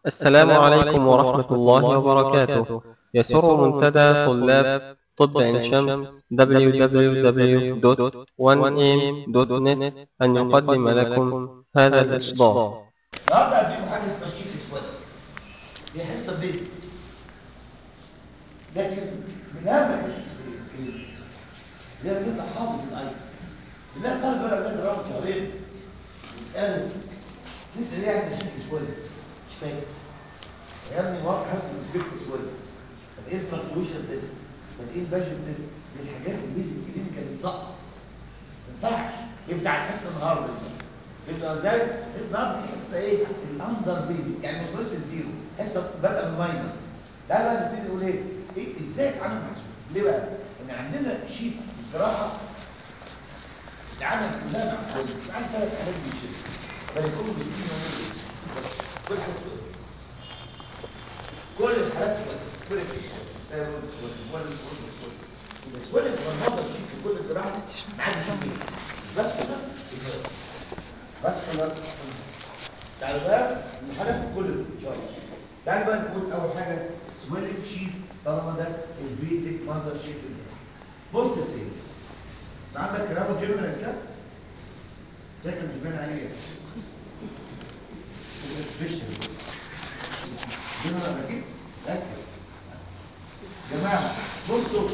السلام عليكم ورحمة الله وبركاته يسر منتدى طلاب طب عين شمس www.1am.net أن يقدم لكم هذا الإصدار النهارده هديكم حاجه اسمها شيت اسود هي حصه بيزك لكن من اهم الحصص في الكليه اللي هي تبقى حافظ الايتم اللي هي طالب ولا اولاد رقم شهرين يسالوا لسه ليه عندنا شيت اسود مش فاكر يا ابني واقع هات السبيكت اسود طب ايه الفلكتويشن تيست طب ايه الباجت تيست دي الحاجات البيزك كلينيكال اللي تصعب ما ينفعش يبقى على الحصه النهارده دي يبقى ازاي النهارده دي حصه ايه الاندر بيزك يعني مش بس الزيرو حصه بدأ من ماينس لا بقى نبتدي نقول ايه ايه ازاي اتعامل مع السوق ليه بقى ان عندنا شيت الجراحه اتعامل كلها مع الكل مع ثلاث حالات من الشيت فيكون بسكين ومولد بس كل حاجه تقول كل الحالات كل الشيت زي ما قلت ولا ولا بس ولا المرضى الشيت في كل الجراحه ما عادش فيه بس كده بس كده تعالوا بقى الحالات كل ان شاء الله تعالوا بقى نقول اول حاجه سويلنج شيت طالما ده البيزك ماذر شيت بص يا سيدي انت عندك كلام جيرمان يا اسلام ده كان بيبان عليه سبيشال جيرمان اكيد اكيد يا جماعه بصوا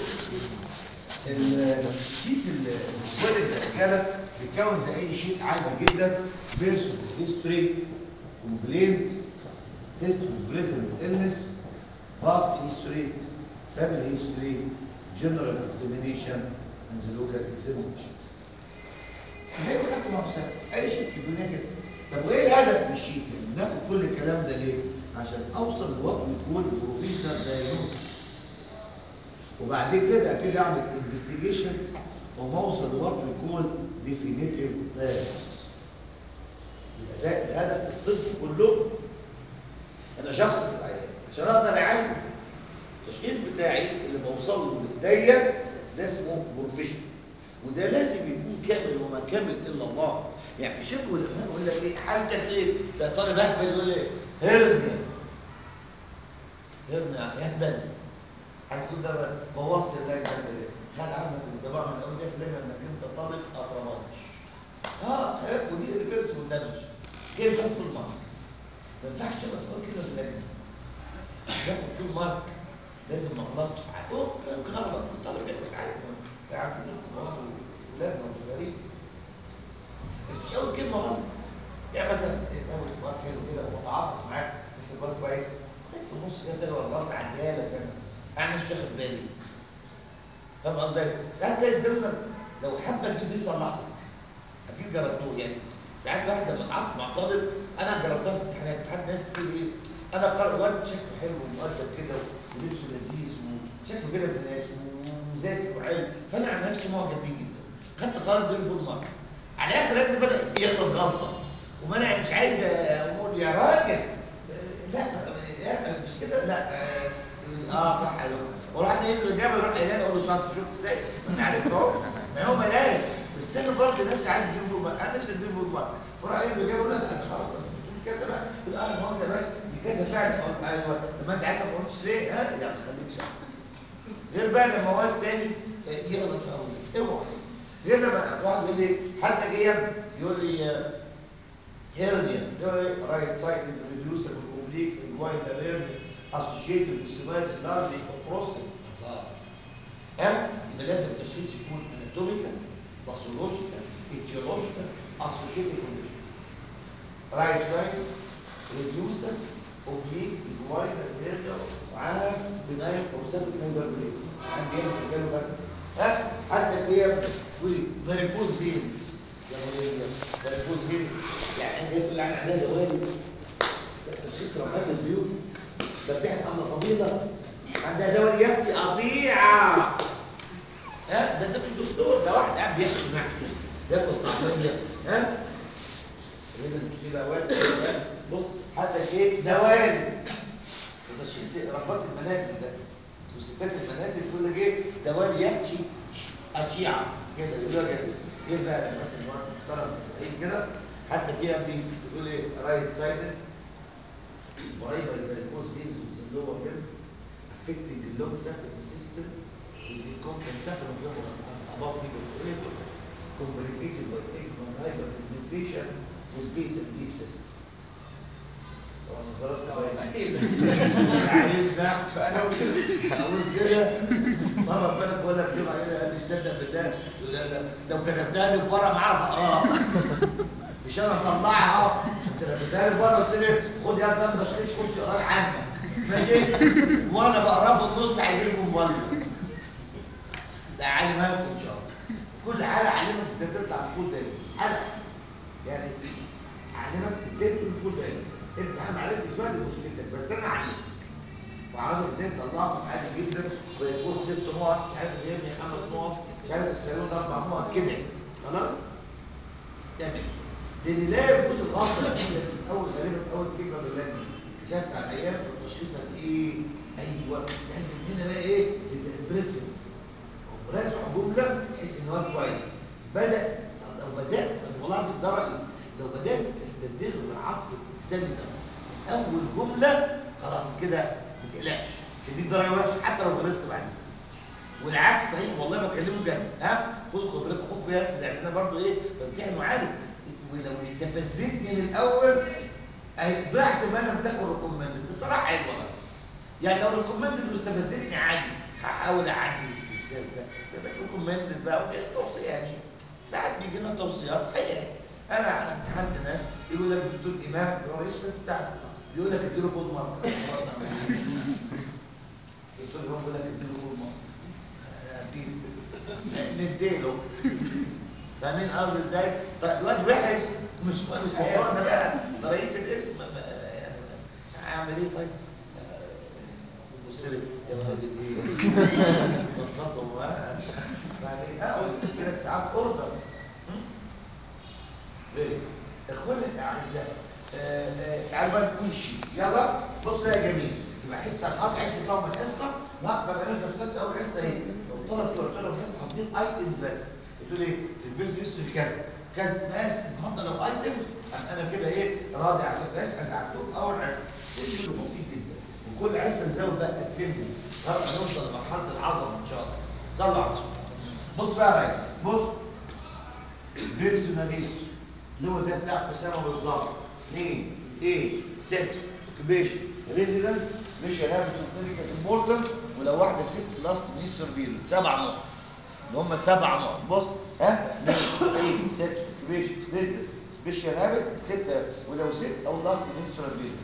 الشيت السويلنج الرجاله بيتكون زي اي شيت عادي جدا بيرسون هيستوري كومبلينت تيست بريزنت النس باست هيستوري فاميلي هيستوري جنرال اكزامينيشن اند لوكال اكزامينيشن زي ما خدت مع مسافر اي شيء في الدنيا كده طب وايه الهدف من الشيت يعني بناخد كل الكلام ده ليه عشان اوصل لوقت يكون بروفيشنال دايجنوستس وبعد كده ابتدي اعمل انفستيجيشنز وما اوصل لوقت يكون ديفينيتيف دايجنوستس يبقى ده الهدف الطبي كله انا اشخص العيان عشان اقدر اعالجه التشخيص بتاعي اللي بوصل له بايديا ده اسمه بروفيشنال وده لازم يكون كامل وما كامل الا الله يعني شوفوا لما يقول لك ايه حالتك ايه ده طالب اهبل يقول ايه هرنيا هرنيا يهبل هتقول ده بوظت اللجنه ده خد عنك الانطباع من اول في اللجنه انك انت طالب اطرمانش اه ودي ريفيرس والدمج كيف في المرض ما ينفعش تبقى تقول كده في اللجنه ياخد فيه مارك لازم ما اغلطش ممكن اغلط في الطالب ياخد عادي عارف انكم ولادنا وصغيرين بس مش اول كلمه غلط يعني مثلا اول مارك حلو كده ومتعاطف معاك بس الواد كويس في النص كده تلوى الغلط عديها لك انا انا مش واخد بالي فاهم قصدي ساعات تلاقي الزمن لو حبك جدا يصلح لك اكيد جربتوه يعني ساعات واحد لما اتعاطف مع طالب انا جربتها في امتحانات امتحان ناس كتير ايه انا قرأ واد شكله حلو ومؤدب كده ولبسه لذيذ وشكله كده ابن ناس وذاكر وحلو فانا عن نفسي معجب بيه جدا خدت قرار اديله فول مارك على اخر رد بدا يغلط غلطه وما انا مش عايز اقول يا راجل لا لا مش كده لا اه صح حلو وراح قايل له الاجابه يروح قايل اقول له شاطر شفت ازاي ما انت عارف اهو ما هو ملاك بس انا برضه نفسي عايز اديله فول مارك انا نفسي اديله فول مارك وراح قايل له الاجابه لا لا خلاص كذا بقى يقول اه ما هو يا باشا دي كذا فعلا ايوه طب ما انت عارف ما قلتش ليه ها لا ما خليتش غير بقى لما مواد تاني يغلط في اول اوعى غير لما واحد يقول لي حتى جه يقول لي هيرنيا يقول لي رايت سايد ريديوسر اوبليك الوايد هيرنيا اسوشيتد بالسمات اللارجي بروستات ها يبقى لازم التشخيص يكون اناتوميكال باثولوجيكال ايتيولوجيكال اسوشيتد كونديشن رايت سايد ريديوسر اوبليك الوايد هيرنيا وعلى بنايه بروستات المودرنية عندي هنا في الجانب ها حتى هي فاريكوز فينز فاريكوز فينز يعني انت تقول عن عندها زوالي تشخيص رمات البيوت ده بتاعت أمر فضيلة عندها دواء يفتي قطيعة ها ده انت مش دكتور ده واحد قاعد بيحكي معك بياكل طعمية ها هنا المشكلة واد بص حتى ايه دوالي وتشخيص رباط المنازل ده وستات المنازل كل جه دوال يحكي أشيعة كده يقولوا كده ايه بقى مثلا واحد محترم كده حتى كده دي بتقول ايه رايت سايدد primary varicose veins with the lower limb affecting the lower surface system with the compensation above the equator complicated by excellent hyperpigmentation with beta and deep system. طبعا نظرات عارف ده اقول كده مره بالك بقول لك كده كده قال لي تصدق بالله لا لا لو كتبتها لي في ورقه معاها بقراها مش انا مطلعها اهو انت لو كتبتها لي في ورقه قلت لي خد يا ده تشخيص خش اقراه عنك ماشي وانا بقراه في النص هيجي لكم مولد لا علمها لكم ان شاء الله كل حاجه اعلمك ازاي تطلع من فول دايما حلقه يعني اعلمك ازاي تكون فول دايما انت اهم عليك دلوقتي مشكلتك بس انا اعلمك وعاوزك ازاي تطلعهم عادي جدا ويفوز ست نقط مش عارف يبني خمس نقط مش عارف السالون اربع نقط كده خلاص تمام لان لا يفوز الغلطه الاولى من اول غالبا اول كلمه بالله شافت على الايام وتشخيصها بايه؟ ايوه لازم هنا بقى ايه؟ تبقى امبريسيف وراجع جمله تحس ان هو كويس بدا لو بدات والله العظيم ده رايي لو بدات تستبدله بالعطف الاجسامي ده اول جمله خلاص كده ما تقلقش مش هديك درجه وحشه حتى لو غلطت بعدين والعكس صحيح والله بكلمه جد ها خد خبرتك خد قياس لان انا برضو ايه بمتحن معالج ولو استفزتني من الاول اهي ضعت ما لم تكن ريكومندد بصراحه حلوه بقى يعني لو ريكومندد واستفزتني عادي هحاول اعدي الاستفزاز ده يبقى ريكومندد بقى وكده توصيه يعني ساعات بيجي لنا توصيات حقيقه انا امتحنت ناس يقول لك دكتور امام هو رئيس بس بتاعنا يقول لك اديله فول مارك دكتور امام يقول لك اديله فول مارك نديله فاهمين قصدي ازاي؟ طيب الواد وحش مش مش موضوعنا بقى ده رئيس الاسم يعني اعمل ايه طيب؟ بص لي يا ولد الايه؟ بسطهم بقى يعني اه كده ساعات اوردر ليه؟ اخواني الاعزاء تعالوا بقى نقول شيء يلا بص يا جميل يبقى حصه القطع عايز يطلعوا من الحصه لا ببقى نازل السبت اول حصه ايه؟ لو طلب قلت لهم حصه حافظين ايتمز بس قلت له ايه؟ في البيز هيستوري كذا كذا بس النهارده لو ايتمز انا كده ايه راضي عشان بس ازعجتوه في اول حصه سيمبل وبسيط جدا وكل حصه نزود بقى السيمبل لغايه ما نوصل لمرحله العظمه ان شاء الله صلوا على الرسول بص بقى يا ريس بص بيرسوناليست اللي هو زي بتاع اسامه بالظبط 2 ايه 6 اوكيبيشن ريزيدنت سبيشال هابت وكلينيكال امبورتنت ولو واحده ست لاست ميستر بيريد سبع نقط اللي هم سبع نقط بص ها 2 ايه 6 اوكيبيشن ريزيدنت سبيشال هابت 6 ولو ست او لاست ميستر بيريد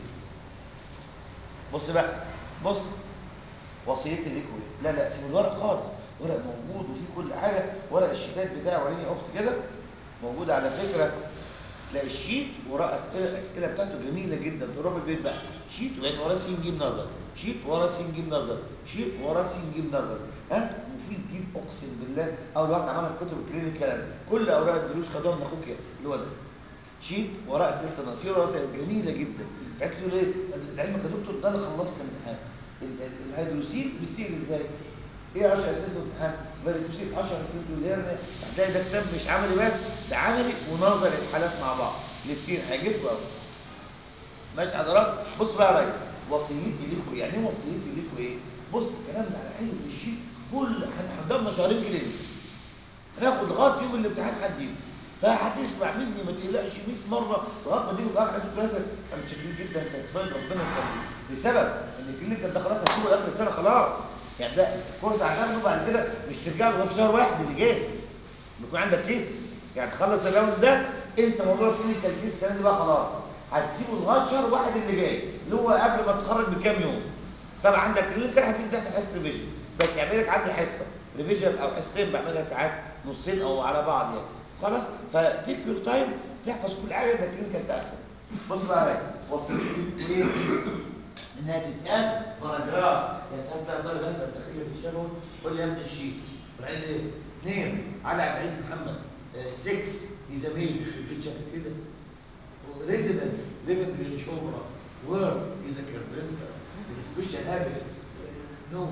بص بقى بص وصيتي ليكوا ايه لا لا سيب الورق خالص ورق موجود وفيه كل حاجه ورق الشيتات بتاعه وريني اخت كده موجود على فكره تلاقي الشيت وراه اسئله الاسئله بتاعته جميله جدا تروح البيت بقى شيت وين وراه س ج نظر شيت وراه س ج نظر شيت وراه س ج نظر ها مفيد جدا اقسم بالله اول واحد عملها في كتب الكلينيكال كل اوراق الدروس خدوها من اخوك ياسر اللي هو ده شيت وراه اسئله النصير وراه اسئله جميله جدا فقلت له ايه لعلمك يا دكتور ده اللي خلصت الامتحان الهيدروسين بتسير ازاي ايه 10 اسئله امتحان فالكوسيت 10 اسئله وليرنا هتلاقي ده كتاب مش عملي بس ده عملي ونظري الحالات مع بعض الاثنين هيعجبكم قوي ماشي حضرتك بص بقى يا ريس وصيتي ليكم يعني ايه وصيتي ليكم ايه بص الكلام ده على حلو في الشيء كل هنحضرنا شهرين كده هناخد لغايه يوم الامتحان حد يجي فهتسمع مني ما تقلقش 100 مره لغايه ما تيجي في اخر الدراسه انا متشكرين جدا ساتسفايد ربنا يخليك بسبب ان الكلينيكال ده خلاص هتسيبه لاخر السنه خلاص يعني ده الكورس هتاخده بعد كده مش ترجع له في شهر واحد اللي جاي بيكون عندك كيس يعني تخلص الراوند ده انسى موضوع الكلينيكال كيس السنه دي بقى خلاص هتسيبه لغايه شهر واحد اللي جاي اللي هو قبل ما تتخرج بكام يوم سبع عندك كلينيكال هتيجي تحت حصه ريفيجن بس يعمل لك عندي حصه ريفيجن او حصتين بعملها ساعات نصين او على بعض يعني خلاص فتيك يور تايم تحفظ كل حاجه ده الكلينيكال ده احسن بص بقى يا ريس وصلت ايه انها تتقال باراجراف يا سلام بقى طالب احمد داخل في شبهه قول لي يا ابني الشيت بعدين ايه؟ اثنين علي عبد العزيز محمد 6 هيز ا ميل في شكل كده ريزيدنت ليفنج ان شبرا ورك از ا كاربنتر سبيشال هابت نو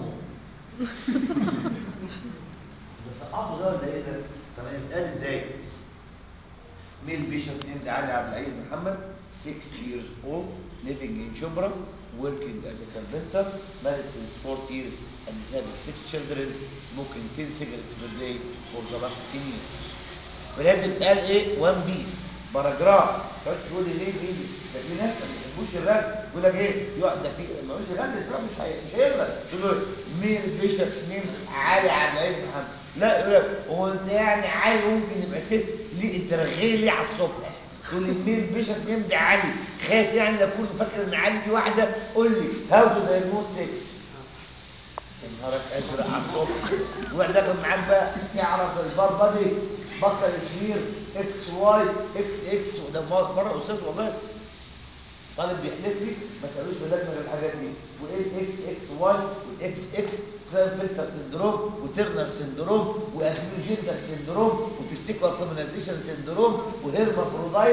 ده سقطه ده ولا ايه ده؟ طب هيتقال ازاي؟ ميل بيشوف نيمد علي عبد العزيز محمد 6 years old living in Shubra, working as a carpenter, married since 40 years and is having six children, smoking 10 cigarettes per day for the last 10 years. ولازم تقال ايه وان بيس باراجراف تقعد تقول لي ليه ليه ده في ناس ما بيحبوش الرد يقول لك ايه في واحد ده في ما يقولش الرد الفرق مش هي- مش هيغلط تقول له مين بيشرب نيم علي عبد العزيز محمد لا يقول لك هو انت يعني علي ممكن يبقى ست ليه انت رغيه ليه على الصبح تقول لي مين بيشرب نيم ده علي خايف يعني لو كنت فاكر ان علي دي واحده قول لي هاو تو دايجنوز 6 نهارك ازرق على الصبح واحد داخل معاك بقى يعرف البار بادي بكر سمير اكس واي اكس اكس وده مره مرة استاذ والله طالب بيحلف لي ما سالوش بلادنا غير الحاجات دي وايه الاكس اكس واي والاكس اكس كلاين فلتر سندروم وترنر سندروم واكيوجينتال سندروم وتستيكوال فيمينايزيشن سندروم وهيرمافرودايت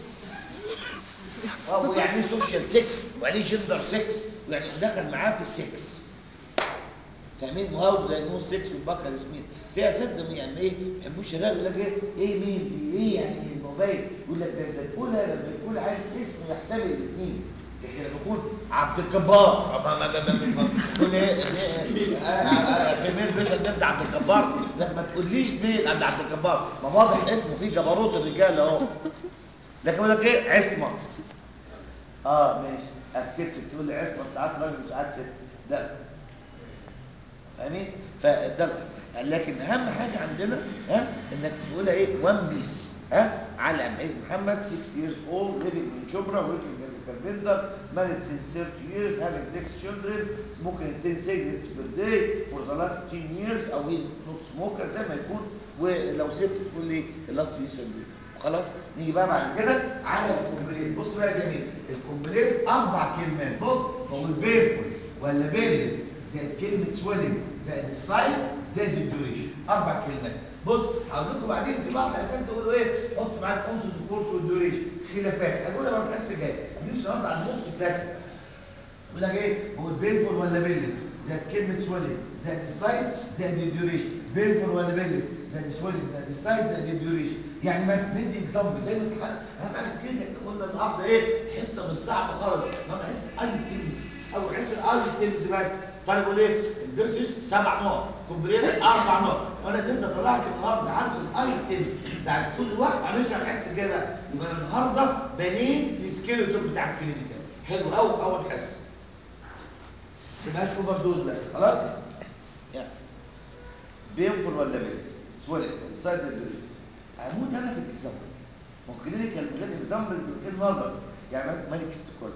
اه ويعني ايه سوشيال 6 ويعني ايه جندر 6 ويعني دخل معاه في السكس فاهمين وهاو دايجنوز 6 والبكر سمين في اساتذه يعني ايه ما يحبوش الرجل يقول لك ايه ايه مين دي ايه يعني مين الموبايل يقول لك ده ده تقولها لما يكون عايز اسمه يحتمل الاثنين لكن لما يكون عبد الجبار ما- ما- ما- ما- ما- تقول ايه إيه، آه، آه، آه، في ميل بيشهد نبدا عبد الجبار لا ما تقوليش مين عبد عبد الجبار ما واضح اسمه فيه جبروت الرجال اهو لكن يقول لك ايه عصمه اه ماشي اكسبت تقول لي عصمه ساعات راجل وساعات ست ده فاهمين فده لكن اهم حاجه عندنا ها انك تقولها ايه وان بيس ها على عيد محمد 6 years old living in Chobra working as a carpenter married since 30 years having six children smoking 10 cigarettes per day for the last 10 years او he's not smoker زي ما يكون ولو ست تقول لي last recent خلاص نيجي بقى بعد كده على الكومبليت بص بقى يا جميل الكومبليت اربع كلمات بص هو البيرفول ولا بيرلس زائد كلمة سويلنج زائد السايد زائد الديوريشن أربع كلمات بص هقول لكم بعدين في بعض الأساتذة يقولوا إيه حط معاك أنصت الكورس والديوريشن خلافات هنقولها بقى في الحصة الجاية هنمشي النهارده على النص كلاسيك يقول لك إيه هو البينفول ولا بيلس زائد كلمة سويلنج زائد السايد زائد الديوريشن بينفول ولا بيلس زائد سويلنج زائد السايد زائد الديوريشن يعني مثلا ندي اكزامبل دايما اهم حاجه في كده احنا قلنا النهارده ايه حصه مش صعبه خالص النهارده حصه اي تيمز او حصه اي تيمز بس طيب يقول ايه البرسس سبع نقط كومبليت اربع نقط وانا كنت طلعت النهارده عارف الاي تيمز بتاع كل واحد هنشرح الحصه الجايه بقى يبقى أنا النهارده بنيت السكيلتون بتاع الكلينيكال حلو قوي في اول حصه ما تبقاش اوفر دوز بس خلاص يعني بينفل ولا بينفل سوري سايد الدريج هموت انا في الاكزامبلز ممكن كلينيكال من غير اكزامبلز من غير نظر يعني مثلا ملك ستوكول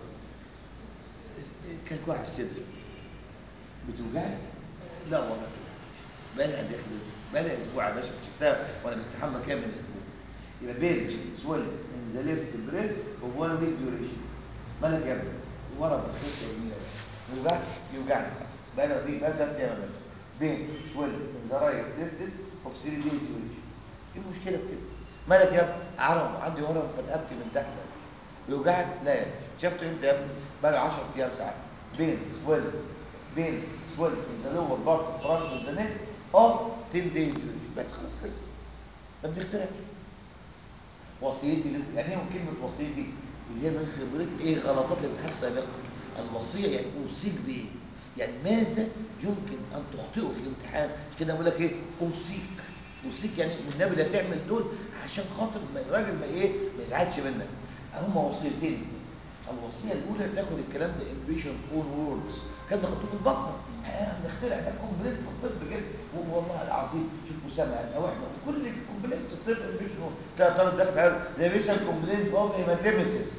كان واحد في صدري بتوجعني لا والله بقى لها قد ايه خدتها؟ بقى لها اسبوع يا باشا كنت شفتها وانا بستحمى كامل اسبوع يبقى بين سويل ان ذا ليفت بريس اوف وان ويك ديوريشن مالك يا ابني ورا بتخش يا يوجعني يوجعني صح بقى لها بيه بقى ثلاث ايام يا باشا بين سويل ان ذا رايت ديستنس اوف 3 دايز ديوريشن ايه المشكله في كده؟ مالك يا ابني عرم عندي ورم في رقبتي من تحت بيوجعك لا يا باشا شفته امتى يا ابني؟ بقى له 10 ايام ساعات بين سويل بين سويل ان ذا لور بارت اوف فرانس اوف ذا نيك اوف 10 دايز ديوريشن بس خلاص خلص ما بنخترعش وصيتي لكم يعني ايه كلمه وصيتي اللي هي من خبرتي ايه غلطات الامتحان سابقا الوصيه يعني اوصيك بايه يعني ماذا يمكن ان تخطئه في الامتحان مش كده بقول لك ايه اوصيك اوصيك يعني النبي لا تعمل دول عشان خاطر ما الراجل ما ايه ما يزعلش منك هما وصيتين الوصيه الاولى تاخد الكلام ده امبيشن اون ووردز كان مكتوب في البطنه احنا بنخترع ده كومبليت في الطب كده والله العظيم شوف اسامه قال او احنا كل الكومبليت في الطب امبيشن تلاقي طالب داخل قال ده مش الكومبليت اوف هيماتيمسيس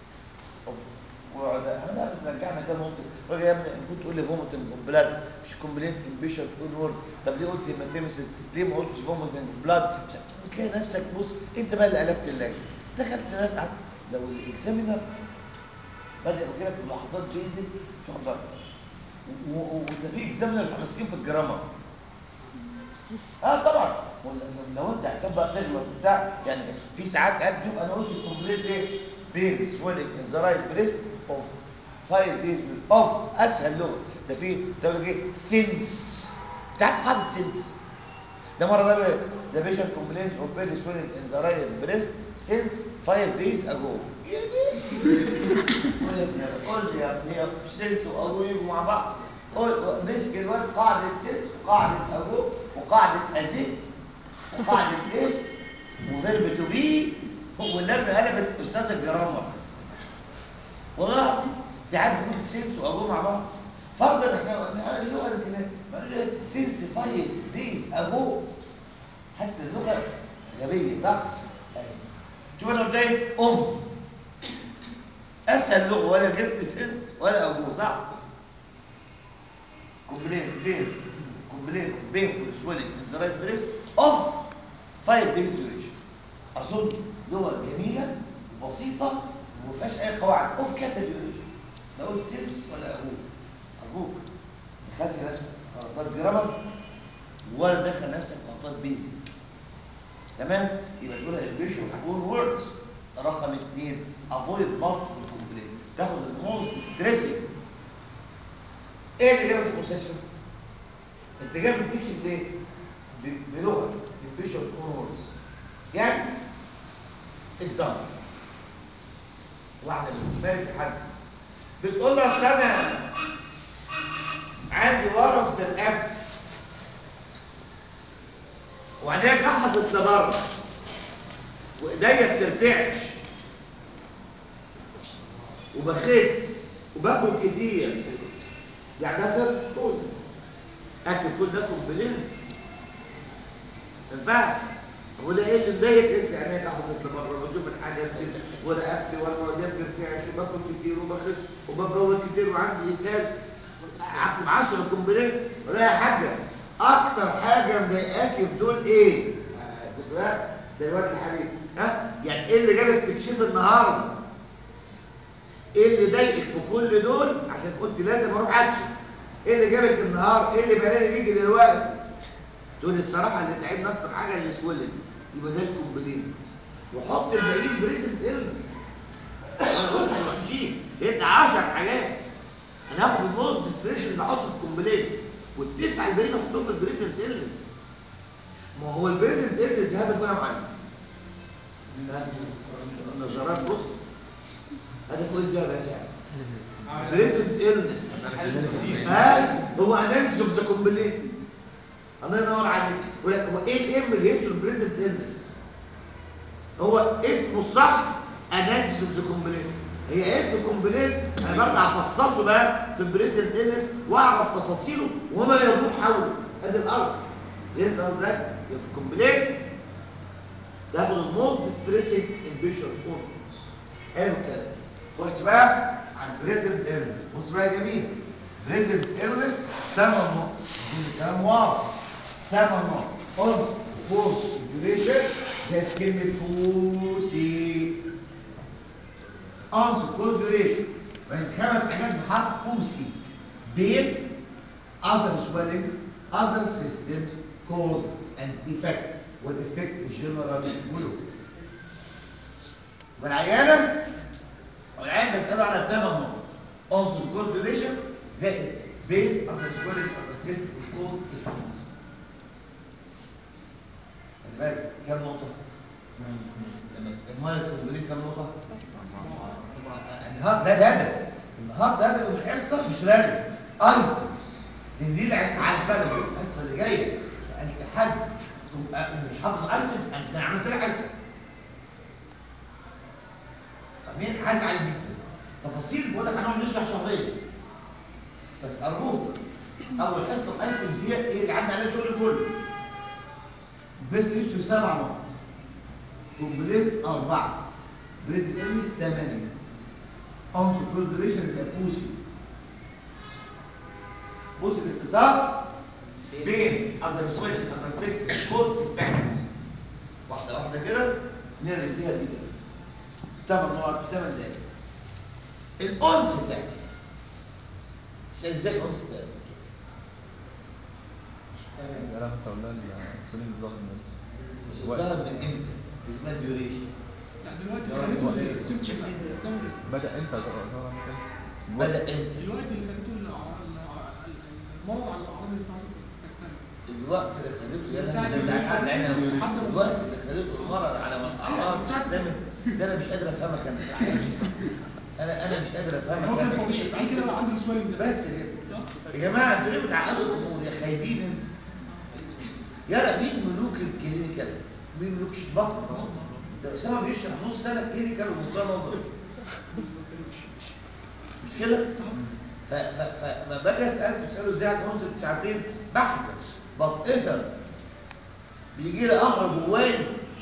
هذا بترجعنا كده نقطه الراجل يا ابني المفروض تقول لي فوميتنج بلاد مش كومبليت امبيشن اون وورد طب ليه قلت هيماتيمسيس ليه ما قلتش فوميتنج بلاد بتلاقي نفسك بص انت بقى اللي قلبت اللجنه دخلت نفسك لو الاكزامينر بدا يجي لك ملاحظات بيزك مش واخد بالك وده في اكزامينر ماسكين في الجرامر اه طبعا لو انت اعتبر بقى تغلط بتاع يعني في ساعات قاعد تشوف انا قلت الكومبليت ايه بين سويلنج ان ذا رايت بريست اوف 5 دايز اوف اسهل لغه ده في تقول ايه سينس تعرف قاعده سينس ده مره ده ده بيشن كومبلينز اوف بين سويلنج ان ذا رايت بريست سينس 5 دايز اجو قول لي يا ابني سيلز وابوه يجوا مع بعض قول مسك الواد قاعدة سيلز وقاعدة ابوه وقاعدة ازيد وقاعدة اف وفيرب تو بي واللجنة قلبت استاذ الجرامر والله العظيم دي عاد بيقول سيلز وابوه مع بعض فرضا احنا احنا اللغه اللي سيلز فايل ديز ابوه حتى اللغه غبيه صح؟ أيوة. شوف انا قلت ايه؟ اوف اسهل لغه ولا جبت سيلز ولا ابوه صح؟ كومبلين بين كومبلين بين فور سويلنج ذا رايت بريست اوف 5 دايز ديوريشن اظن لغه جميله وبسيطه وما فيهاش اي قواعد اوف كذا ديوريشن لا قلت سيلز ولا ابوه ابوك دخلت نفسك غلطات جرامر ولا دخل نفسك غلطات بيزك تمام يبقى تقولها البيشن فور ووردز رقم اثنين افويد مالتيبل كومبلين تاخد الموست ستريسنج ايه اللي جابك المستشفى؟ انت جايب البيشن ليه؟ ب- بلغه البيشن فور ووردز يعني اكزامبل واحده من مالك حد بتقول له اصل انا عندي ورم في القلب وعينيا كحصت لبره وايديا بترتعش وبخس وباكل كتير يعني ده سر كل اكل كل ده كومبلين ما ينفعش هو ده ايه اللي مضايق انت عينيا كحصت لبره بشوف الحاجات كده ورقبتي وانا ايديا بترتعش وباكل كتير وبخس وببول كتير وعندي اسهال عقد 10 كومبلين ولا يا حاجه اكتر حاجه مضايقاكي في دول ايه آه، بص بقى دلوقتي الحديث ها يعني ايه اللي جابك تكشف النهارده ايه اللي ضايقك في كل دول عشان قلت لازم اروح اكشف ايه اللي جابك النهار ايه اللي بقالي بيجي دلوقتي تقول الصراحه اللي تعبنا اكتر حاجه اللي سولن يبقى ده الكومبلين وحط الباقيين بريزنت البس انا قلت وحشين انت 10 حاجات انا هاخد النص ديسبريشن اللي احطه في كومبلين والتسعه الباقيين احطهم في البريزنت البس ما هو البريزنت البس دي هدفه يا معلم النظرات بص هدفه ايه ازاي يا باشا بريزنت النس هو اناليسيس اوف ذا كومبلين الله ينور عليك ولا- هو ايه الام اللي اسمه البريزنت النس هو اسمه الصح اناليسيس اوف ذا كومبلين هي اسم كومبلين انا برجع افصله بقى في البريزنت النس واعرف تفاصيله وما يدور حوله ادي الارض فهمت قصدي ازاي؟ يبقى في الكومبلين تاخد المولد ستريسنج انبيشن اورجنز حلو الكلام خش بقى عن بريزنت ايرنس بص بقى يا جميل بريزنت ايرنس ثمان نقط دي الكلام واضح ثمان نقط اون فورس ديوريشن ده كلمه بوسي اونس كول ديوريشن بعد خمس حاجات بحرف بوسي بين other swellings other systems cause and effect والeffect general ولو والعيانة والعيان بسأله على الثمان نقط عنصر coordination زائد بين other swelling other system cause effect خلي بالك كام نقطة؟ لما المال الكومبلين كام نقطة؟ النهارده ده هدف النهارده هدف الحصة مش راجع ايضا لان دي الع- على البلد الحصة اللي جاية سألت حد تبقى مش حافظ ايتمز انت عملت لك حصة فمين هزعل جدا تفاصيل بقول لك هنقعد نشرح شهرين بس ارجوك اول حصه ايتمز هي ايه اللي عدى عليها الشغل كله بس يوتيوب سبع نقط كومبليت اربعه بريد الانس ثمانيه عنصر كل دوريشن زي بوسي بص باختصار بين اذر سويل اذر سيستم كوز افكت واحده واحده كده نرغي فيها دي بقى ثمان نقط في ثمان دقايق الانس ده ازاي الانس ده لا بس اقول لها الانسولين ظهر من مش ظهر من امتى اسمها ديوريشن لا دلوقتي خليته السكشن الدوري بدا امتى ظهر من كده؟ بدا امتى دلوقتي اللي خليته الأعراض- المرض على الاعراض بتاعته تختلف الوقت اللي خليته يا ساعة ده بتاع الولادة. الحد العنوي حد من- الوقت اللي خليته المرض على من اعراض ساعة- ده من- ده انا مش قادر افهمك انا انا انا مش قادر افهمك هو كان يعني طبيعي بعد كده بقى عنده سويلنج ده بس كده يا جماعه انتوا ليه بتعقدوا الامور يا خايفين انتوا يلا مين ملوك الكلينيكال مين ملوك البطن ده اسامه بيشرح نص سنه كلينيكال ونصها نظري مش كده ف- ف- فما باجي اسالك تسالوا ازاي هتنصب ساعتين بحثا بطئها بيجي لي قهر جوايا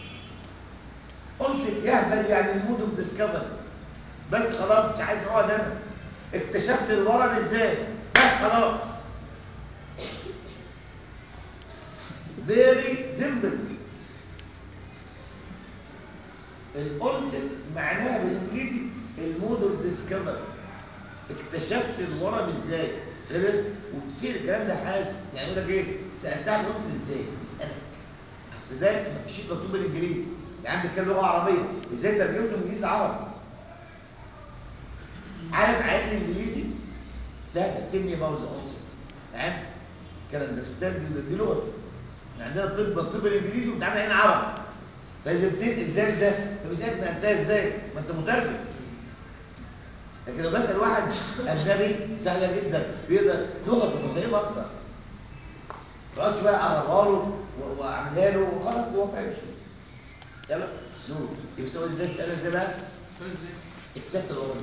امسك يهبل يعني المود اوف ديسكفري بس خلاص مش عايز اقعد انا اكتشفت الورم ازاي بس خلاص فيري سيمبل الانسب معناها بالانجليزي المود اوف ديسكفري اكتشفت الورم ازاي خلص وتصير الكلام ده حازم يعني يقول لك ايه سالتها عن الانسب ازاي اسالك اصل ده شيء مكتوب بالانجليزي يعني عندك كده لغه عربيه ازاي ترجمته من انجليزي لعربي عارف عارف الانجليزي سهل كلمه موزه انسب تمام كان اندرستاند دي لغه احنا عندنا الطب الطب الانجليزي وبتعمل هنا عربي فالاثنين الدال ده فبيسالك نقلتها ازاي ما انت مترجم لكن لو بسال واحد اجنبي سهله جدا بيقدر لغته مفاهيم اكتر تقعد شويه اقربها له و- واعملها له وخلاص هو فاهم شويه يلا نور يبقى سؤال ازاي تسال ازاي بقى اكتشفت الامر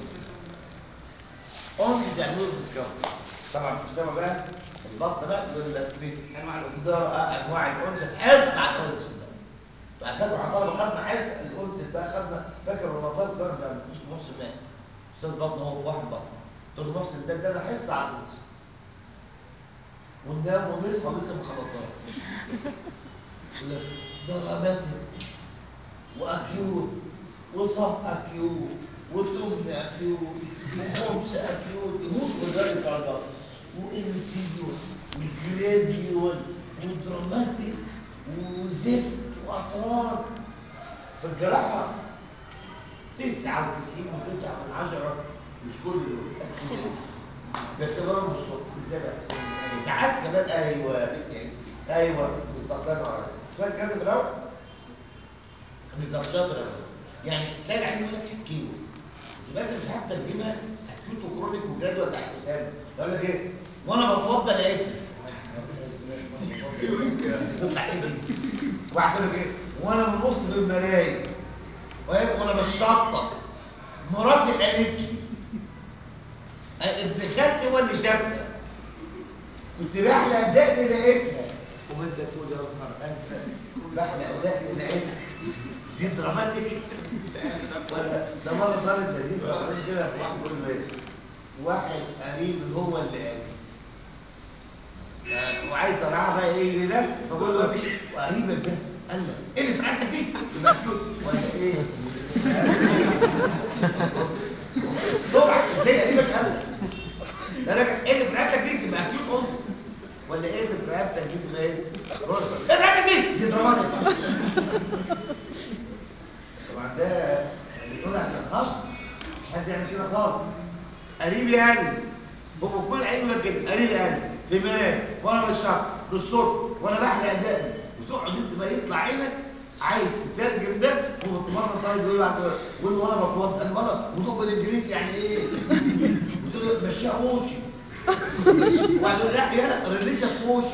اون تعملوا ديسكفر طبعا في السما بقى البط بقى يقول لك في انواع الانتظار انواع الانثى حس على الانثى ده فاكر على طلبه خدنا حس الانثى ده خدنا فاكر رمضان ده ده مش نص ماء استاذ بطن هو واحد بطن قلت له نص ده ده انا حس على الانثى وننام ونصحى لسه مخلصات يقول لك ضربات واكيوت وصف اكيوت وتمن اكيوت وخمس اكيوت يموت وذلك على البصر وانسيديوس وجراديول ودراماتيك وزفت واطراف في الجراحه 99 وتسعة من عشرة مش كل دول بيحسبوهم بالصوت ازاي بقى؟ ساعات كمان ايوه ايوه بيستقبلوا على شويه كده في الاول بالظبط شاطر أوي. يعني تلاقي العين يقول لك حكيله يبقى انت مش عارف ترجمها اكيوت وكرونيك وجدول تحت اسامه يقول لك ايه وانا بتوضى لقيت تطلع ايه دي واحد يقول لك ايه وانا ببص في المرايه وإيه؟ وانا بتشطب مراتي قالت لي ابن خالتي هو اللي شافها كنت بحلق دقني لقيتها وانت تقول يا نهار ازرق بحلق دقني لقيتها دي دراماتيك ولا ده مره طالب لذيذ صغير كده واحد بيقول له ايه واحد قريب هو اللي قال آه، وعايز طلعها بقى ايه ده فبقول له مفيش وقريبك ده قال له ايه اللي في حياتك دي يبقى كيوت ولا ايه طبعا ازاي قريبك قال لك ده راجل ايه اللي في رقبتك دي تبقى كيوت قلت ولا ايه اللي في رقبتك دي تبقى ايه رز ايه في رقبتك دي دي دراماتيك طبعا ده بيقول عشان خاص حد يعمل كده خالص قريبي يعني هو كل عين لك كده قريبي يعني في منام وانا بالشرط بالصوت وانا بحلق دقني وتقعد انت بقى يطلع عينك عايز تترجم ده ومره طالب يقول لك يقول له وانا بتوضى قال غلط وتقول بالانجليزي يعني ايه؟ قلت له مشيها موشي وقال له لا يلا ريليشن موشي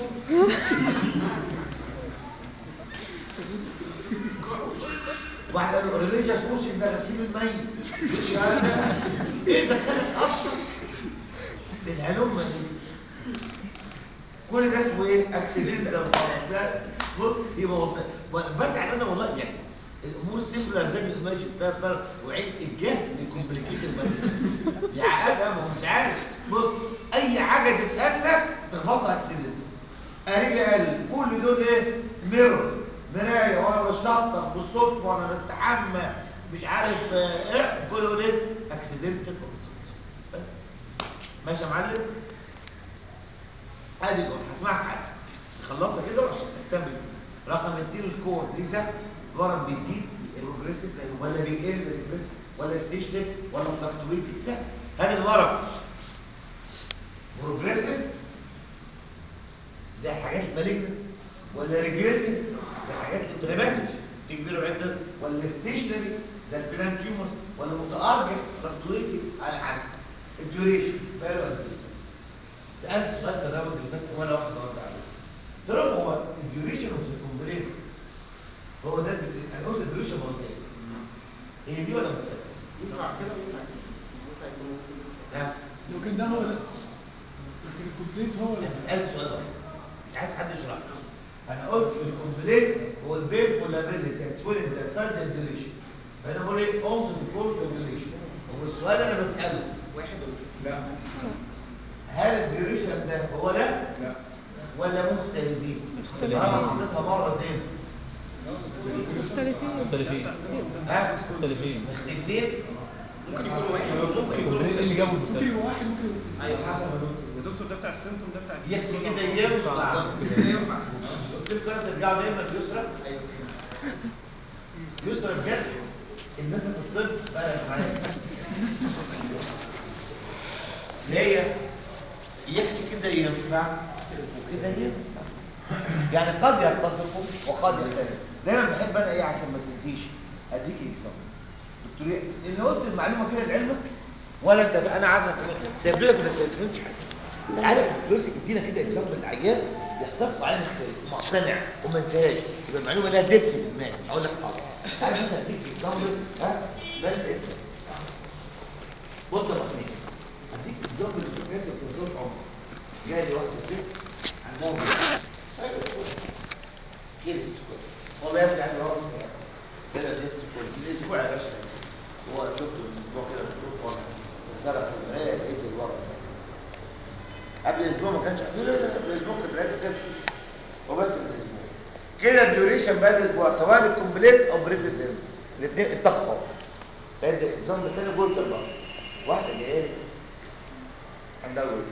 واحد قال له ريليجيوس موشن ده غسيل الميت يا انا ايه دخلك اصلا في الهلومه دي كل ده اسمه ايه اكسيدنت ده خلاص ده بص يبقى وصل بس يعني انا والله يعني الامور سيمبل زي الايماجن بتاعت وعين الجهل بيكمبليكيت المريض يعقدها ما هو مش عارف بص اي حاجه تتقال لك تخبطها اكسيدنت قال قال كل دول ايه ميرور مرايه وانا بشطف بالصدفه وانا بستحمى مش عارف آه، ايه كل دول ايه اكسيدنت بس ماشي يا معلم ادي الأول هسمعك حاجه بس خلصها كده وعشان تكمل رقم اتنين الكور دي سهل الورم بيزيد بروجريسيف ولا بيقل ريجريسيف ولا ستيشنري ولا فلكتويت سهل هل الورم بروجريسيف زي الحاجات المالجنة ولا ريجريسيف زي الحاجات الانتريباتيك تكبير عدة ولا ستيشنري زي البلان تيومر ولا متأرجح فلكتويتي الديوريشن بقى له قد ايه سالت سؤال في الراوند اللي فات ولا واحد رد عليه قلت لهم هو الديوريشن اوف ذا كومبلين هو ده ال- انا قلت الديوريشن مرتين هي دي ولا مختلفه؟ ينفع كده وينفع كده بس ينفع يكون نعم لكن ده هو ده لكن الكومبليت هو انت سالت سؤال واحد مش عايز حد يشرح انا قلت في الكومبلين هو البين فولابيلتي سويلنج ذات سايز الديوريشن فانا بقول ايه اونز بيكون في الديوريشن هو السؤال انا بساله واحد ولا لا هل الديوريشن ده هو ده لا ولا مختلفين؟ مختلفين. انا حطيتها مره زين مختلفين مختلفين ها مختلفين مختلفين ممكن يكون واحد ممكن يكون الكومبلين اللي جابه ممكن المختلف يبقى واحد ممكن يبقى ايوه حسب يا دكتور ده بتاع السيمتوم ده بتاع يا اختي كده ينفع كده ينفع قلت لكم بقى ترجعوا دايما ليسرى ايوه يسرى بجد الناس في الطب بقى معايا اللي هي يحكي كده ينفع وكده ينفع يعني قد يتفقوا وقد يختلفوا دايما بحب انا ايه عشان ما تنسيش اديك اكزامبل دكتور إيه؟ اللي قلت المعلومه كده لعلمك ولا انت انا عارفك تبدو لك انك ما فهمتش حاجه عارف لوسي ادينا كده اكزامبل العيان يتفق علينا نختلف مقتنع وما انساهاش يبقى المعلومه لها دبس في دماغي اقول لك حاضر عارف مثلا اديك اكزامبل ها بنسى اسمك بص يا محمود هديك اكزامبل في ناس ما بتنساش عمر جاي لي واحده ست عندها مرض. كيرست كل والله يا ابني عندي ورم كده كيرست كل من اسبوع يا باشا هو شفته من اسبوع كده بشوف ورم سرق في المرايه لقيت الورم ده قبل اسبوع ما كانش لا لا لا قبل اسبوع كنت لقيته كده وبس من اسبوع كده الديوريشن بقى الاسبوع سواء الكومبليت او بريزنت انفس الاثنين اتفقوا ادي اكزامبل تاني قلت بقى واحده جايه لي عندها الولد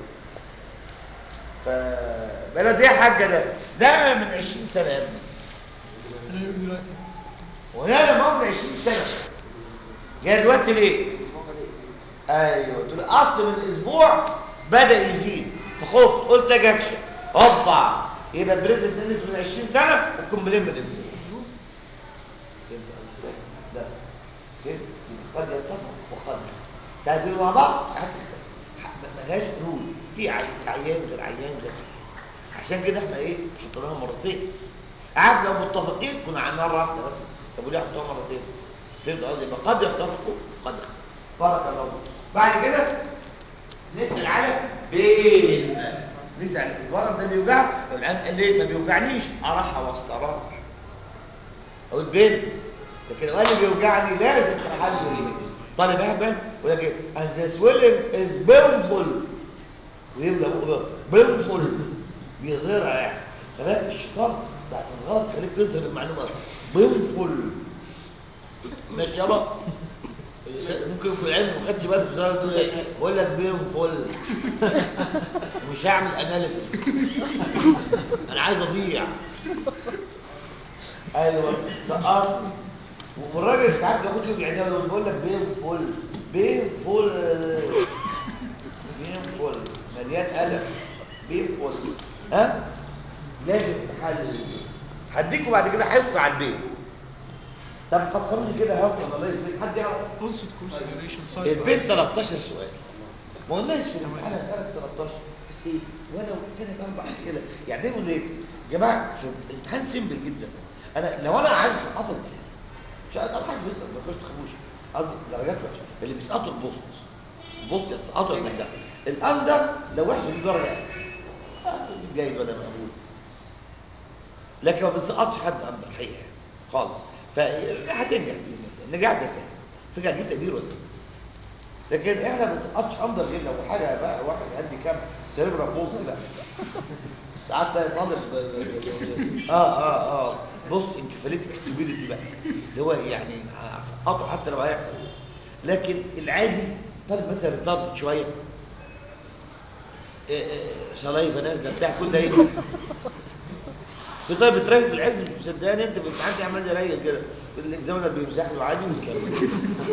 فبلد ايه يا حاجه ده ده من 20 سنه يا ابني انا هيقول دلوقتي ولا ما هو من 20 سنه جاي دلوقتي ليه ايوه قلت له اصل من اسبوع بدا يزيد فخفت قلت اجي اكشف هوبا يبقى بريزنت تنس من 20 سنه وكومبلين من اسبوع فهمت قصدي إيه؟ لا فهمت يبقى قد يتفق وقد لا ساعات يجوا مع بعض ساعات يختلفوا ما- ملهاش رول في عي- عيان غير عيان غير عيان عشان كده احنا ايه حطيناها مرتين عارف لو متفقين كنا عاملين مره واحده بس طب وليه حطوها مرتين فهمت قصدي يبقى قد يتفقوا قد يختلفوا بارك الله فيك بعد كده نسال على بين نسال الورم ده بيوجعك والعيان قال ليه ما بيوجعنيش اراح اوصلها او البنت لكن لو قال لي بيوجعني لازم تحل ايه طالب اهبل ويقول لك and the swelling is painful ويبدا بقى painful بيظهرها يعني تمام الشيطان ساعة الغلط خليك تظهر المعلومات painful ماشي يابا ممكن يكون علم ما خدش بالك بسبب يقول لك- بقول لك painful ومش هعمل اناليسيس انا عايز اضيع ايوه سقط والراجل ساعات بياخد له العنايه ويقول لك بين فل بين فل بين فل مليان قلم بين فل ها لازم تحلل هديكوا بعد كده حصه على البيت طب فكروني كده هاو الله يسلمك حد يعرف قصه كونسيدريشن سايز البيت 13 سؤال ما قلناش في الامتحان هسألك 13 بس ايه ولو كانت اربع اسئله يعني دايما ليه يا جماعه في الامتحان سيمبل جدا انا لو انا عايز اسقط سهل مش عايز اروح حد بيسقط ما كنتش تخافوش قصدي درجات وحشه اللي بيسقطوا البوست البوست يتسقطوا النجاح الاندر لو وحش يجيب درجه أقل. جيد ولا مقبول لكن ما بنسقطش حد اندر الحقيقه يعني خالص فهتنجح باذن الله النجاح ده سهل فكره جبت تقدير ولا إيه؟ لكن احنا ما بنسقطش اندر غير لو حاجه بقى واحد عندي كام سيربرا بولس بقى ساعات بقى طالب اه اه اه بص انكفاليتك ستوبيديتي بقى اللي هو يعني هسقطه حتى لو هيحصل لكن العادي طالب مثلا ريتارد شويه آه، آه، شرايفه نازله بتاع كل ده ينجح في طالب بتريق في العز مش مصدقاني انت بتعدي عمال يريق كده الاكزامينر بيمسح له عادي ويكمل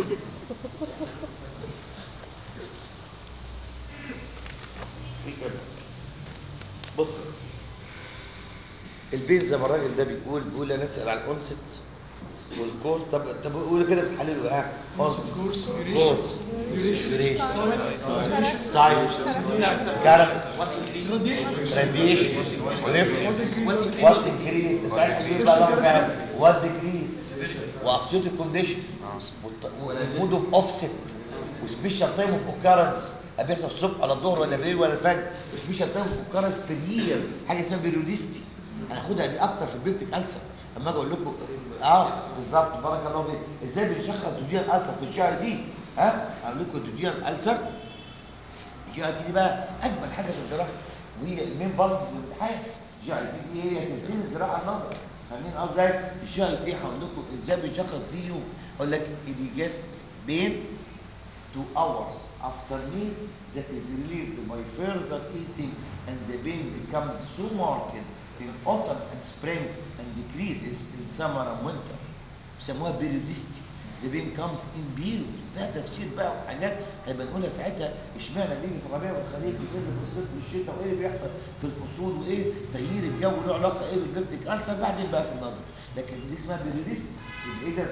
في كده بص البين زي ما الراجل ده بيقول بيقول انا اسال على الانست والكورس طب طب قول كده بتحللوا ها كورس كورس كورس ديوريشن ديوريشن سايت سايز كاركتر راديشن radiation ريفرنس وات انكريز بتاعت ايه بقى لو كان وات ديكريز واسيوتيك كونديشن والمود اوف اوفست وسبيشال تايم اوف اوكارنس بيحصل الصبح ولا الظهر ولا بالليل ولا الفجر وسبيشال تايم اوف اوكارنس بير حاجه اسمها بيريوديستي هناخدها دي اكتر في البيبتيك ألسر اما اجي اقول لكم اه بالظبط بارك الله فيك ازاي بنشخص دوديان ألسر في الجي اي دي ها اقول لكم دوديان ألسر الجي اي تي دي بقى اجمل حاجه في الجراحه وهي المين بلد في الامتحان الجي اي تي دي هي تلتين الجراحه النظر فاهمين قصدي ازاي الجي اي تي هقول لكم ازاي بنشخص دي يو اقول لك it just بين two hours after meal that is relieved by further eating and the pain becomes so marked in autumn and spring and decreases in summer and winter بيسموها periodicity the pain comes in period ده تفسير بقى وحاجات هيبقى نقولها ساعتها اشمعنى بيجي في الربيع والخريف يقل في الصيف والشتاء وايه اللي بيحصل في الفصول وايه تغيير الجو له علاقه ايه بالبيبتيك ألسر بعدين بقى في النظر لكن دي اسمها periodicity يبقى اذا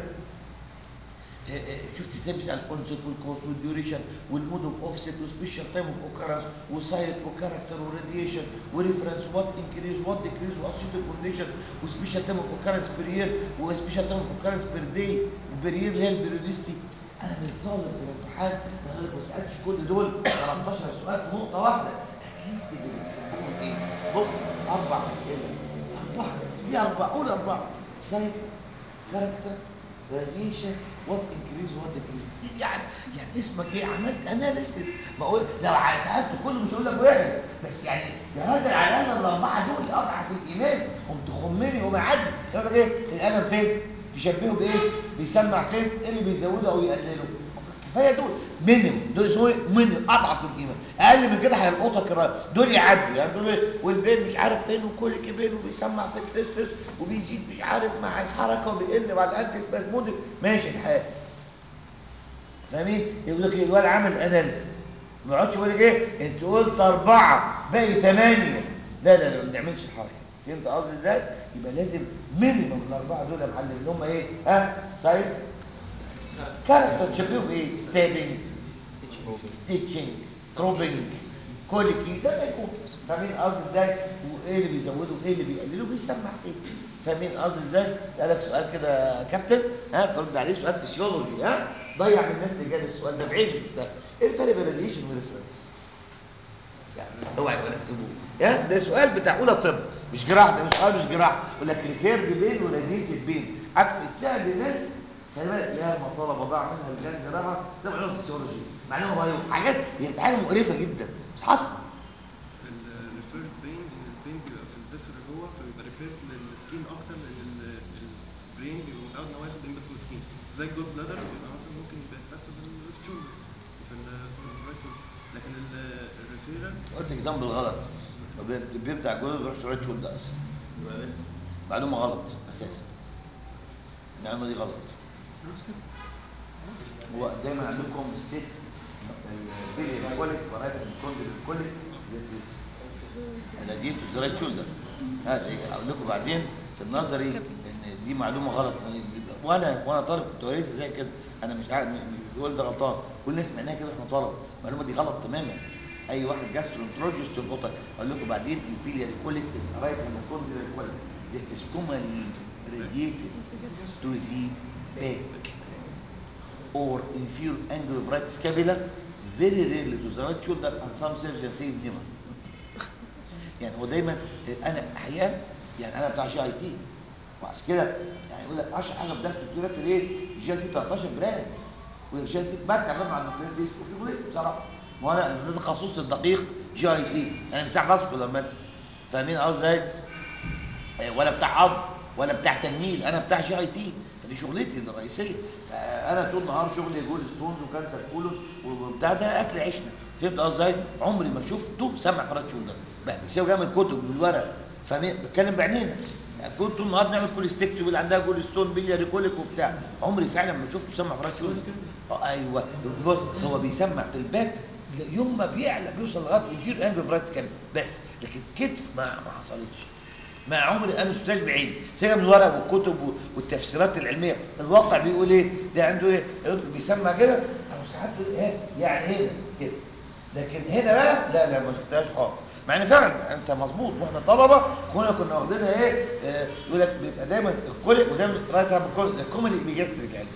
شفت ازاي بيسال الكونسبت والكورس والديوريشن والمود اوف اوفست وسبيشال تايم اوف اوكرنس وسايت وكاركتر وراديشن وريفرنس وات انكريز وات ديكريز واسيوتيك كونديشن وسبيشال تايم اوف اوكرنس بير يير وسبيشال تايم اوف اوكرنس بير داي وبير يير اللي هي البيريوديستي انا من ظالم في الامتحان انا ما سالتش كل دول 13 سؤال في نقطه واحده اتليست اللي بيحبهم ايه بص اربع اسئله اربعه في اربعه قول اربعه سايت كاركتر راديشن وات انكريز وات ديكريز يعني يعني اسمك ايه عملت اناليسيس ما اقول لو سالت كله مش هقول لك واحد بس يعني يا راجل على الاقل الاربعه دول اضعف الايمان قمت خمني ومعدي يقول لك ايه القلم فين تشبهه بايه بيسمع فين ايه اللي بيزوده او يقلله كفايه دول مينيمم دول اسمه ايه مينيمم اضعف الايمان اقل من كده هيلقطك الراجل دول يعدوا يعني دول ايه والبين مش عارف فين وكل كبين وبيسمع في التستس وبيزيد مش عارف مع الحركه وبيقل مع الانتي سبازمودك ماشي الحال فاهمين يقول لك ايه الواد عامل اناليسيس ما يقعدش يقول لك ايه انت قلت اربعه باقي ثمانيه لا لا لا ما نعملش الحركه فهمت قصدي ازاي يبقى لازم مينيمم الاربعه دول يا معلم اللي هم ايه ها سايد كاركتر تشبهه بايه ستابنج ستيتشنج ثروبنج كوليكي ده ما يكون فاهمين قصدي ازاي وايه اللي بيزوده وايه اللي بيقلله بيسمع فيه فاهمين قصدي ازاي اسالك سؤال كده يا كابتن ها ترد عليه سؤال فيسيولوجي ها ضيع من الناس اللي جاب السؤال ده بعيد مش ده ايه الفرق بين راديشن وريفرنس يعني اوعى يقول لك سيبوه يا ده سؤال بتاع اولى طب مش جراحه ده مش سؤال مش جراحه يقول لك ريفيرد بين وراديتد بين عكس السهل للناس خلي بالك يا ما طلبه ضاع منها الجان جراحه زي ما علوم فيسيولوجي معلومه بايو حاجات هي حاجه مقرفه جدا بس حصل الريفيرد بين ان البين بيبقى في الفيسر جوه فبيبقى ريفيرد للسكين اكتر لان ال- البرين بيبقى متعود ان هو ياخد بين بس من السكين زي الجول بلادر بيبقى مثلا ممكن يبقى يتحسب في الليفت شولدر في ال- في الرايت شولدر لكن ال- الريفيرال قلت اكزامبل غلط بيبدع جوه بيروح شويه شول ده اصلا معلومه غلط اساسا المعلومه دي غلط هو دايما عندكم ستيت البيلي كواليس برايت الكوندل الكوليك انا دي في رايت شولدر هذا إيه، اقول لكم بعدين في النظري ان دي معلومه غلط وانا وانا طالب كنت وريث زي كده انا مش عارف بيقول ده غلطان كلنا سمعناها كده واحنا طلبه المعلومه دي غلط تماما اي واحد جاسترونترولوجيست يلقطك اقول لكم بعدين البيلياري كوليك از رايت الكوندل الكوليك that is commonly radiated to the back or inferior angle of right scapula very rarely to the right shoulder and some surgeons say never يعني هو دايما انا احيانا يعني انا بتاع جي اي تي وعشان كده يعني يقول لك اشهر حاجه في درس الدكتوراه في ايه؟ جي اي تي 13 براند والجي اي تي بتعب مع النوكليات دي وفي بوليت بصراحه ما انا ده تخصصي الدقيق جي اي تي انا بتاع فاسكولار مثلا فاهمين قصدي ازاي؟ ولا بتاع عظم ولا بتاع تجميل انا بتاع جي اي تي فدي شغلتي الرئيسيه فانا طول النهار شغلي جول ستونز وكانسر كولون وبتاع ده اكل عيشنا فهمت قصدي ازاي؟ عمري ما شفته سمع فرات شولدر بقى بيساوي جاي من الكتب بالورق فاهمين بتكلم بعينينا يعني كنت طول النهار نعمل كوليستيكتي واللي عندها جول ستون بيلياري كوليك وبتاع عمري فعلا ما شفته سمع فرات شولدر اه ايوه بص هو بيسمع في الباك يوم ما بيعلى بيوصل لغايه الجير انجل فرايتس كامل بس لكن كتف ما ما حصلتش ما عمري انا استاذ بعيد سيبها من الورق والكتب والتفسيرات العلميه الواقع بيقول ايه ده عنده ايه بيسمع كده او ساعات بيقول ايه يعني هنا كده لكن هنا بقى لا لا ما شفتهاش خالص مع ان فعلا انت مظبوط واحنا طلبه كنا كنا واخدينها ايه آه، يقول لك بيبقى دايما الكل ودايما رايت هاب الكل الكومن الايبيجاستريك يعني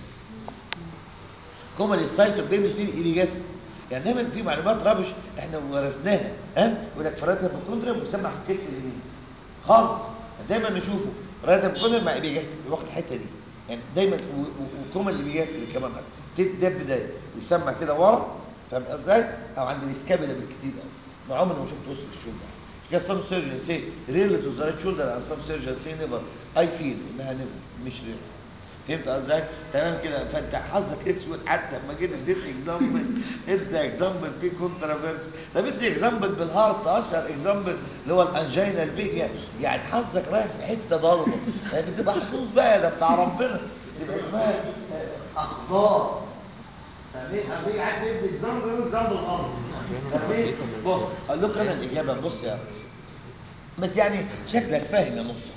كومن السايتو بيعمل تيجي ايبيجاستريك يعني دايما في معلومات رابش احنا ورثناها ها يقول لك فرات هيبوكوندريا بيسمع في الكتف اليمين خالص دايما نشوفه رايت هيبوكوندريا مع ايبيجاستريك واخد الحته دي يعني دايما و- و- وكومن الايبيجاستريك كمان ده بدايه ويسمع كده ورا فاهم ازاي او عند الاسكابيلا بالكتير قوي ما عمري ما شفت وسط الشولدر كده some surgeons say really to the right shoulder and some surgeons say never I feel انها never مش real فهمت ازاي؟ تمام كده فانت حظك اسود حتى لما جيت اديت اكزامبل ادى اكزامبل فيه كونترافيرس طب ادي اكزامبل بالهارت اشهر اكزامبل اللي هو الانجينا البيت يعني حظك رايح في حته ضلمه يعني بتبقى حظوظ بقى ده بتاع ربنا تبقى اسمها آه، اخبار فاهمين؟ اما يجي حد يدي اكزامبل يقول اكزامبل غلط فاهمين؟ بص اقول لكم انا الاجابه بص يا ريس بس يعني شكلك فاهم يا نص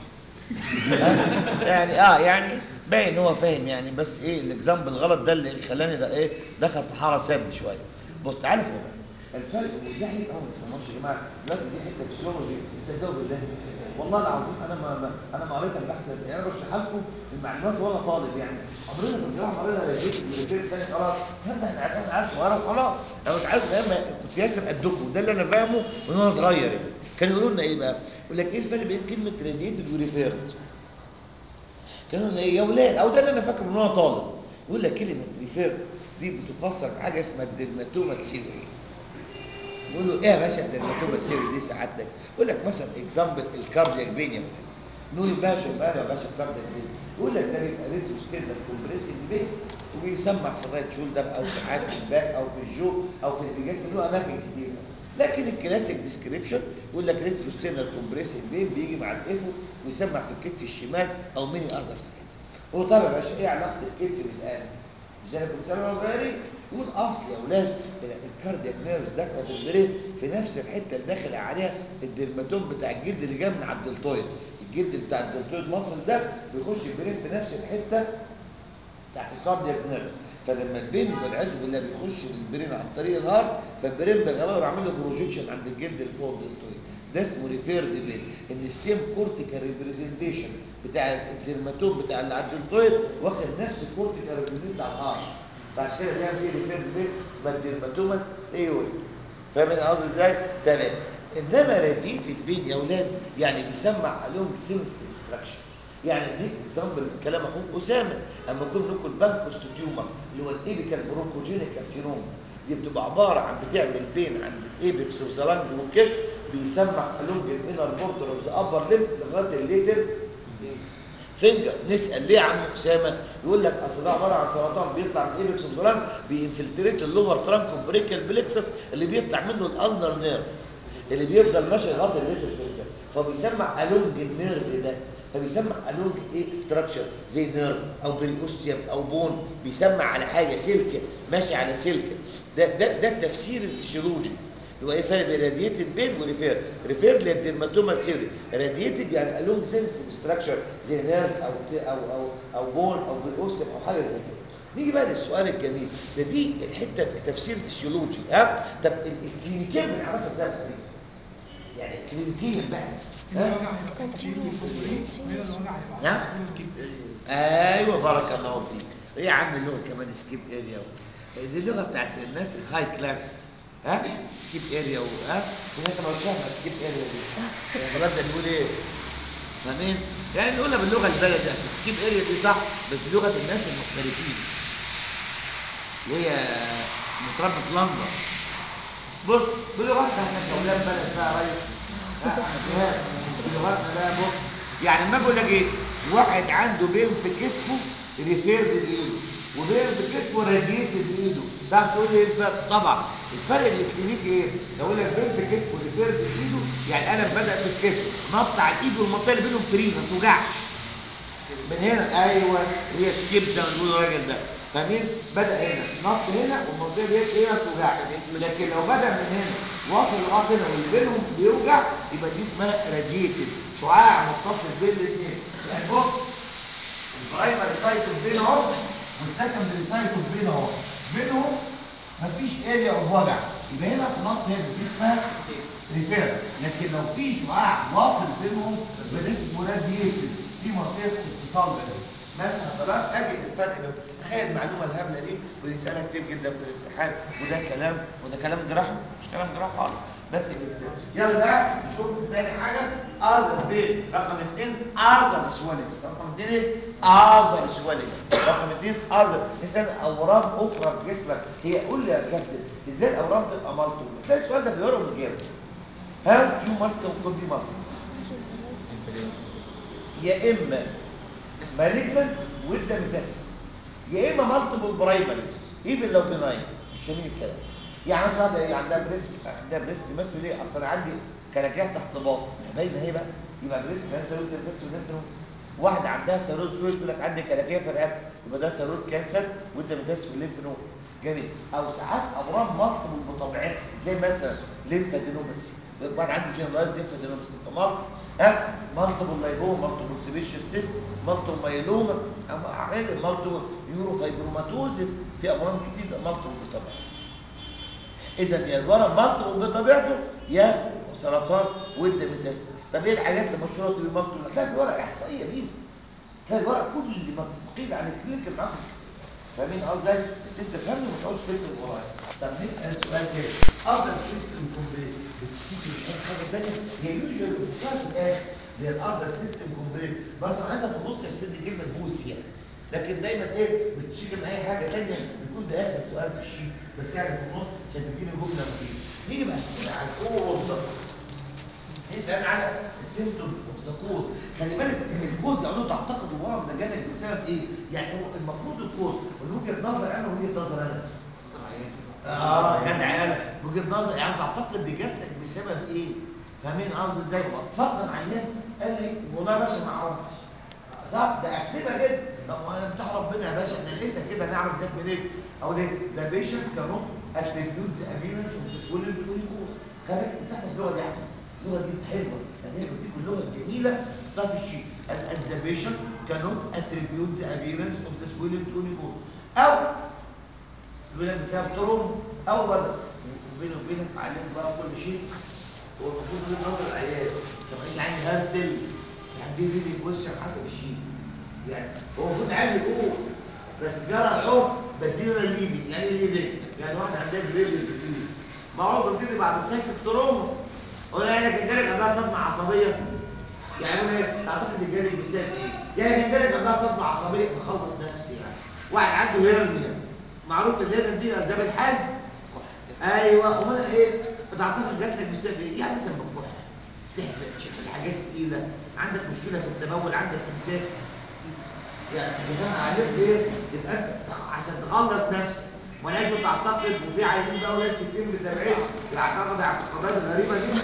يعني اه يعني باين هو فاهم يعني بس ايه الاكزامبل الغلط ده اللي خلاني ده ايه دخل في حاره سد شويه بص تعالى فوق الفرق وده حته اه ما تفهموش يا جماعه دلوقتي دي حته فيسيولوجي تصدقوا بالله والله العظيم انا ما, ما انا ما قريت البحث ده يعني انا بشرح لكم المعلومات وانا طالب يعني عمرنا في الجامعه قرينا لقيت الريفير تاني خلاص احنا احنا عارفين عارف ورا وخلاص انا مش عارف ايام ما كنت ياسر قدكم ده اللي انا فاهمه من وانا صغير يعني كانوا يقولوا لنا ايه بقى؟ يقول لك ايه الفرق بين كلمه راديتد وريفيرد؟ كانوا ايه يا ولاد او ده اللي انا فاكره من وانا طالب يقول لك كلمه ريفير دي بتفسر بحاجه اسمها الدرماتوما السيوري يقول له ايه يا باشا الدرماتوما السيوري دي سعادتك يقول لك مثلا اكزامبل الكاردياك بينيا نقول يا باشا ماله يا باشا الكاردياك بينيا يقول لك ده بيبقى ريتو ستيرنال كومبريسنج بين وبيسمع في الرايت شولدر او ساعات في الباك او في الجو او في البيجاس له اماكن كتير لكن الكلاسيك ديسكريبشن يقول لك ريتو ستيرنال كومبريسنج بين بيجي مع الافو ويسمع في الكتف الشمال او ميني اذر سايدز هو طب يا باشا ايه علاقه الكتف بالقلب زي ما كنت سامع صغيرين يقول اصل يا اولاد الكاردياك نيرفز داخله في البرين في نفس الحته اللي داخل عليها الدرماتوم بتاع الجلد اللي جاي من على الدلتويد الجلد بتاع الدلتويد مصل ده بيخش البرين في نفس الحته بتاعت الكاردياك نيرف فلما البين والعياذ بالله بيخش البرين عن طريق الهارت فالبرين بالغباء يعمل له بروجيكشن عند الجلد اللي فوق الدلتويد ده اسمه ريفيرد بين ان السيم كورتيكال ريبريزنتيشن بتاع الدرماتوم بتاع اللي على الدلتويد واخد نفس الكورتيكال ريبريزنتيشن بتاع الهارت فعشان كده بيعمل ايه ريفيرد بين اسمها الدرماتوما ثيوري فاهم انا قصدي ازاي؟ تمام انما راديتد بين يا اولاد يعني بيسمع لهم سينستيف ستراكشر يعني دي اكزامبل كلام اخوك اسامه اما كنا ناكل بانكوست تيومر اللي هو الايبيكال بروكوجينيك كارسينوما دي بتبقى عباره عن بتعمل بين عند الايبكس اوف ذا لانج والكتف بيسمع along الانر بوردر اوف ذا ابر ليمب لغايه الليتر فينجر نسال ليه يا عم اسامه يقول لك اصل ده عباره عن سرطان بيطلع من الايبكس اوف ذا لانج بينفلتريت اللور ترانك بريكال بليكسس اللي بيطلع منه الالنر نيرف اللي بيفضل ماشي لغايه الليتر فينجر فبيسمع along النيرف ده فبيسمع الونج ايه ستراكشر زي نيرف او بريوستيوم او بون بيسمع على حاجه سلكه ماشي على سلكه ده ده ده التفسير الفسيولوجي اللي هو ايه الفرق بين راديتد بين وريفير ريفير للدرماتوما سيري راديتد يعني الونج سنسيف ستراكشر زي نيرف او او او او بون او بريوستيوم او حاجه زي كده نيجي بقى للسؤال الجميل ده دي الحته تفسير فسيولوجي ها طب الكلينيكيا بنعرفها ازاي يعني الكلينيكيا بقى ها نعم ايوه بارك الله فيك ايه يا عم اللغه كمان سكيب اريا دي اللغه بتاعت الناس الهاي كلاس ها سكيب اريا و ها وانت ما فاهم سكيب اريا دي الولاد ده بيقول ايه فاهمين يعني نقولها باللغه البلدي اصل سكيب اريا دي صح بس بلغه الناس المحترفين اللي هي متربى في لندن بص بلغتنا احنا كاولاد بلد بقى يا ريس بلغتنا بقى بص يعني لما اقول لك ايه واحد عنده بين في كتفه ريفيرد بايده وبين في كتفه راديتد بايده تعرف تقول لي ايه الفرق طبعا الفرق الكلينيكي ايه اقول لك بين في كتفه ريفيرد بايده يعني انا بدا في الكتف نط على الايد والمنطقه اللي بينهم فري ما توجعش من هنا ايوه هي سكيب زي ما بيقولوا الراجل ده فاهمين بدا هنا نط هنا والمنطقه ديت ايه ما توجعش لكن لو بدا من هنا واصل لغايه هنا واللي بينهم بيوجع يبقى دي اسمها راديتد شعاع متصل بين الاثنين يعني بص البرايمري سايتوبين اهو والسكندري سايتوبين اهو بينهم مفيش اريا اوف وجع يبقى هنا بلط هنا دي اسمها ريفير لكن لو في شعاع واصل بينهم يبقى ده اسمه راديتد في منطقه اتصال بينهم ماشي حضرتك اجي الفرق بين تخيل المعلومه الهبله دي ونسالها كتير جدا في الامتحان وده كلام وده كلام جراحه مش كلام جراحه خالص بس الاستاذ يلا بقى نشوف تاني حاجه اذر بين رقم اثنين اذر سويلنجز رقم اثنين ايه اذر سويلنجز رقم اثنين اذر مثلا اورام اخرى في جسمك هي قول لي يا كابتن ازاي الاورام تبقى مالتو تلاقي السؤال ده بيقرا من غيره ها جو مالتو وكل دي مالتو يا اما مالجمنت وده مكس يا اما مالتيبل برايمري ايفن لو بناين مش فاهمين الكلام يعني مثلا واحده ايه عندها بريست عندها بريست مثل ليه اصل انا عندي كلاكيات تحت باطن باينه اهي بقى يبقى بريست كانسر وده بريست وده واحده عندها سيروز فلويد يقول لك عندي كلاكيه في الرقبه يبقى ده سيروز كانسر وده متاس في الليمف نود جميل او ساعات امراض مالتيبل بطبيعتها زي مثلا ليمفادينوباثي واحد عنده جنرالايز ليمفادينوباثي مالتيبل ها مالتيبل لايبوما مالتيبل سيبيشيس سيست مالتيبل مايلوما اما غير مالتيبل يوروفايبروماتوزيس في امراض كتير مالتيبل بطبيعتها اذا يا الورم مالتيبل بطبيعته يا سرطان ودة متاسس طب ايه الحاجات المشهوره اللي مالتيبل هتلاقي في ورقه احصائيه ليه تلاقي الورق كل اللي قيل عن الكلينيكال معاكم فاهمين قصدي بس انت فهمني وما تقعدش تكتب ورايا طب نسال سؤال تاني افضل سيستم كومبليت بتشتكي من اي حاجه ثانيه هي يوجوال بتاعت الاخر اللي هي الافضل سيستم كومبليت بس انت تبص يا سيدي كلمه بوسيا لكن دايما ايه بتشتكي من اي حاجه ثانيه بيكون ده اخر سؤال في الشيء بس يعني في النص عشان تديني جمله مفيده نيجي بقى كده على الكوز نسال على السيمتوم اوف ذا كوز خلي بالك ان الكوز او تعتقد الورم ده جالك بسبب ايه يعني هو المفروض الكوز من وجهه نظر انا وجهه نظر انا اه جدع انا وجهه نظر يعني تعتقد دي جات لك بسبب ايه فاهمين قصدي ازاي اتفضل عيان قال لي والله يا باشا ما اعرفش صح ده اكتبها كده طب وانا بتاع ربنا يا باشا انا لقيتها كده نعرف جت منين او ليه ذا بيشنت كانوا اتريبيوت ذا ابيرنس اوف ذا سويلنج تو كوز خليك تحفظ اللغه دي يعني اللغه دي حلوه انا هي بديك اللغه الجميله ده في الشيء الاكزابيشن cannot attribute the appearance of the swelling to any cause او يقول لك بسبب تروم او بدل وبيني وبينك عليك بقى كل شيء هو المفروض ان نظر العيال طب ايه يعني هرتل يعني دي دي كويشن حسب الشيء يعني هو المفروض عادي يقول بس جرى الحب بدينا الليبي يعني ايه ليبي يعني واحد عندها جريد كتير معروف بتبتدي بعد السايكل تروما قلنا لك الجالك عندها صدمه عصبيه يعني انا ايه اعتقد الجالك بيسبب ايه يعني الجالك عندها صدمه عصبيه بخلص نفسي يعني واحد عنده هيرنيا معروف الهيرنيا دي اسباب الحزن ايوه امال ايه بتعتقد جات لك بسبب ايه يعني مثلا بكح تحزن شوف الحاجات تقيله عندك مشكله في التبول عندك امساك يعني دفاع عليك ايه تبقى انت عشان تخلص نفسك ولاش تعتقد وفي عيانين بقى ولاد 60 ب 70 يعتقد اعتقادات غريبه دي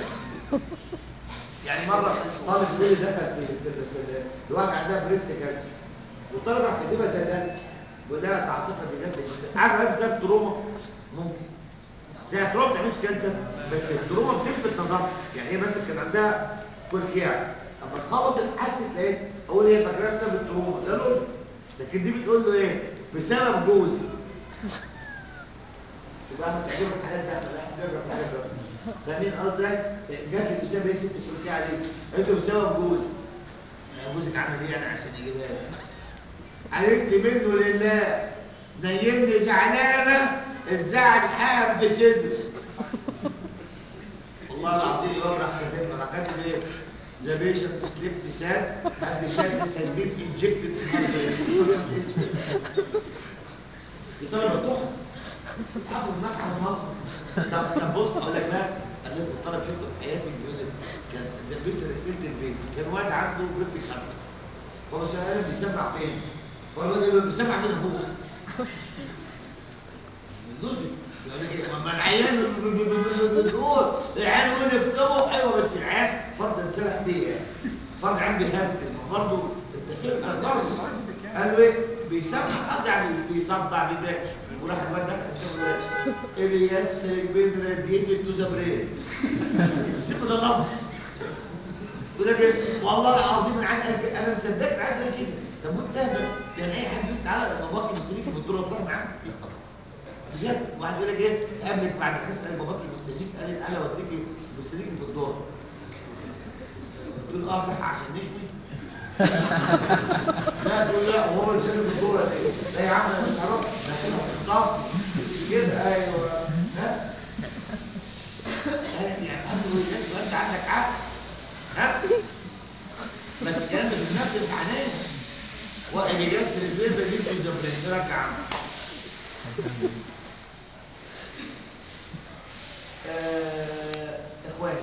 يعني مره طالب ليه دخل في في في الواحد عندها بريست كان والطالب راح كاتبها زي ده وده تعتقد بجد عارف ايه بسبب تروما ممكن زي التروما ما بتعملش كانسر بس التروما بتلفت نظرها يعني هي بس كان عندها كوركيع اما تخبط الحاسه تلاقيه اقول ايه فاكرها بسبب التروما لا لا لكن دي بتقول له ايه بسبب جوزي يبقى ما تعجبك الحاجات دي احنا لا نجرب الحاجات دي فاهمين قصدك جات لي بسبب ايه ست الكوركيع عليك قلت له بسبب جوزي جوزك عمل ايه يعني عشان يجيبها لي علمت منه لله نيمني زعلانه الزعل حاب في صدري والله العظيم يقول راح كاتب راح كاتب ايه ذا بيشنت سليبت ساد قد شاد has been injected in her brain الطلبه تحفه حافظ نفسه في مصر طب طب بص اقول لك بقى انا لسه طالب شفته في حياتي بيقول لك كان لسه رسمت البيت كان واد عنده بنت خمسه هو سأل بيسمع فين فالواد يقول له بيسمع فين اخوك اللوجيك ما العيان بتقول العيان يقول يكتبه ايوه بس العيان فرض انسرح بيه فرض عام بيهرتل ما برضه انت فكر برضه قال له ايه بيسمع قصدي يعني بيصدع بيدك وراح الواد دخل الياستريك بين راديتد تو ذا برين سيبوا ده لفظ يقول لك إيه؟ والله العظيم انا عايز أجي- انا مصدقك عايز أجي كده طب وانت اهبل يعني اي حد يقول تعالى باباك مستنيك في الدور تروح معاه بجد واحد يقول لك ايه قابلك بعد الحس قال باباك مستنيك قال انا اوديك مستنيك في الدور تقول اه صح عشان نشوي لا تقول لا وهو مستني في الدور دي لا يا عم انا مش هروح ده كده بالظبط كده ايوه ها يعني قبل ما انت عندك عقل ها بس الكلام ده في نفس الحنان وإن يسر الزيادة دي في الزبرين نرجع آه، إخواني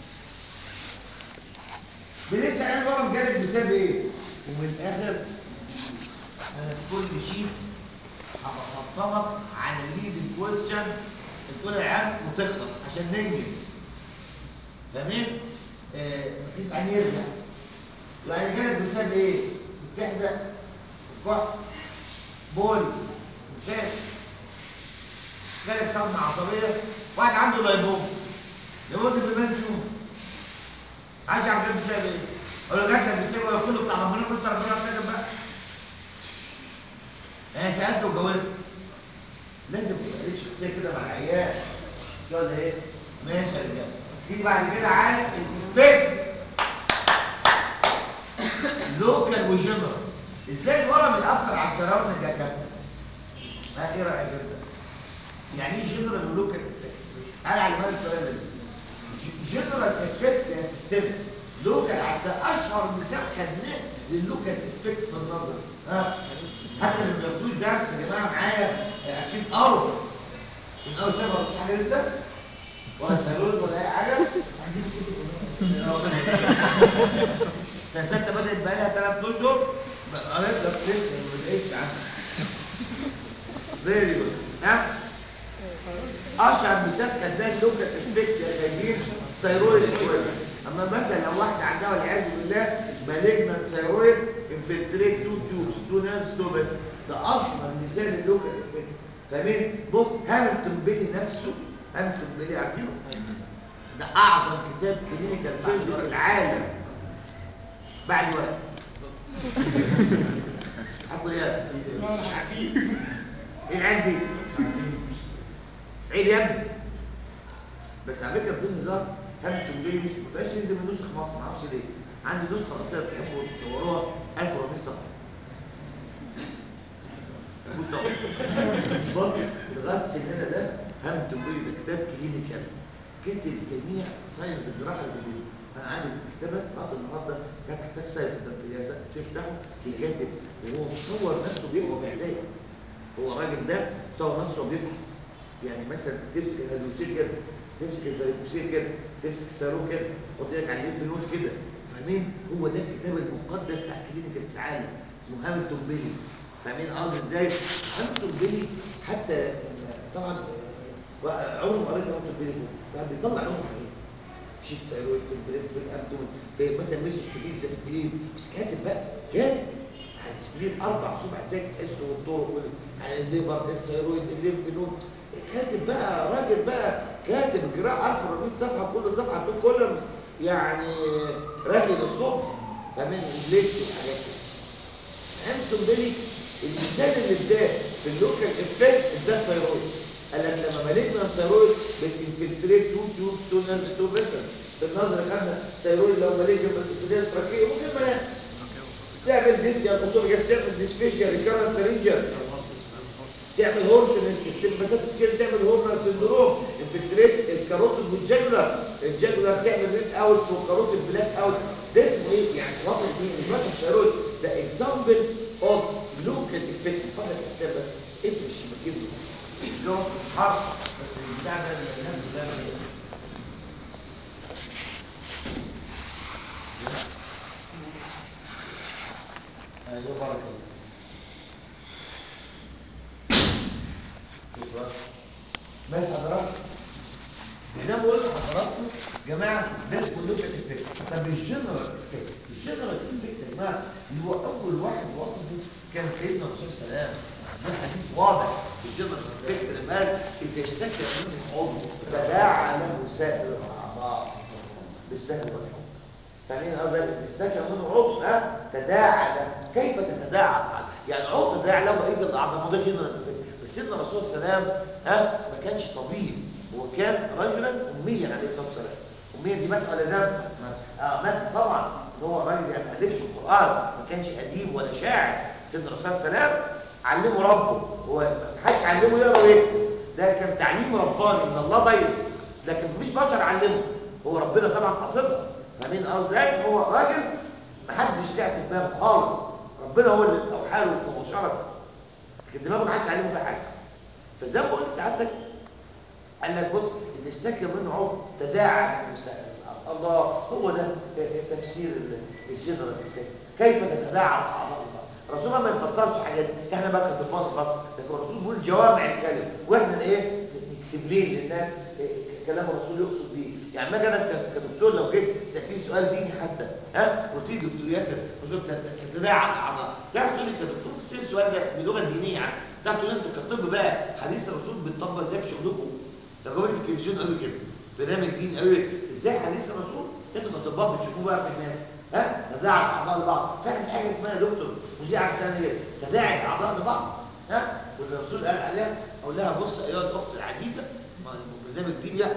بنسأل عن الورم جالك بسبب إيه؟ ومن الآخر أنا في كل شيء هبخططك على الليدنج كويستشن تقول يا عم وتخلص عشان ننجز فاهمين؟ آه، مفيش عن يرجع يعني جالك بسبب ايه؟ بتحزق كح بول انسان جالك صدمة عصبية واحد عنده لايبوم يموت في بنت يوم عايز يعرف جاب بسبب ايه؟ اقول له جات لك بسبب ولا كله بتاع ربنا كنت ربنا بتاعك بقى انا سالته وجاوبت لازم تبقى شخصيه كده مع العيال كده ايه؟ ماشي يا رجاله تيجي بعد كده عارف الفكر لوكال وجنرال ازاي الورم يأثر على السراوند يا كابتن؟ ها ايه رايك انت؟ يعني ايه جنرال ولوكال افكت؟ تعالى على بالك الطريقه دي جنرال افكتس يا سيستم لوكال على السراوند اشهر مثال خدناه للوكال افكت في النظر ها حتى اللي ما بياخدوش درس يا جماعه معايا اكيد قروا من اول سنه ما حاجه لسه ولا سالون ولا اي حاجه سنه سته بدات بقى لها ثلاث اشهر قريت لك لسه ما بداتش عنها فيري جود ها اشهر مثال خدناه اللوكال افكت يا خايبين ثيرويد شويه اما مثلا لو واحده عندها والعياذ بالله مالجنت ثيرويد انفلتريت تو تيوبس تو نيرفز تو بس ده اشهر مثال اللوكال افكت فاهمين بص هاملتون بيلي نفسه هاملتون بيلي عارفينه ده اعظم كتاب كلينيكال فيلد في العالم بعد وقت حطوا يا ايه العيال دي عيب يا ابني بس على فكره بدون هزار هاملتون بيلي مش مبقاش ينزل من نسخ مصر معرفش ليه عندي نسخه اصليه بتحبوا تصوروها 1400 صفحه مش طبعا بص لغايه سننا ده هاملتون بيلي ده كتاب كلينيكال كاتب جميع ساينس الجراحه الجديده انا عندي الكتابه بعد النهارده ساعات تحتاج ساينس الدنيا تفتحه كاتب وهو مصور نفسه بيفحص ازاي هو الراجل ده صور نفسه بيفحص يعني مثلا تمسك الهيدروسيل كده تمسك الفاريكوسيل كده تمسك الصاروخ كده حط ايدك على اليد نور كده فاهمين هو ده الكتاب المقدس بتاع الكلينيكال في العالم اسمه هاملتون بيلي فاهمين قصدي ازاي هاملتون بيلي حتى طبعا عمره ما قريت هاملتون بيلي كله بيطلع لهم حاجات شيت ثيرويد في البريست في الابدومن في مثلا مش سبلين زي سبلين بس كاتب بقى كاتب على السبلين اربع صبع زي الحس والطرق وال- على الليفر الثيرويد الليمف نود كاتب بقى راجل بقى كاتب قراءة 1400 صفحه كل صفحه دول كلهم يعني راجل الصبح فاهمين الليل والحاجات دي هاملتون بيلي المثال اللي اداه في اللوكال افكت ده الثيرويد قال لك لما مالجنا الثيرويد بتنفلتريت تو تيوبس تو نيرفز تو فيسل في النظر خدنا ثيرويد لو مالجنا بالانفلتريت تراكيه ممكن ما تعمل ديستيال اسورجاس تعمل ديسفيشيا ريكارنت رينجر تعمل هورسنس السمباثات تشيل تعمل هورنر سندروم انفلتريت الكاروتيد والجاجولار الجاجولار تعمل ريد اوتس والكاروتيد بلاك اوت ده اسمه ايه يعني واضح مين مش بس الثيرويد ده اكزامبل اوف لوكال افكت فضلك استاذ بس افرش مكانه اللي هو مش حرص بس البتاع ده اللي الناس بتعمل ايه ايوه بارك الله ماشي حضرتك زي ما بقول لحضراتكم يا جماعه ده اسمه لوكال افكت طب الجنرال افكت الجنرال افكت يا جماعه اللي هو اول واحد وصفه كان سيدنا الرسول صلى الله عليه وسلم ده حديث واضح الجنرال افكت لما قال اذا اشتكى منه عضو تداعى له سائر الاعضاء بالسهل والحب فاهمين قصدي اذا اشتكى منه عضو ها تداعى له كيف تتداعى الأعضاء؟ يعني عضو تداعى له بقيه الاعضاء ما ده جنرال بس سيدنا الرسول صلى الله عليه وسلم ها ما كانش طبيب هو كان رجلا اميا عليه الصلاه والسلام اميا دي مات ولا زاد اه مات طبعا هو راجل يعني ما الفش القران ما كانش اديب ولا شاعر سيدنا الرسول صلى الله عليه وسلم علمه ربه هو ما حدش علمه يقرا ويكتب ده كان تعليم رباني من الله ضيق لكن مفيش بشر علمه هو ربنا طبعا قصدها فاهمين اه ازاي هو راجل ما حدش تعب في دماغه خالص ربنا هو اللي اوحى له مباشره لكن دماغه ما حدش علمه في حاجه فزي ما قلت سعادتك قال لك بص اذا اشتكى منه عضو تداعى له سائر الارض الله هو ده تفسير الجنرال كيف تتداعى الاعضاء البعض الرسول ما يفسرش حاجات دي. احنا بقى كضمان الرسول لكن الرسول بيقول جوامع الكلم واحنا ايه نكسبلين للناس إيه كلام الرسول يقصد بيه يعني ما انا ك- كدكتور لو جيت سالتني سؤال ديني حتى ها قلت لي دكتور ياسر قلت له تتداعى الاعضاء تعرف تقول لي كدكتور تسال السؤال ده بلغه دينيه يعني تعرف تقول لي انت كطب بقى حديث الرسول بتطبق ازاي في شغلكم لو جابوا لي في التلفزيون قالوا كده برنامج دين قالوا لي ازاي حديث الرسول انتوا كظباط بتشوفوه بقى في الناس ها تداعى الاعضاء لبعض فعلا في حاجه اسمها يا دكتور مذيعه ثانيه تداعي الاعضاء لبعض ها والرسول قال عليها اقول لها بص ايها الاخت العزيزه ما برنامج دين لا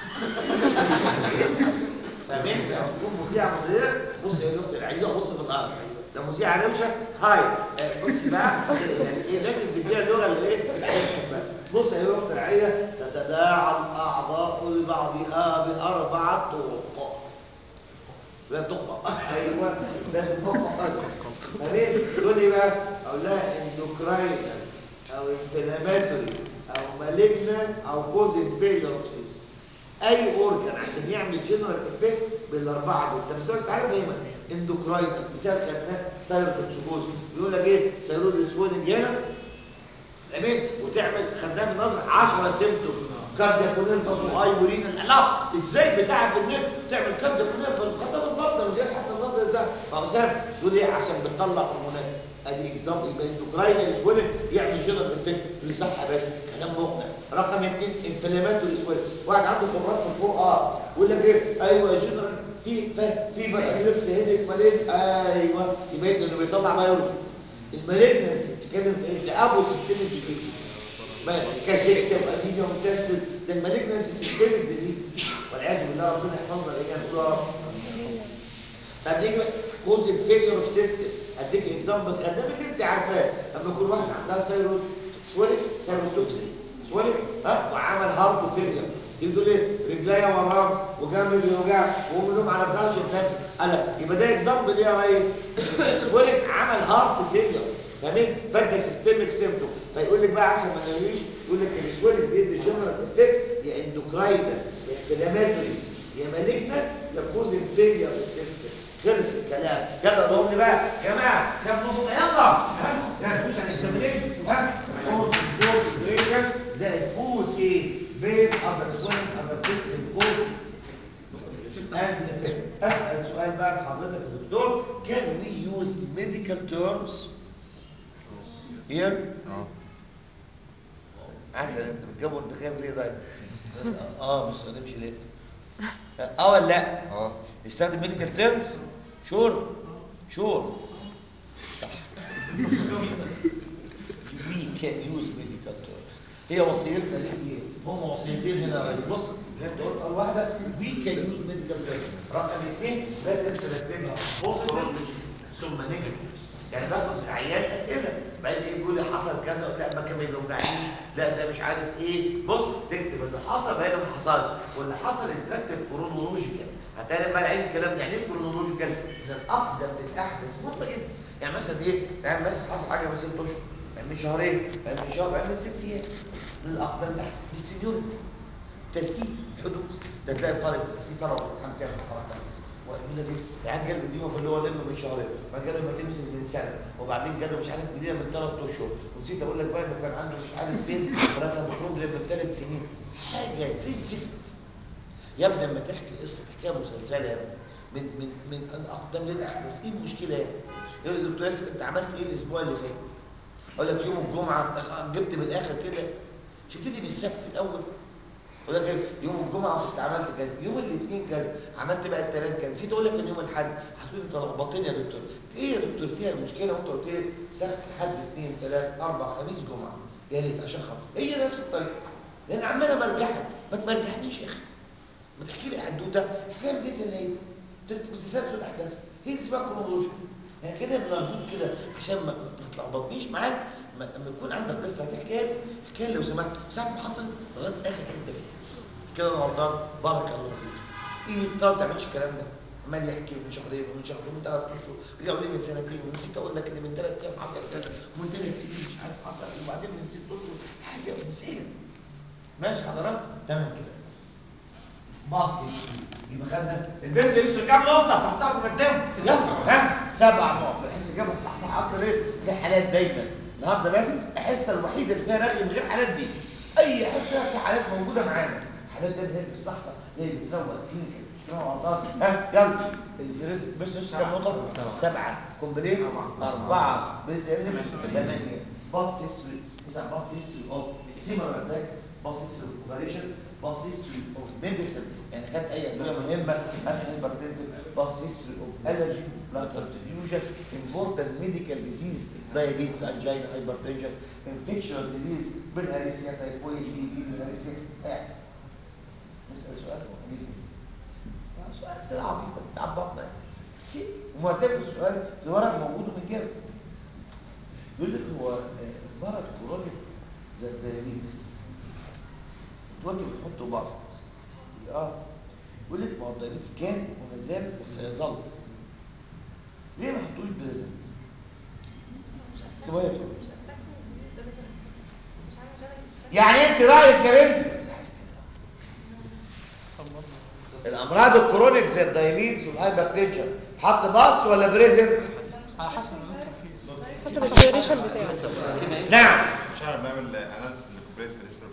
فاهمين لما تكون مذيعه مديره بص يا الاخت العزيزه وبص في الارض لو مذيعه روشه هاي آه، بص بقى يعني ايه لازم تديها اللغه اللي ايه بقى. بص يا الاخت العزيزه تتداعى الاعضاء لبعضها باربعه طرق لا تخطأ ايوه لازم تخطأ فمين تقول لي بقى اقول لها اندوكراين او انفلاماتوري او مالجنا او كوزن فيلر اوف سيستم اي اورجن عشان يعمل جنرال افكت بالاربعه دول طب مثال تعالى دايما اندوكراين مثال خدناه سايروتوكسيكوز بيقول لك ايه سيرود سوينج هنا جميل وتعمل خدناه في النظر 10 سيمتوم كاردياكونيرفس واي ورينا لا ازاي بتاعك النت تعمل كاردياكونيرفس وخدها بالضبط من غير حتى النظر ده ما اسامه تقول ايه عشان بتطلع هرمونات ادي اكزامبل يبقى اندوكراين سويلنج يعمل جنرال افكت اللي صح يا باشا كلام مقنع رقم اثنين انفلاماتوري سويلنج واحد عنده خبرات في الفوق اه يقول لك ايه ايوه يا جنرال في فيفر اكليبس هيدك مالين ايوه يبقى انه بيطلع فيروس المالجنسي بتتكلم في ايه ده ابو سيستميك ديزيز ما كاشيكسيا وانيميا وكانسر ده المالجنسي سيستميك ديزيز والعياذ بالله ربنا يحفظنا الايام نقول يا رب طب نيجي بقى كوزك فيلير اوف سيستم اديك اكزامبل خدام اللي انت عارفاه لما يكون واحد عندها سايرو سويلك سايروتوكسي سويلك ها وعمل هارت فيلير يقول ايه رجليا ورام وجنبي بيوجع وهم النوم على فراش النفس قال يبقى ده اكزامبل ايه يا ريس سويلك عمل هارت فيلير فاهمين فده سيستميك سيمتوم فيقول لك بقى عشان ما نقوليش يقول لك السويلك بيدي جنرال افكت يا اندوكراينال يا انفلاماتوري يا مالجنا يا كوزن فيلير سيستم خلص الكلام يلا قولوا لي بقى يا جماعه كام نقطه يلا ها يعني مش هنستمرين ها كورس كورس زائد كورس ايه بين اذر سوين اذر سيستم كورس اسال سؤال بقى لحضرتك يا دكتور can we use medical terms here اه عسل انت بتجاوب انت خايف ليه طيب اه مش هنمشي ليه اه ولا لا اه يستخدم ميديكال تيرمز شور شور we can use medical terms هي وصيتنا ليك ايه هم وصيتين هنا يا ريس بص زي ما قلت اول واحده we can use medical terms رقم اثنين لازم ترتبها بوزيتيف ثم نيجاتيف يعني باخد من العيان اسئله بعدين ايه بيقول لي حصل كذا لا ما كان ما يوجعنيش لا ده مش عارف ايه بص تكتب اللي حصل بعدين ما حصلش واللي حصل يترتب كرونولوجيكال هتعرف بقى العين الكلام يعني ايه كرونولوجيكال من الاقدم للاحدث مهمه جدا يعني مثلا ايه يعني مثلا حصل حاجه من ست اشهر يعني من شهرين يعني من شهر يعني من ست ايام من الاقدم للاحدث السينيورتي ترتيب الحدود ده تلاقي طالب في طلبه بتفهم تعمل حركه ويقول لك ايه العيال جاله ديما في اللي هو لما من شهرين ما جاله ما تمسك من سنه وبعدين جاله مش عارف جديده من ثلاث اشهر ونسيت اقول لك بقى انه كان عنده مش عارف فين ثلاثه بكروندريا من ثلاث سنين حاجه زي الزفت يا ابني لما تحكي قصه تحكيها مسلسله يا ابني من من من الاقدم للاحدث ايه المشكله يعني؟ يقول لي دكتور ياسر انت عملت ايه الاسبوع اللي فات؟ اقول لك يوم الجمعه جبت من الاخر كده تبتدي بالسبت الاول ولكن يوم الجمعه كنت عملت كذا يوم الاثنين كذا عملت بقى الثلاث كذا نسيت اقول لك ان يوم الاحد هتقول انت لخبطتني يا دكتور ايه يا دكتور فيها المشكله وانت قلت لي سبت حد اثنين ثلاث اربع خميس جمعه يا ريت عشان خاطر هي نفس الطريقه لان عمال برجعها ما تمرجحنيش يا اخي ما تحكي لي حدوته الحكايه بديت اللي هي بتسلسل الاحداث هي دي اسمها كرونولوجيا يعني كده بنربط كده عشان ما ما تلخبطنيش معاك ما- لما يكون عندك قصه هتحكيها لي احكيها لي لو سمحت ساعه ما حصل لغايه اخر حته فيها كده انا غلطان بارك الله فيك ايه انت ما بتعملش الكلام ده عمال يحكي من شهرين ومن شهرين ومن ثلاث اشهر ويقول لي من سنتين ونسيت اقول لك ان من ثلاث ايام حصل كذا ومن ثلاث سنين مش عارف حصل إيه، وبعدين من ست اشهر حاجه مسيله ماشي حضرتك تمام كده باص يبقى خدنا البيرس يوصل كام نقطة صحصحوا مقدمه يلا ها سبع نقط بحس اجابها صحصح اكتر ايه في حالات دايما النهارده بس الحصة الوحيدة اللي فيها رغي من غير حالات دي اي حصة في حالات موجودة معانا حالات ده هي اللي بتصحصح هي اللي بتروق كلينيكال شنو غلطات ها يلا البيرس يوصل كام نقطة سبعة كومبليت أربعة بيرس ثمانية باص هيستوري إذا باص هيستوري أوف سيميلار أتاكس باص هيستوري أوف أوبريشن باص هيستوري أوف ميديسن يعني خد أي أدوية مهمة أنتي هايبرتنسيف باص هيستوري أوف ألرجي بلاد ترانسفيوجن important medical disease diabetes angina hypertension infectious disease بالهرسيا تايفويد بي بي بالهرسيا قاعد نسأل سؤال وحبيبي سؤال سؤال عبيط بتاع بطنك بس ومعتبر السؤال الورق موجود من كده يقول لك هو آه، مرض كرونيك زي الدايابيتس دلوقتي بنحطه بسط اه يقول لك ما هو الدايابيتس كان وما زال وسيظل ليه ما حطوش بريزنت؟ سواء يعني انت رايك يا بنت الامراض الكرونيك زي الدايابيتس والهايبرتنشن حط باص ولا بريزنت؟ على حسب الدكتور فيه حسب الديوريشن بتاعه نعم مش عارف بنعمل اناليسيس للكوبريت في الهيستوري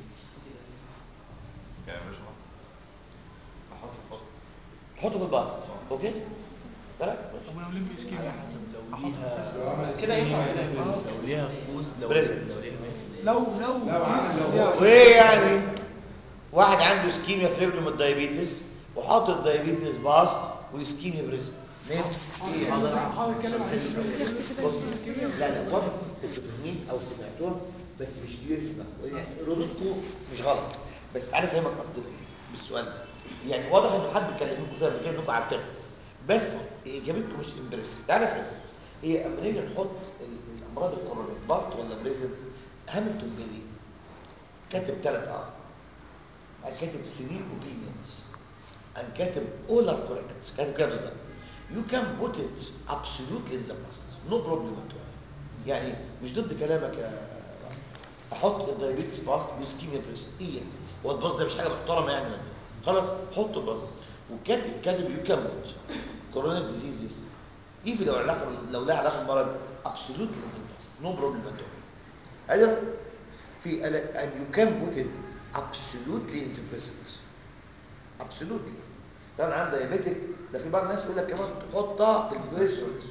كان يا باشا احط في البوست حطه في الباص اوكي؟ تمام طب ولو ليمبي سكيم كده ينفع كده ينفع بريزنت لو لو كيس وايه يعني واحد عنده سكيميا في رجله من الدايابيتس وحاطط دايابيتس باص وسكيميا بريزنت ليه؟ ايه يعني؟ حاول اتكلم عن بص لا لا واضح انتوا فاهمين او سمعتوها بس مش كبير في دماغكم يعني ردودكم مش غلط بس انا فاهمك قصدك ايه بالسؤال ده يعني واضح ان حد كلمكم فيها قبل كده انكم عارفينها بس اجابتكم مش امبريسيف تعالى فاهم هي اما نيجي نحط ال- الامراض الكورونيك باست ولا بريزن هاملتون بيلي كاتب ثلاث اه كاتب سنين اوبينيونز and كاتب all are correct كاتب كده بالظبط you can put it absolutely in the past no problem at all يعني مش ضد كلامك يا رامي. احط الدايابيتس باست وسكيميا بريست ايه يعني هو الباص ده مش حاجه محترمه يعني خلاص حط الباص وكاتب كاتب يو كان بوت كورونا ديزيزز ايه لو علاقه لو لها علاقه بمرض absolutely in the past no problem at all هذا في and you can put it absolutely in the present absolutely طبعا عنده دايابيتك ده في بعض الناس يقول لك كمان تحطها في البريسورز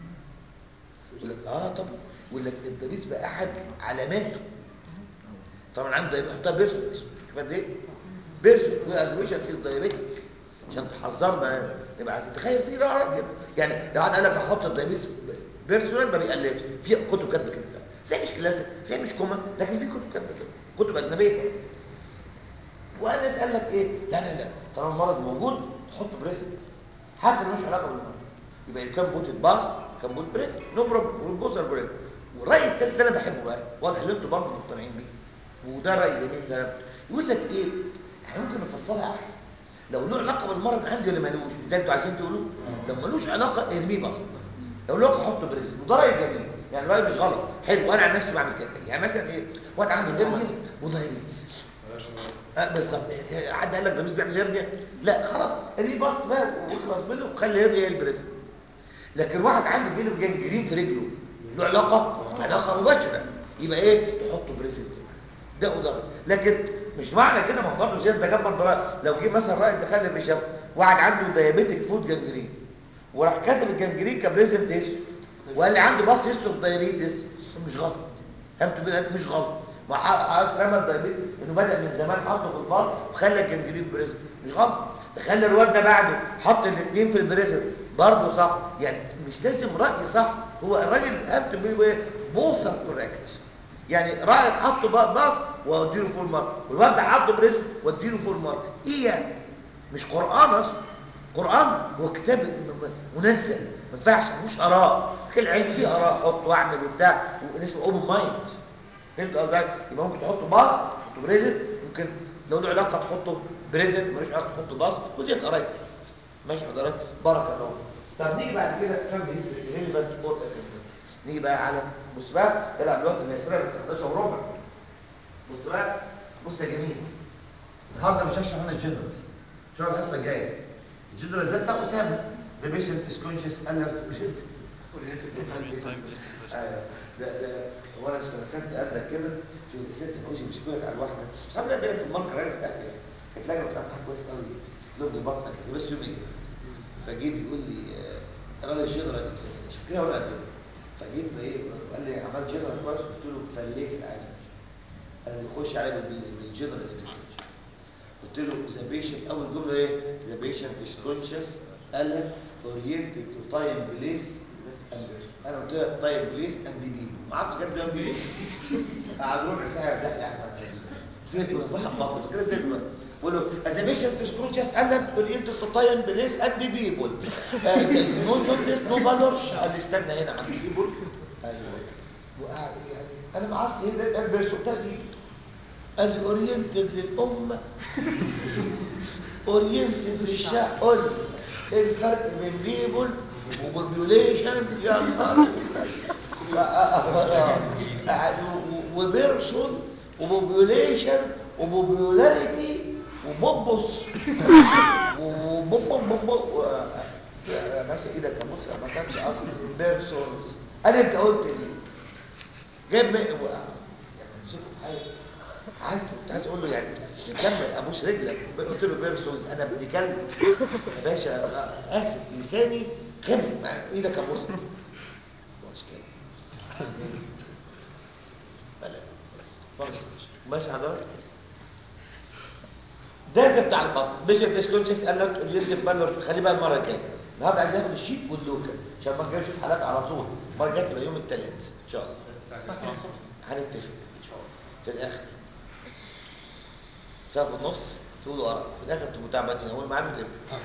يقول لك اه طبعا يقول لك الدايابيتس بقى احد علاماته طبعا عنده دايابيتس يحطها بيرسونز شوف قد ايه بيرسون وادويشن از دايابيتك عشان تحذرنا يبقى تتخيل في رأي كده يعني لو حد قال لك احط الدايابيتس بيرسونال ما بيألفش في كتب كاتبه كده فعلا. زي مش كلاسيك زي مش كومن لكن في كتب كاتبه كده كتب اجنبيه وانا اسال لك ايه لا لا لا طالما المرض موجود تحط بريسن حتى ملوش علاقه بالمرض يبقى كان بوت باس كان بوت بريسن نو بروبلم والبوزر بريسن والراي الثالث اللي انا بحبه بقى واضح ان انتوا برضه مقتنعين بيه وده راي جميل فعلا يقول لك ايه احنا ممكن نفصلها احسن لو له علاقه بالمرض عندي ولا مالوش ده انتوا عايزين تقولوا لو ملوش علاقه ارميه بس لو له علاقه حطه بريسن وده راي جميل يعني راي مش غلط حلو وانا عن نفسي بعمل كده يعني مثلا ايه واحد عنده هرنيا ودايابيتس آه بالظبط آه، حد قال لك ده مش بيعمل هرنيا لا خلاص ارميه باست بقى واخلص منه وخلي هرنيا هي البريزن لكن واحد عنده جلب جنجرين في رجله له علاقه علاقه مباشره يبقى ايه تحطه بريزنت ده وده لكن مش معنى كده ما هو برضه زي ده جبر براء لو جه مثلا رائد دخل في شاف واحد عنده دايابيتك فود جنجرين وراح كاتب الجنجرين كبريزنتيشن وقال لي عنده باص هيستوري في دايابيتس مش غلط همت مش غلط ما ح- عارف رمى الدايابيتس انه بدا من زمان حطه في البطن وخلى الجنجرين بريزنت مش غلط ده خلى الواد ده بعده حط الاثنين في البريزنت برضه صح يعني مش لازم راي صح هو الراجل هابت بوث ار كوريكت يعني رايك حطه ب- باص واديله فول مارك والواد ده حطه بريزنت واديله فول مارك ايه يعني مش قران اصلا قران هو كتاب م- م- منزل ما ينفعش ما فيهوش اراء كل علم فيه اراء حط واعمل وبتاع اسمه اوبن مايند فهمت قصدي يبقى ممكن تحطه باص تحطه بريزنت ممكن لو له علاقه تحطه بريزنت ملوش علاقه تحطه باص ودي قرايت ماشي حضرتك بارك الله طب نيجي بعد كده فهم هيستوري ريليفنت فور نيجي بقى على بص بقى تلعب الوقت الميسره بس 11 وربع بص بقى بص يا جميل النهارده مش هشرح انا الجنرال شوف الحصه الجايه الجنرال ده بتاع اسامه ذا بيشنت از كونشس اليرت ايوه ده ده وانا في سنه سته قبلك كده في ست كوشي بيشكرك على الواحده مش عارف ده في الماركه راجل بتاعتي يعني كانت لاقيه بتاع حاجه كويس قوي لوج بطنك كنت بس يوم ايه فجيب بيقول لي آه، انا لي جنرال اكسبيرينس فاكرها ولا قد إيه؟ فجيب ايه قال لي عملت جنرال كويس قلت له فليت العالم قال لي خش عليا بال- بالجنرال اكسبيرينس قلت له ذا بيشنت اول جمله ايه ذا بيشنت از كونشس الف اورينتد تو تايم بليس انا قلت له تايم بليس اند بي ما اعرفش كام تايم بليس قعد ربع ساعه يرتاح يا احمد كده واحد بطل كده زي دلوقتي بقول له ذا بيشنت از كونشس الف اورينتد تو تايم بليس اند بيبول نو جوندس نو بالور قال لي استنى هنا عند بيبول ايوه وقعد يعني انا ما اعرفش ايه ده البرسو تاني قال لي اورينتد للامه اورينتد للشعب قول لي ايه الفرق بين بيبل وبوبيوليشن يا نهار أسود. وبيرسون وبوبيوليشن وبوبيولاريتي وبوبوس وبوبو ماشي ايدك يا بص ما كانش اصلا بيرسونز قال انت قلت دي جايب من يعني مسكه في حاجه عايز كنت عايز اقول له يعني نكمل ابوس رجلك قلت له بيرسونز انا ابن كلب يا باشا اسف لساني كمل مع ايدك ابوس مش كده بلا ماشي ماشي حضرتك ده زي بتاع البطن بيشن ديسكونشس قال لك اورينتد بالور خليه بقى المره الجايه النهارده عايز اخد الشيك واللوكا عشان ما نجيش نشوف حالات على طول المره الجايه تبقى يوم الثلاث ان شاء الله هنتفق في الاخر ساعه في النص تقولوا اه في الاخر تبقوا تعبانين اول ما عامل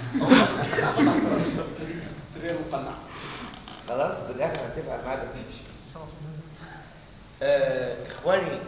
تريد مقنع خلاص في الاخر هنتفق على الميعاد نمشي آه اخواني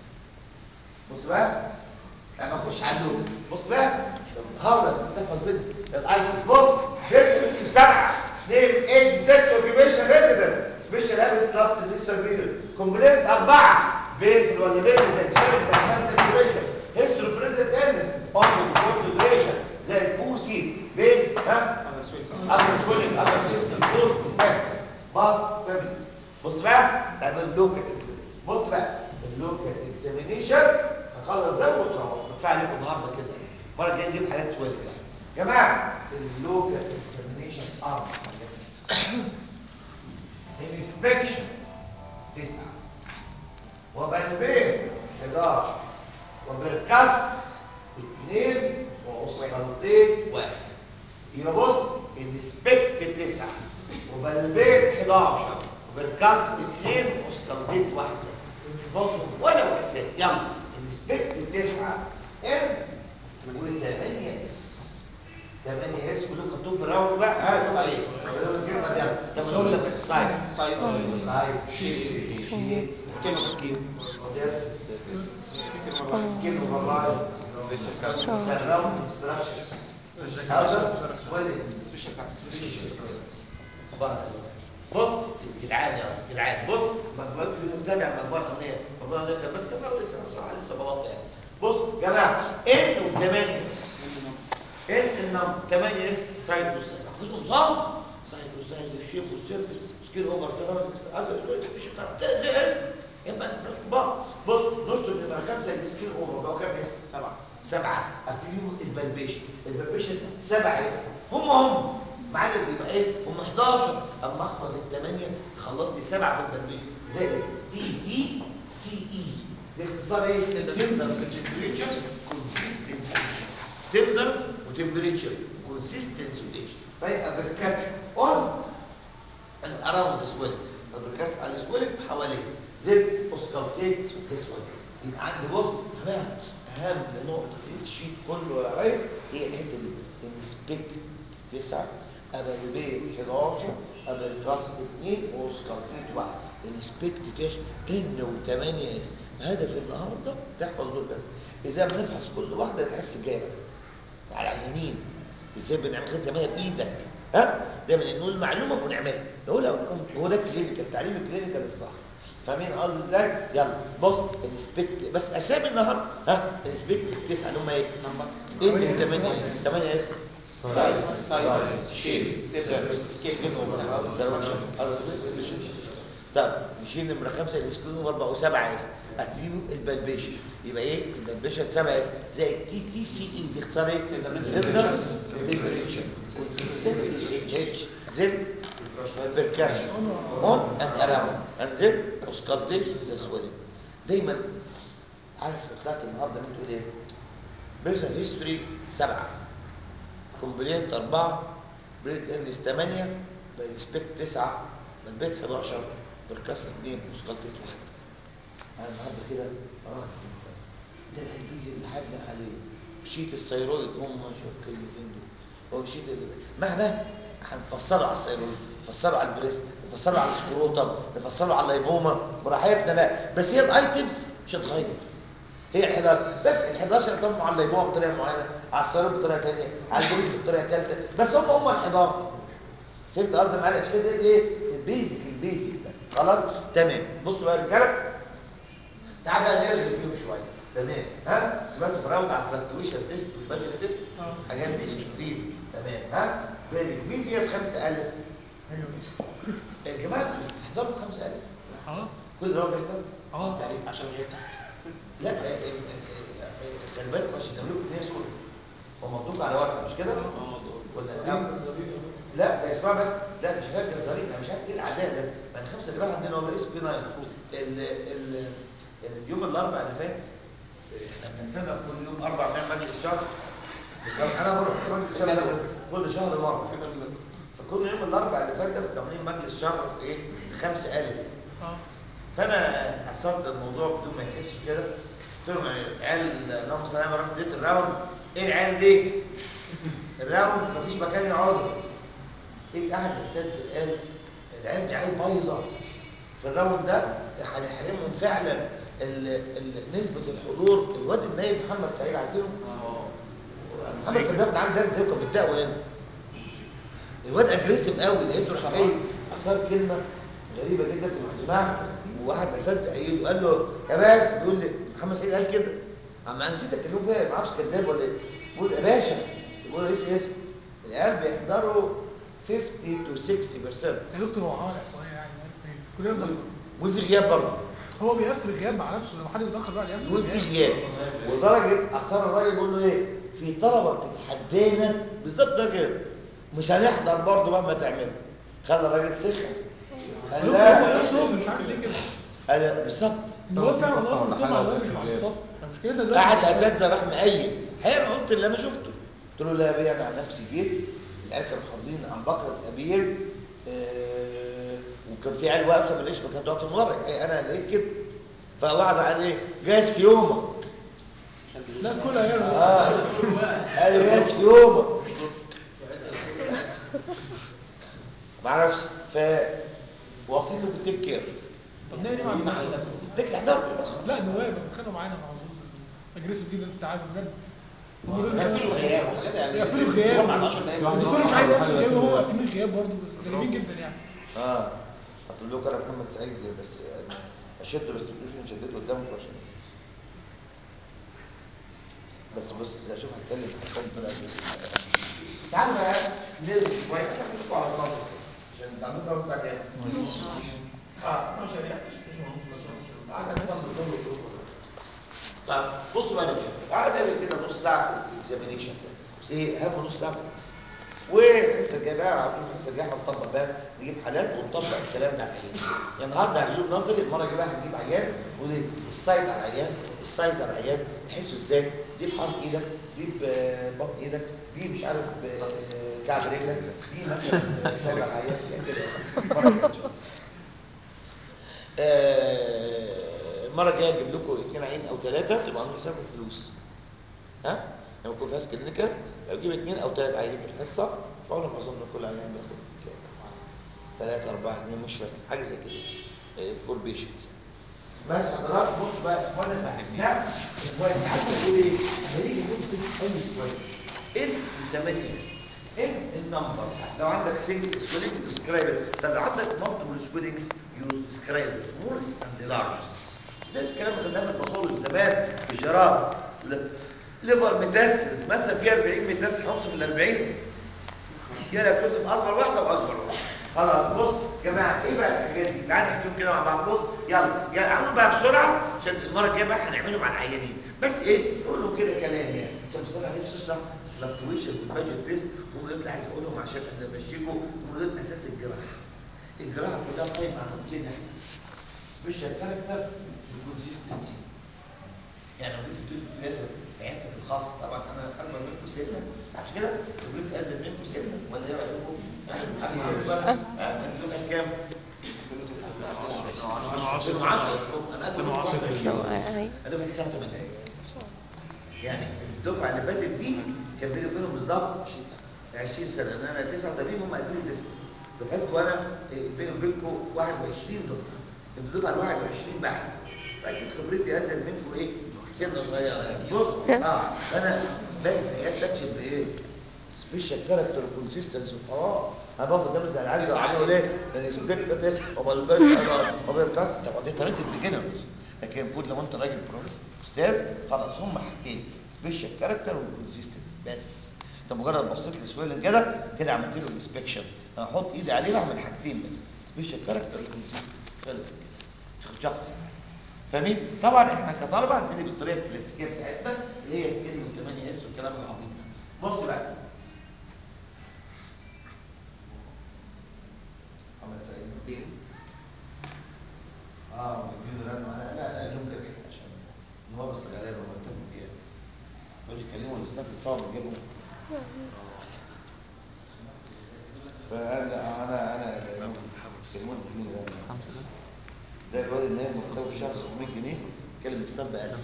بص بقى انا اخش على اللوك بص بقى هقدر تحفظ مني عايز بص بيرسون سبعه اثنين ايد ست اوكيبيشن ريزيدنت سبيشال هابت لاست مستر بيريود كومبلينت اربعه بيرسون ولا بيرسون زي شارك زي سانتا اوكيبيشن هيستوري بريزنت اند اون كونسيدريشن زي البوسي بين ها اخر سويلنج اخر سيستم دول باص فاميلي بص بقى تعمل لوكال بص بقى اللوكال اكزامينيشن هخلص ده وتروح بدفع عليكم النهارده كده المره الجايه نجيب حاجات سويلنج يا جماعه اللوكال اكزامينيشن اربع حاجات الانسبكشن تسعه وبالبيت 11 وبالكس اثنين واسقلطين واحد يبقى بص السبكت تسعة وبالبيت 11 وبالكس اثنين واسقلطين واحدة فصل ولا وحساب يلا السبكت تسعة ام وثمانية اس ثمانية اس كلهم خدتوهم في الراوند بقى ها صحيح يلا سايز سايز سايز شيب شيب سكين سكين سيرفس سكين وراي سراوند ستراكشر هذا سويلنج سبيشال بارك الله بص جدعان يا جدعان بص مجموعه متابع مجموعه اغنيه مجموعه اغنيه كان بس كان أول لسه بصراحه لسه بلاط يعني بص يا جماعه ان وثمانيه ان النمبر 8 اس سايد والسايد حافظهم صم سايد والسايد والشيب والسيرفس سكين اوفر سيرفس هذا شويه سبيشال كاركتر زي اسم يبقى ناس كبار بص نشطب نبقى خمسه السكين اوفر بقى كام اس؟ سبعه سبعه ابتديهم البلبيشن البلبيشن سبعه اس هم هم معانا اللي يبقى ايه هم 11 اما احفظ الثمانيه خلصت سبعه في البلبيشن زي دي دي سي اي دي اختصار ايه؟ تندر تمبريتشر كونسيستنسي تندر وتمبريتشر كونسيستنسي وديتش فيبقى بالكسر اون اراوند ذا سويل بالكسر على السويل حواليه زي اوسكارتيت ذا سويل يبقى عندي بص تمام اهم نقطه في الشيت كله يا ريس هي الحته دي انسبكت تسعه قبل البيت 11 قبل الكلاس 2 وسكارتيت 1 انسبكت كاش ان و8 اس هدف النهارده تحفظ دول بس اذا بنفحص كل واحده نحس جامد على اليمين ازاي بنعمل خدمه 8 بايدك ها دايما نقول المعلومه ونعملها نقولها ونقوم هو ده الكلينيكال التعليم الكلينيكال الصح فاهمين قصدي ازاي يلا بص انسبكت بس اسامي النهارده ها انسبكت تسعه اللي هم ايه ان 8 اس 8 اس سايز سايز شيب سكيل طب نشيل نمره خمسه السكرين اربعه وسبعه اس هتجيبوا البلبيشن يبقى ايه البلبيشن سبعه اس زي تي تي سي اي دي اختصار ايه؟ تمبريتشر اتش زد percussion on and around and then auscultation the swelling دايما عارف لو طلعت النهارده مين تقول ايه؟ بيرسونال هيستوري سبعه كومبلينت اربعه بريد انس ثمانيه بالسبيك تسعه بالبيت 11 بالكاس اثنين auscultate واحده انا النهارده كده راجل ممتاز ده الانجليزي اللي حابنا عليه شيت الثيرويد هم شوف الكلمتين دول هو شيت مهما هنفصله على الثيرويد نفصله على البريست نفصله على السكروتم نفصله على اللايبوما براحتنا بقى بس هي الايتمز مش هتتغير هي ال 11 بس ال 11 طبعا على اللايبوما بطريقه معينه على الثيرويد بطريقه ثانيه على البريست بطريقه ثالثه بس هم هم ال 11 فهمت قصدي معايا مش كده ايه البيزك البيزك ده خلاص تمام بصوا بقى يا رجاله تعال بقى نرغي فيهم شويه تمام ها سمعتوا في راوند على الفلكتويشن تيست والبادجت تيست حاجات دي كتير تمام ها فيري مين فيها في 5000 يا جماعه انتوا مش بتحضروا 5000 اه كل ده بيحضر اه عشان غير لا آه، آه، آه، آه، خلي بالكم عشان تعملوا كميه صوره هو مكتوب على ورقه مش كده ولا آه. لا ده اسمع بس لا ده شغال جزارين انا مش عارف ايه العداء ده ما الخمسه جرام عندنا والله اس بي 9 ال ال اليوم الاربعاء اللي فات احنا بنتابع كل يوم اربع بنعمل مجلس شهر انا بروح في مجلس شهر ده كل شهر مره فكل يوم الاربعاء اللي فات ده كنا عاملين مجلس شهر في ايه؟ في 5000 اه فانا حصلت الموضوع بدون ما يحسوا كده قلت لهم يا عيال اللهم صل على رب اديت الراوند ايه العيال دي؟ الراوند مفيش مكان يقعدوا لقيت احد الاساتذه قال العيال دي عيال بايظه في الراوند ده هنحرمهم فعلا ال- ال- نسبه الحضور الواد النايب محمد سعيد عارفينه؟ محمد كان بياخد عندي درس زي في الدقوه هنا الواد اجريسيف قوي لقيته راح ايه اثار كلمه غريبه جدا في الاجتماع وواحد اساتذه قايل له قال له يا باشا بيقول لي محمد سعيد قال كده اما انا نسيت اتكلم فيها ما اعرفش كذاب ولا ايه بيقول يا باشا بيقول له ايه اسم العيال بيحضروا 50 to 60% يا دكتور هو عمل احصائيه يعني كلنا بنحضر. وفي غياب برضه هو بيقفل الغياب مع نفسه لما حد بيتاخر بقى يقفل يقول في الغياب. غياب ولدرجه اثار الراجل بيقول له ايه في طلبه بتتحدانا بالظبط ده كده مش هنحضر برضه مهما تعملوا خلى الراجل سخن قال هو لا نفسه مش عارف ليه كده قال لا، بالظبط ان هو فعلا ولا والله حاجة مع ولا الواد مش مع غياب. المصطفى انا مشكلتها دلوقتي احد الاساتذه راح مأيد الحقيقه انا قلت اللي انا شفته قلت له لا يا بيه انا عن نفسي جيت العيال كانوا حاضرين عن بكره الابير آه وكان في عيال واقفه ما لقيتش مكان تقعد في المدرج إيه، انا لقيت كده فواحد قال ايه جايز في يومك لا كل عيال اه قال لي جايز في يومك ما اعرفش ف واصل له بالتيك كير طب نعمل ايه مع النواب؟ تيك حضرت بس لا النواب بيتخانقوا معانا مع بعض اجريسيف جدا انت عارف بجد هم دول يقفلوا غياب وحاجات يعني يقفلوا الغياب هم على 10 دقايق الدكتور مش عايز يقفل الغياب وهو قافلين الغياب برضه غريبين جدا يعني اه هطلب لكم انا محمد سعيد بس اشد بس الدوشن شديته قدامكم عشان بس بص اشوف هتكلم هتكلم بطريقه إيه. تعالوا بقى نرجع شويه احنا مش على النظر عشان تعملوا كام ساعه كام؟ اه 12 يعني مش مش ونص 12 تعالى نفهم الدور كله طب بصوا بقى يا رجاله تعالى نعمل كده نص ساعه في الاكزامينيشن بس ايه اهم نص ساعه في الإكس. الحصه الجايه بقى عارفين الحصه الجايه هنطبق بقى نجيب حالات ونطبق الكلام ده على العيان يعني النهارده هنجيب نظري المره الجايه بقى هنجيب عيان ونقول السايد على العيان السايز على العيان تحسه ازاي دي بحرف ايدك دي ببطن ايدك دي مش عارف بكعب رجلك دي مثلا شغل على العيان يعني كده المره الجايه إن شاء الله. آه، المره الجايه اجيب لكم اثنين عين او ثلاثه تبقى عاملين حسابكم فلوس ها لما يكون فيها كلينيكال اجيب اثنين او ثلاث عيانين في الحصه فانا ما اظن كل عيان بياخد كام ثلاثة أربعة اثنين مش فاكر حاجة زي كده فور بيشنتس بس حضرتك بص بقى يا اخوانا ده اخوانا عارف بقول ايه؟ لما نيجي نمسك اي سؤال ان الثمانية اسم ان النمبر لو عندك سنجل سبيلنج ديسكرايب طب لو عندك مالتيبل سبيلنجز يو ديسكرايب ذا سمولست اند ذا لارجست زي الكلام اللي خدناه في الباصول زمان في جرار ليفر ميتاسيس مثلا في 40 ميتاسيس حطه في ال 40 يلا كتب اصغر واحده واكبر واحده خلاص بص يا جماعه ايه بقى الحاجات دي تعالوا نحكيهم كده مع بعض بص يلا يلا عملوا بقى بسرعه عشان المره الجايه بقى هنعمله مع العيانين بس ايه قولوا كده كلام يعني عشان بصراحه نفسي اشرح فلكتويشن والباجت تيست هم دول اللي عايز اقولهم عشان انا بمشيكم هم دول اساس الجراحه الجراحه كلها قايمه على نقطتين سبيشال كاركتر وكونسيستنسي يعني لو جيت تقول ياسر في عيادتك الخاصه طبعا انا اكبر منكم سنا مش كده؟ لو جبت اقل منكم سنا ولا ايه رايكم؟ انا بس انت دفعه كام؟ 2010 انا 2010 أيوة. انا دفعه 89 يعني الدفعه اللي فاتت دي كان بيني وبينهم بالظبط 20 سنه ان انا 89 هم 2009 دفعتكم انا بيني وبينكم 21 دفعه الدفعه ال 21 بعد فاكيد خبرتي ازيد منكم ايه؟ سنه صغيره يعني بص اه انا باجي في عيادتي اكشف بايه؟ سبيشال كاركتر وكونسيستنس وخلاص انا بقف قدام زي العيال عاملوا ليه؟ الانسبكتور تيست هو الباشا هو الكاس طب دي طريقه البيجنرز لكن المفروض لو انت راجل بروف استاذ خلاص هم حاجتين سبيشال كاركتر وكونسيستنس بس انت مجرد بصيت لسويلن كده كده عملت له انسبكشن انا احط ايدي عليه بعمل حاجتين بس سبيشال كاركتر وكونسيستنس خلص كده شخص فاهمين؟ طبعا احنا كطلبه هنبتدي بالطريقه الكلاسيكيه بتاعتنا اللي هي 2 و8 اس والكلام العبيط ده بص بقى محمد سعيد اه مدينه رن لا لا لا لهم كده عشان ان هو بس غالبا مرتبه كام يقعدوا يكلموا الاستاف الصعب يجيبهم فقال لا انا انا كلموني مدينه رن ده الواد اللي نايم مرتبه في شهر 700 جنيه كلم الاستاف ب 1000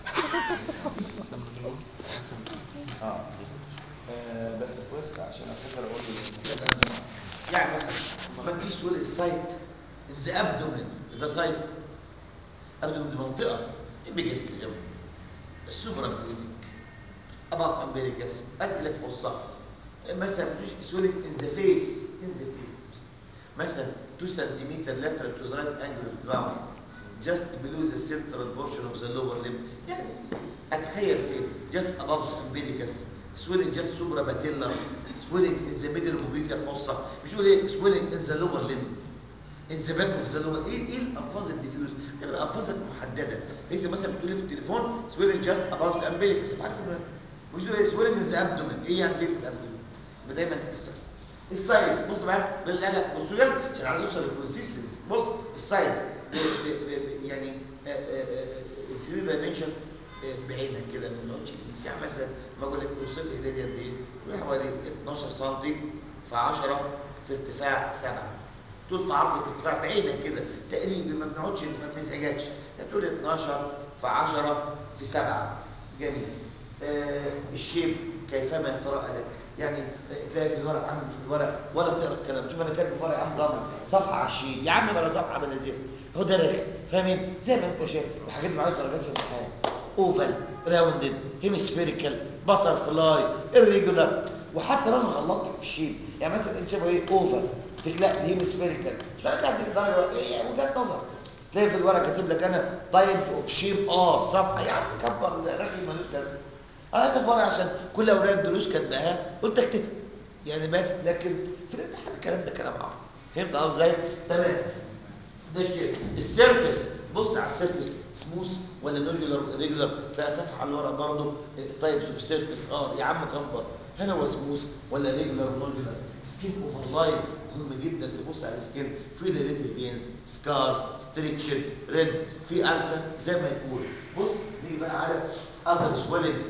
اه آه، بس كويس عشان افكر اقول له يعني مثلا ما تجيش تقول السايت ذا ابدومين ذا سايت ابدومين دي منطقه البيجست جنب السوبر ابدومينك اباف امبيريكس ادلت فرصه مثلا سوليك ان ذا فيس ان ذا فيس مثلا 2 سنتيمتر lateral to the right angle of ground just below the central portion of the lower limb يعني اتخيل فين just above the umbilicus swelling just suprapatellar swelling in the middle of the fossa مش يقول ايه swelling in the lower limb in the back of the lower ايه ايه الالفاظ الديفيوز ايه الالفاظ المحدده لسه مثلا بتقولي في التليفون swelling just above the umbilicus عارف مش يقول ايه swelling in the abdomen ايه يعني ايه في الابدومن دايما السايز السايز بص بقى بالقلق بصوا لي عشان عايز اوصل للكونسيستنس بص السايز ب- ب- ب- يعني السرير دايمنشن بعينك كده ما نقعدش نقيس يعني مثلا ما اقول لك توصف لي ايدي قد ايه؟ يقول لي حوالي 12 سم في 10 في ارتفاع 7 طول في عرض في ارتفاع بعينك كده تقريبا ما بنقعدش ما بنزعجكش تقول 12 في 10 في 7 جميل آه الشيب كيفما يترأى لك يعني تلاقي في الورق عندي في الورق ولا تقرا الكلام شوف انا كاتب في ورق عم ضامن صفحه 20 يا عم بلا صفحه بلا زفت هو ده رخم فاهمين زي ما انت شايف الحاجات دي معايا درجات في الامتحان اوفال راوندد هيمسفيريكال باتر فلاي irregular وحتى لما غلطت في الشيب يعني مثلا انت شايفه ايه اوفال لا دي هيمسفيريكال مش عارف تعدي درجه ايه وجهه نظر تلاقي في الورق كاتب لك انا تايبس اوف شيب ار صفحه يا عم كبر رغي ملوش لازمه انا كاتب ورقه عشان كل اوراق الدروس كاتباها قلت اكتبها يعني بس لكن في الامتحان الكلام ده كلام عام فهمت قصدي ازاي تمام ده الشيء السيرفس بص على السيرفس سموث ولا نورجولار ريجولار تلاقي صفحه على الورق برضه تايبس اوف سيرفس ار يا عم كبر هل هو سموث ولا ريجولار نورجولار سكين اوفرلاين مهم جدا تبص على السكين في دايريتد فينز سكار ستريتشر ريد في ألسر زي ما يكون بص نيجي بقى على اذر سويلنجز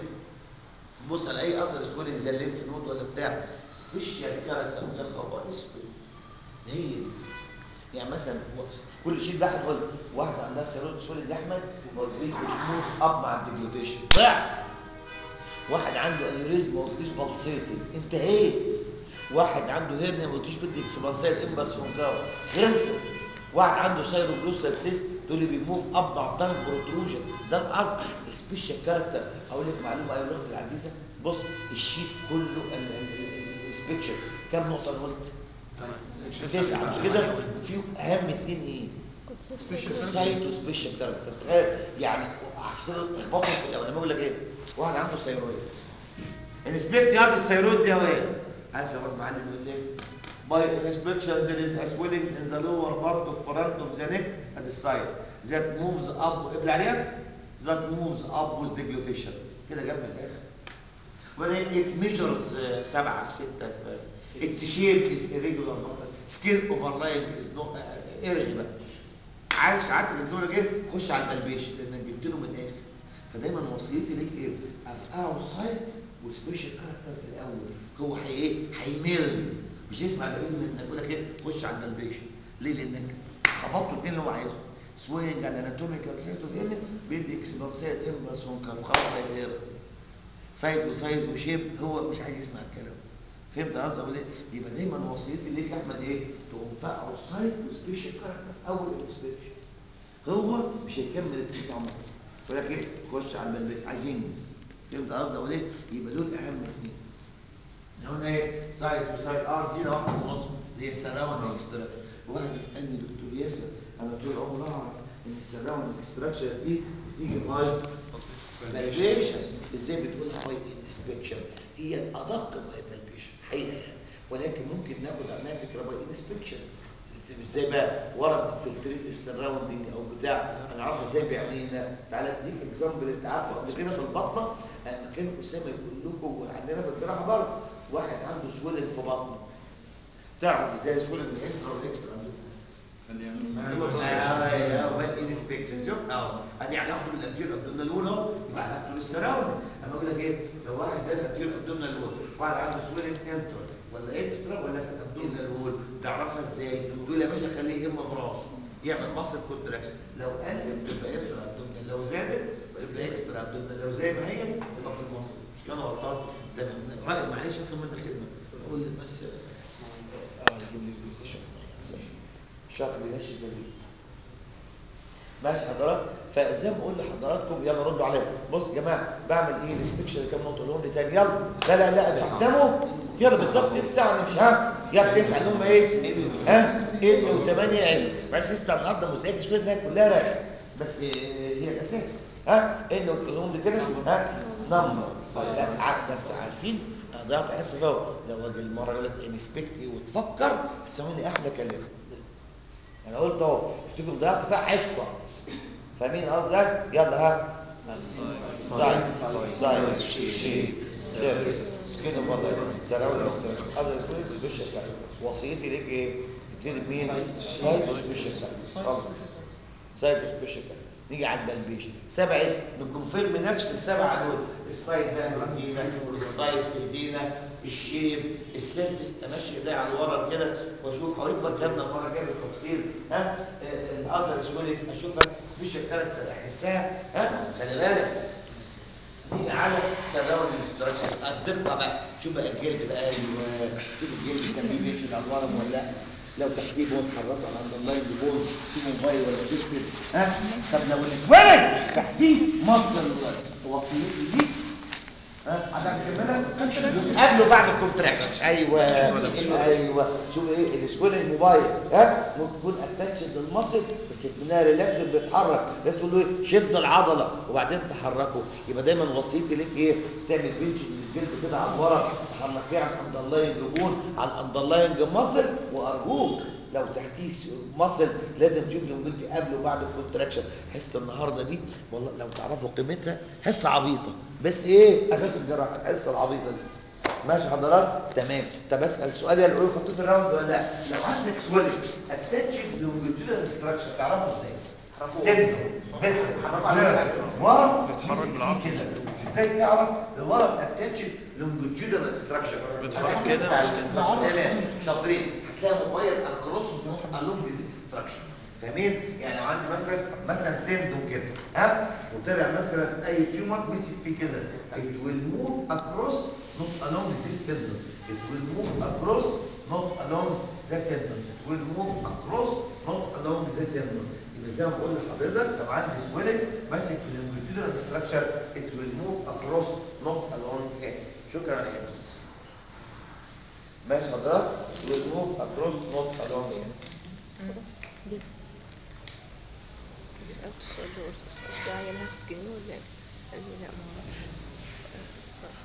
بص على اي اذر سويلنج زي الليمف نود ولا بتاع سبيشال كاركتر يا خبر اسود هي دي يعني مثلا في كل شيء ده هنقول واحده عندها سيرويد سوليد احمد والبيت بتموت اب مع الديجلوتيشن ضعت واحد عنده انيوريزم ما قلتليش بلسيتي انتهيت واحد عنده هيرنيا ما قلتليش بدي اكسبانسيل امباكس كونكاف خلصت واحد عنده سايروجلوسال سيست تقول لي بيموف اب مع التانك بروتروجن ده الارض سبيشال كاركتر اقول لك معلومه ايها الاخت العزيزه بص الشيت كله الانسبكشن كام نقطه انا قلت تسعه مش كده في اهم اتنين ايه السايت وسبيشال كاركتر تخيل يعني هفترض اخبطهم في الاول لما اقول لك ايه واحد عنده ثيرويد انسبكت يارد الثيرويد دي اهي عارف يا رب معلم يقول ليه by inspection there is a swelling in the lower part of front of the neck at the side that moves up ابن عليها that moves up with deglutition كده جاب من الاخر وبعدين it measures uh, سبعة في ستة في its shape is irregular skin overlying is not uh, irregular عارف ساعات الاكزامر جه خش على البلبيش لانك جبت له من الاخر فدايما وصيتي ليك ايه افقعه السايد وسبيشال كاركتر في الاول هو هي ايه هيمل مش يسمع العلم انك يقول لك ايه خش على البلبيش ليه لانك خبطته الاثنين اللي هو عايزه سوينج على اناتوميكال سايت اوف ايرن بيدي اكسبانسيت امبلس هونكاف خلاص هيتغير سايز وسايز وشيب هو مش عايز يسمع الكلام فهمت قصدي اقول ايه يبقى دايما وصيتي ليك يا احمد ايه تقوم فقعه السايد وسبيشال كاركتر اول انسبكشن هو مش هيكمل التسع مرات ولكن خش على البلبك عايز ينجز فهمت قصدي اقول ايه يبقى دول اهم اثنين هنا ايه سايد وسايد اه نسينا واحده في النص اللي هي السراوند اكستراكشن واحد يسالني دكتور ياسر انا طول عمري اعرف ان السراوند اكستراكشن دي بتيجي باي بالبيشن ازاي بتقولها باي انسبكشن هي الادق باي بالبيشن حقيقه يعني ولكن ممكن ناخد عنها فكره باي انسبكشن ازاي بقى ورا فلتريت السراوندنج او بتاع انا عارف ازاي بيعمل ايه هنا تعالى اديك اكزامبل انت عارفه قبل كده في البطنه لما كان اسامه يقول لكم عندنا في الجراحه برضه واحد عنده سويلنج في بطنه تعرف ازاي سويلنج الانترا والاكسترا ايوه انسبكشن شوف اه ادي هناخده من الانتير ابدومينال وول اهو يبقى هناخده للسراوندنج اما اقول لك ايه لو واحد ده الانتير ابدومينال وول واحد عنده سويلنج انترا ولا اكسترا ولا في الابدومينال وول تعرفها ازاي تقول يا باشا خليه يهم براسه يعمل ماسل كونتراكشن لو قلت تبقى انترا ابدومينال لو زادت تبقى اكسترا ابدومينال لو زي ما هي تبقى في الماسل مش كده غلطان ده راجل معلش اطلب منك خدمه قول لي بس اه يجيب لي شرط بينشف الريق ماشي حضرتك فزي ما بقول لحضراتكم يلا ردوا عليا بص يا جماعه بعمل ايه الانسبكشن كام نقطه لهم لي تاني يلا لا لا لا انتوا هتناموا يلا بالظبط تسعه مش ها يلا تسعه اللي هم ايه ها ايه و8 اس معلش لسه النهارده مذاكر شويه انها كلها رايحه بس هي الاساس ها ايه اللي قلت لهم لي كده ها نمبر بس عارفين انا ضيعت اسف اهو لو اجي المره يقول لك انسبكت ايه وتفكر هتسمعني احلى كلام انا قلت اهو افتكر ضيعت فيها حصه فاهمين قصدي يلا ها سايد سايد شيء سيرفيس كده والله سراوند قبل الكويز سبيشال وصيتي ليك ايه تبتدي بمين سايد سبيشال سايد سبيشال نيجي على البلبيش سبع اسم نكونفيرم نفس السبعه دول السايد ده بايدينا السايز بايدينا الشيب السيرفيس امشي ايدي على ورا كده واشوف هوريك بقى الكلام ده المره الجايه بالتفصيل ها الاذر سويلت اشوفها مش الكاركتر احسها ها خلي بالك نيجي على سراوند الاستراكشر الدقه بقى شوف بقى الجلد بقى ايوه شوف الجلد كان بيمشي على الورم ولا لا لو تحتيه بون حركه على الاندرلاين بون في موبايل ولا تكتب ها طب لو الولد تحتيه مصدر وصيتي دي ها هتعمل قبله بعد الكونتراكشن ايوه ايوه شوف ايه السكول الموبايل ها ممكن يكون اتاتش للمصل بس منها ريلاكس بيتحرك بس تقول له ايه شد العضله وبعدين تحركه يبقى دايما وصيتي ليك ايه تعمل بنش للجلد كده على الورق تحركيه على الاندرلاين دهون على الاندرلاين مصل وارجوك لو تحتيه مصل لازم تشوف لو قلت قبل وبعد الكونتراكشن حصه النهارده دي والله لو تعرفوا قيمتها حصه عبيطه بس ايه اساس الجراحه الحصه العبيطه دي ماشي حضرتك تمام طب اسال سؤال يا الاول خطوط الراوند ولا لا لو عندك سويلنج اتاتشد لونجيتودينال ستراكشر تعرفه ازاي تبني بس ورم بيتحرك بالعرض كده ازاي تعرف الورم اتاتشد لونجيتودينال ستراكشر بيتحرك كده مش كده تمام شاطرين هتلاقي موبايل اكروس الونج ذيس ستراكشر فاهمين يعني لو عندي مثلا مثلا تندون كده ها وطلع مثلا اي تيومر مسك فيه كده it will move across not along this tendon it will move across not along the tendon it will move across not along the tendon يبقى زي ما بقول لحضرتك لو عندي سويلنج ماسك في الانجلتيرال ستراكشر it will move across not along it شكرا يا حفظ ماشي حضرتك will move across not along it دي سألت السؤال ده قلت أصل ده عيل هاخد جنيه ولا ايه؟ قال لي لا ما اعرفش الصراحة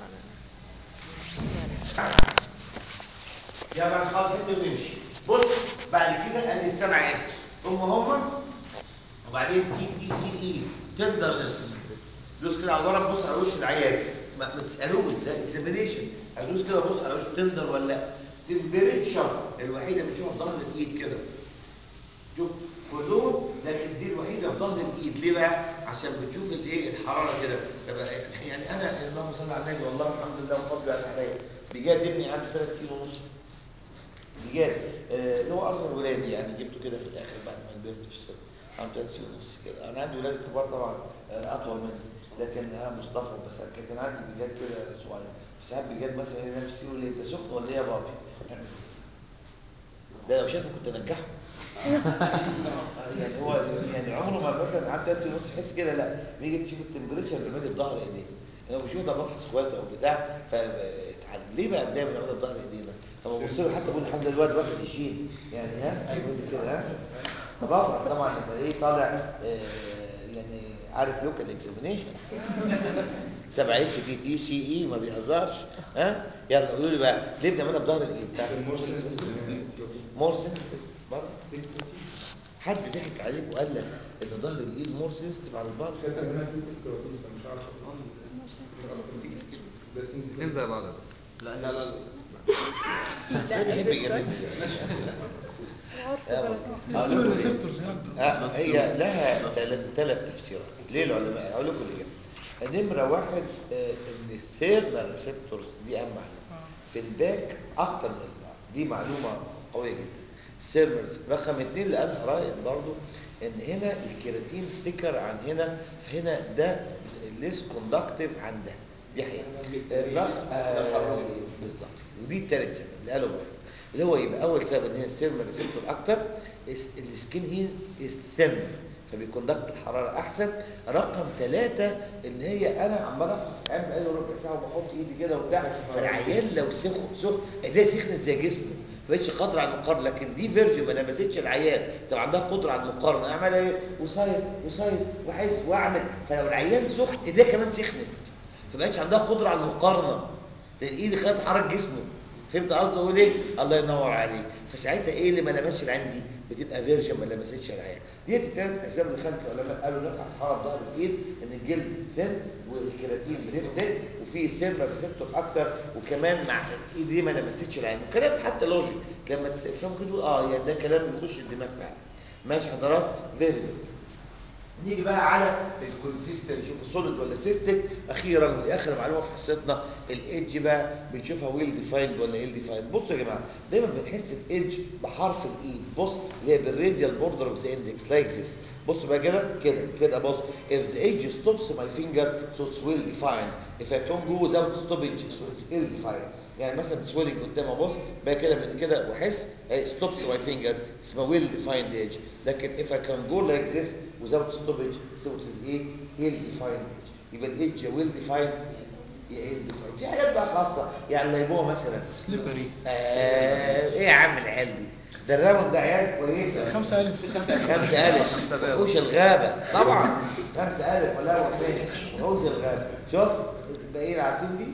أنا يا بقى خلاص انت ونمشي بص بعد كده قال لي السبع اس هم هم وبعدين تي تي سي اي تندرنس دوس كده على الورق بص على وش العيال ما, ما تسالوش ده اكزامينيشن هدوس كده بص على وشه تندر ولا لا تمبريتشر الوحيده اللي بتشوفها بظهر الايد كده شوف كلهم لكن دي الوحيده بظهر الايد ليه بقى؟ عشان بتشوف الايه الحراره كده طب يعني انا اللهم صل على النبي والله الحمد لله وفضل على عليا بجد ابني عنده ثلاث سنين ونص بجد آه، اللي هو اصغر ولادي يعني جبته كده في الاخر بعد ما كبرت في السن عنده ثلاث سنين ونص كده انا عندي ولاد كبار طبعا آه، اطول مني لكن انا مصطفى بس كان عندي بجد كده صغير ساعات بجد مثلا هي نفسي يقول لي انت سخن ولا ايه يا بابي؟ ده لو شافه كنت انجحه يعني هو يعني عمره ما مثلا قعدت ثلاث سنين ونص يحس كده لا بيجي تشوف التمبريتشر بيمد بظهر ايديه انا بشوف ده بفحص اخواته او بتاع فاتعلم ليه بقى دايما يقعد بظهر ايدينا هو بص له حتى بقول الحمد لله الواد واخد الجين يعني ها يقول لي كده ها فبفرح طبعا لما ايه طالع آه، يعني عارف لوكال اكزامينيشن سبعة اس بي تي سي اي ما بيهزرش ها يلا قولوا لي بقى ليه بنعملها بظهر الايد مور سنسيتيف برضه حد ضحك عليك وقال لك ان ظهر الايد مور سنسيتيف على البعض اثنين زي بعض لا لا لا بحب جدا يا بص هقول لكم ليه. ريسبتورز يعني آه، هي لها ثلاث تفسيرات ليه العلماء هقول لكم ليه نمره واحد آه، ان الثيرمال ريسبتورز دي اهم معلومه في الباك اكتر من البعض دي معلومه قويه جدا الثيرمال رقم اثنين اللي قالها رايد برضو ان هنا الكيراتين ثيكر عن هنا فهنا ده ليس كوندكتيف عن ده دي حقيقه الرق- آه، بالظبط ودي الثالث سبب اللي قاله واحد اللي هو يبقى اول سبب ان هي السيرمال ريسبتور اكتر is- السكين هي از ثن فبيكوندكت الحراره احسن رقم ثلاثة ان هي انا عمال افحص عامل بقالي ربع ساعه وبحط ايدي كده وبتاع فالعيان لو سخن سخن ايديها سخنت زي جسمه ما بقتش قادره على المقارنه لكن دي فيرجن ما لمستش العيان طب عندها قدره على المقارنه اعمل ايه وصايد وصايد وحس واعمل فلو العيان سخن ايديها كمان سخنت فما بقتش عندها قدره على المقارنه لان ايدي خدت حركه جسمه فهمت قصدي اقول ايه الله ينور عليك فساعتها ايه اللي ما لمسش العين دي بتبقى فيرجن ما لمستش العين ديت الثلاث اسباب اللي خلت العلماء قالوا نفحص حراره ظهر الايد ان الجلد ثن والكيراتين ليه ثن وفي سيرما ريسبتور اكتر وكمان مع الايد دي ما لمستش العين وكلام حتى لوجيك لما تفهم كده تقول اه يعني ده كلام بيخش الدماغ فعلا ماشي حضرات فيري نيجي بقى على الكونسيستنت نشوف السوليد ولا سيستك اخيرا ودي اخر معلومه في حصتنا الايدج بقى بنشوفها ويل ديفايند ولا ايل ديفايند بصوا يا جماعه دايما بنحس الايدج بحرف الايد بص اللي هي بالراديال بوردر اوف ذا اندكس لايك ذس بص بقى كده كده كده بص if the edge stops my finger so it's well defined if I can go without stoppage so it's ill defined يعني مثلا سويلنج قدام ابص بقى كده من كده واحس ستوبس ماي فينجر اسمها ويل ديفايند ايدج لكن if I can go like this without stoppage so it's ايه ill defined edge يبقى الايدج ويل ديفايند يا ill defined في حاجات بقى خاصه يعني الليبوه مثلا سليبري آه ايه يا عم العيال دي ده الراوند ده عيال كويسه خمسة ألف خمسة ألف وحوش الغابة طبعا خمسة ألف ولا وحوش وحوش الغابة شوف الباقيين عارفين دي؟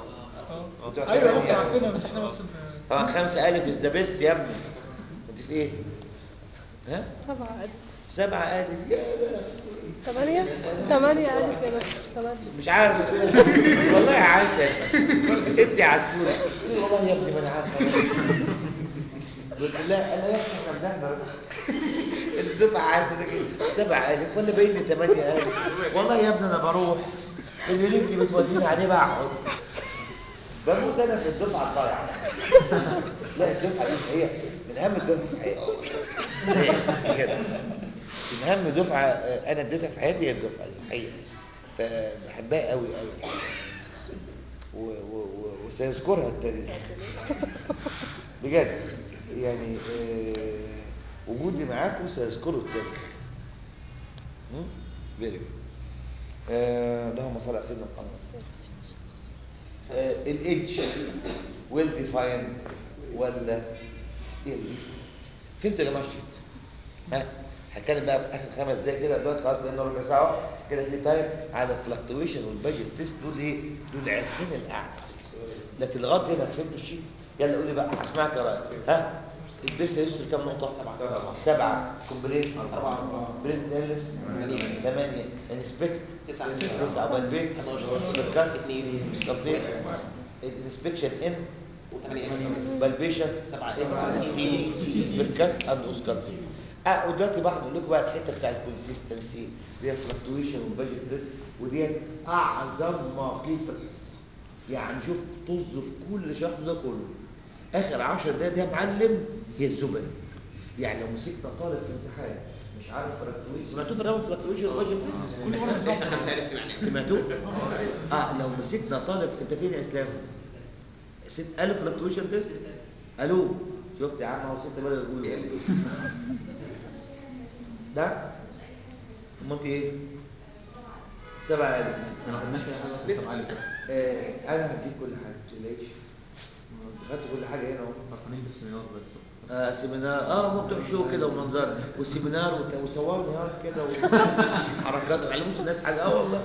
بتوع أيوة ثمانية. ممكن عارفينها بس احنا بس ب- طبعا خمسة ألف از ذا بيست يا ابني انت في ايه؟ ها؟ سبعة سبعة ألف يا ده ثمانية ثمانية ألف يا دكتور ثمانية مش عارف والله عسل انت عسولة قلت له والله يا ابني ما انا عارف قلت لا انا يا ابني احنا بنحضر الدفعة عسولة كده سبع ألف ولا باين لي ثمانية ألف والله يا ابني انا بروح اللي انت بتوديني عليه بقعد بموت انا في الدفعة الضايعة لا الدفعة دي هي من اهم الدفعة في حياتي بجد من اهم دفعه آه، انا اديتها في حياتي هي الدفعه دي الحقيقه فبحبها قوي قوي و- و- و- وسيذكرها التاريخ بجد يعني آه، وجودي معاكم سيذكره التاريخ فيري اللهم صل على سيدنا محمد الايدج ويل ديفايند ولا ايه اللي فهمتوا يا جماعه الشيت ها هتكلم بقى في اخر خمس دقايق كده دلوقتي خلاص بقينا ربع ساعه كده في تايم على الفلكتويشن والبادجت تيست دول ايه؟ دول عرسين القعده لكن لغايه هنا فهمتوا الشيء؟ يلا قولي بقى هسمعك يا راجل ها البيس هيستوري كام نقطه؟ سبعه سبعه كومبليت اربعه بريزنت ايلس ثمانيه انسبكت تسعه تسعه والبيت 11 بالكاس اثنين تطبيق الانسبكشن ان بالبيشن سي سي بالكاس اند اوسكارتي اه ودلوقتي بقى هنقول لكم بقى الحته بتاع الكونسيستنسي اللي هي الفلكتويشن والبادجت تيست ودي اعظم ما قيل في الحس يعني شوف طز في كل شرح ده كله اخر 10 دقايق ده يا معلم هي الزبد يعني لو مسكنا طالب في امتحان مش عارف فلكتويشن سمعتوه في الاول فلكتويشن والبادجت تيست كل مره بنقعد احنا 5000 سمعناه سمعتوه؟ اه لو مسكنا طالب انت فين يا اسلام؟ ست ألف فلكتويشن تيست الو شفت يا عم هو ست بدأ يقول ده امال انت ايه؟ سبعة ألف انا ما خدناش اي حاجه بس سبعة لي بس آه انا هديك كل حاجه ما تقلقش خدت كل حاجه هنا اهو فرحانين بالسيمينار بس آه سيمينار اه ما بتوع شو كده ومنظر والسيمينار وت- وصورني اه كده وحركات ما علموش الناس حاجه اه والله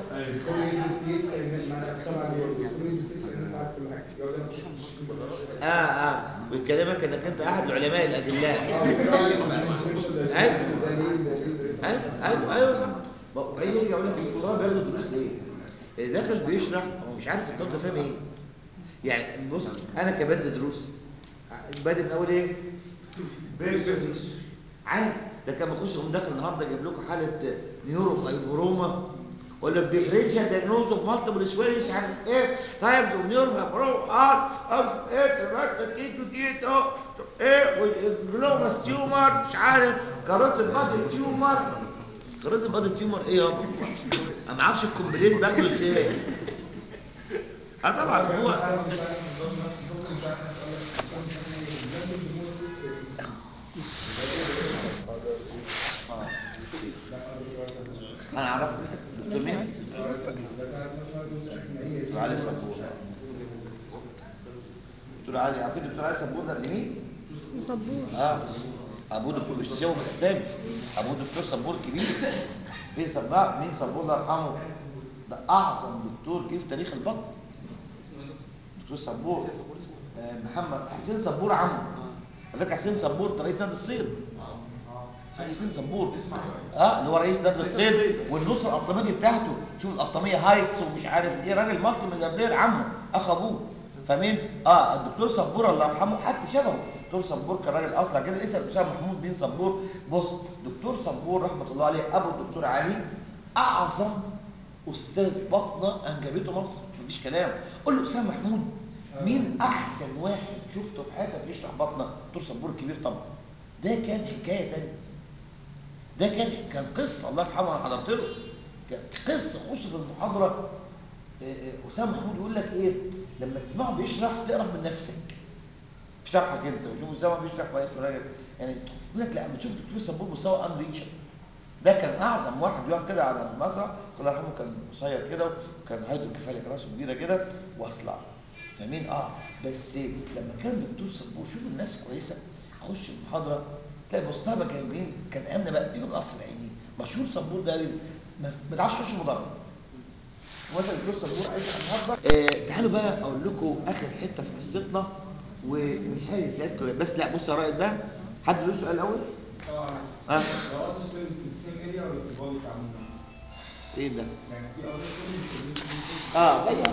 اه اه ويكلمك انك انت احد العلماء الاجلاء ايوه ايوه ايوه ايوه صح بعدين يرجع يقول لك الطلاب بياخدوا دروس ليه؟ اللي داخل بيشرح هو مش عارف الطالب ده فاهم ايه يعني بص انا كبدي دروس بادئ من اول ايه؟ بيزنس عادي ده كان بخش يقوم داخل النهارده جايب لكم حاله نيورو فايبروما ولا ديفرنشال دايجنوز اوف مالتيبل سويل مش عارف ايه تايبز اوف نيورو فايبروما اه اه ايه تراكت كيتو كيتو ايه والجلوماس تيومر مش عارف كاروت البادي تيومر كاروت البادي تيومر ايه يابا؟ انا ما اعرفش الكومبلين باخده ازاي اه طبعا هو انا عرفت دكتور مين؟ دكتور علي صبور دكتور علي عارفين دكتور علي صبور ده ابن مين؟ صبور اه ابوه دكتور مش تساوي بالاسامي ابوه دكتور صبور كبير مين صبور مين صبور الله يرحمه ده اعظم دكتور جه في تاريخ البطن دكتور صبور آه محمد حسين صبور عمه على فكره حسين صبور ده رئيس نادي الصيد حسين صبور اه اللي هو رئيس نادي الصيد والنص القطاميه بتاعته شوف القطاميه هايتس ومش عارف ايه راجل مالتي ملياردير عمه اخ ابوه فاهمين اه الدكتور صبور الله يرحمه حتى شبهه دكتور صبور كان راجل اصلا كده اسال اسامه محمود بن صبور بص دكتور صبور رحمه الله عليه ابو الدكتور علي اعظم استاذ بطنه انجبته مصر مفيش كلام قول له اسامه محمود مين احسن واحد شفته في حياتك بيشرح بطنه دكتور صبور الكبير طبعا ده كان حكايه تانية ده كان كان قصه الله يرحمه انا حضرت له كان قصه خش في المحاضره آه، آه، اسامه محمود يقول لك ايه لما تسمعه بيشرح تقرا من نفسك في شرحك انت وشوف اسامه بيشرح كويس وراجل يعني يقول لك لا بتشوف دكتور صبور مستوى ان ريتشر ده كان اعظم واحد يقف كده على المسرح الله يرحمه كان قصير كده وكان هيئته الكفايه راسه كبيره كده واصلع فاهمين اه بس لما كان دكتور صبور شوف الناس كويسه خش المحاضره تلاقي مصطفى كان جاي كان ايامنا بقى يجيب القصر العيني مشهور صبور ده ما ما تعرفش تخش المدرج مثلا الدكتور صبور عايز النهارده آه تعالوا بقى اقول لكم اخر حته في حصتنا ومش عايز اسالكم بس لا بص يا رائد بقى حد له سؤال الاول اه ها لو قصدي سويلنج في السيم اريا ولا في البولي عموما ايه ده يعني في قصدي سويلنج في السيم اه ايوه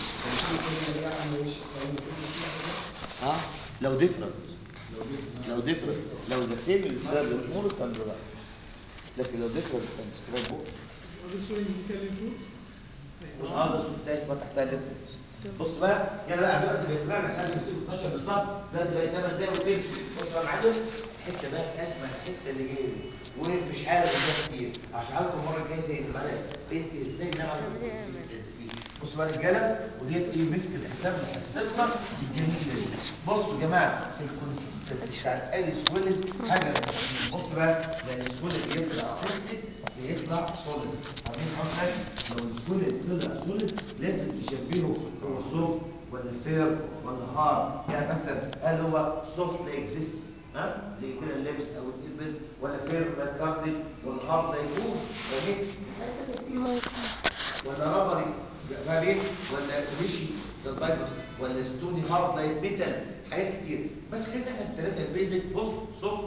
اه لو ديفرنت لو ديفرنت لو ذا سيم يسكراب سمول كان لا لكن لو ديفرنت كان سكراب قصدي سويلنج دي كان فوق والارض تحتاج ما تحتاج ديفرنت بص بقى يلا بقى دلوقتي بيسمعنا خلي 12 بالظبط دلوقتي بقى 8 دقايق وتمشي بص بقى معايا الحته بقى اجمل الحته اللي جايه دي ومش عارف ده كتير عشان عارف المره الجايه تاني معانا انت ازاي نعمل كونسيستنسي بصوا بقى يا رجاله وديت ايه مسك الكتاب حصتنا الجميله دي بصوا يا جماعه الكونسيستنسي بتاع الاليس ويلد حاجه بص بقى لا السوليد يطلع اسيستك يطلع سوليد عارفين حضرتك لو السوليد طلع سوليد لازم تشبهه هو سوفت ولا فير ولا هارد يعني مثلا هل هو سوفت لا اكزيست ها زي كده اللبس او الابل ولا فير ولا كاردي ولا هارد لا يكون فاهمين حاجات كتير ولا ربري فاهمين ولا ريشي ده البايسبس ولا ستوني هارد لايت ميتال حاجات كتير بس خلينا احنا في الثلاثه البيزك بص سوفت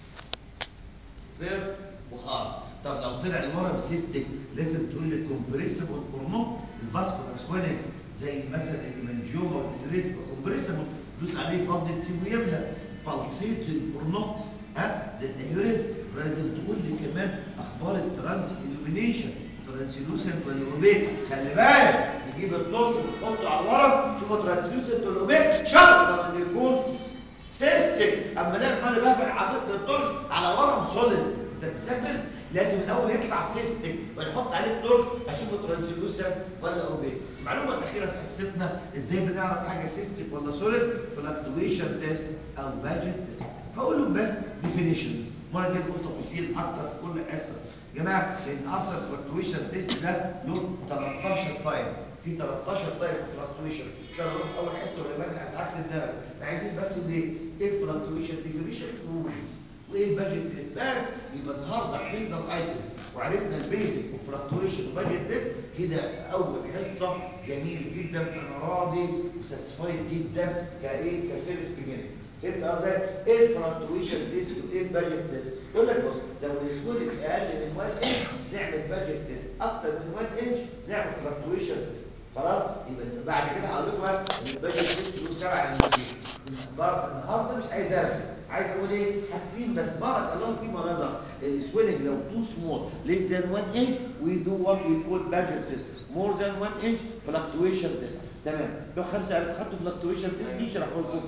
فير وهارد طب لو طلع الورم سيستم لازم تقول لي كومبريسبل اور نوت الفاسكولار سويلنجز زي مثلا الايمنجيوما والانوريت كومبريسبل دوس عليه فضل تسيبه يملى بالسيت اور نوت ها زي الانيوريزم لازم تقول لي كمان اخبار الترانس illumination ترانسلوسنت ولا اوبيك خلي بالك نجيب الطرش ونحطه على الورق شوفوا ترانسلوسنت ولا اوبيك شرط انه يكون سيستم اما الاقي انا بقى حاطط الطرش على ورم سوليد انت تستقبل لازم الاول يطلع سيستم ونحط عليه الطرش اشوفه ترانسلوسنت ولا اوبيك المعلومه الاخيره في حصتنا ازاي بنعرف حاجه سيستم ولا سوليد فلاكتويشن تيست او باجت تيست هقول لهم بس ديفينيشنز مره كده نقول تفاصيل اكتر في كل حصه يا جماعه لان اصلا الفلكتويشن تيست ده له 13 تايب في 13 تايب فلكتويشن مش هنروح اول حصه ولا بقى ازعاج الدماغ احنا عايزين بس ايه ايه الفلكتويشن ديفينيشن رولز وايه الباجت تيست بس يبقى النهارده حفظنا الايتمز وعرفنا البيزك وفلكتويشن وباجت تيست كده اول حصه جميل جدا انا راضي وساتسفايد جدا كايه كفيرست بيجن فهمت قصدي ايه الفلكتويشن تيست وايه الباجت تيست يقول لك بص لو الاسود اقل من 1 انش نعمل باجت تيست اكتر من 1 انش نعمل فلكتويشن تيست خلاص يبقى بعد كده هقول لكم بقى ان الباجت تيست له سبع عناوين النهارده مش عايز ارجع عايز اقول ايه حاجتين بس بارك الله فيما نظر السويلنج لو تو سمول less than 1 inch we do what we call budget test more than 1 inch fluctuation test تمام لو 5000 خدتوا fluctuation test مين شرحه لكم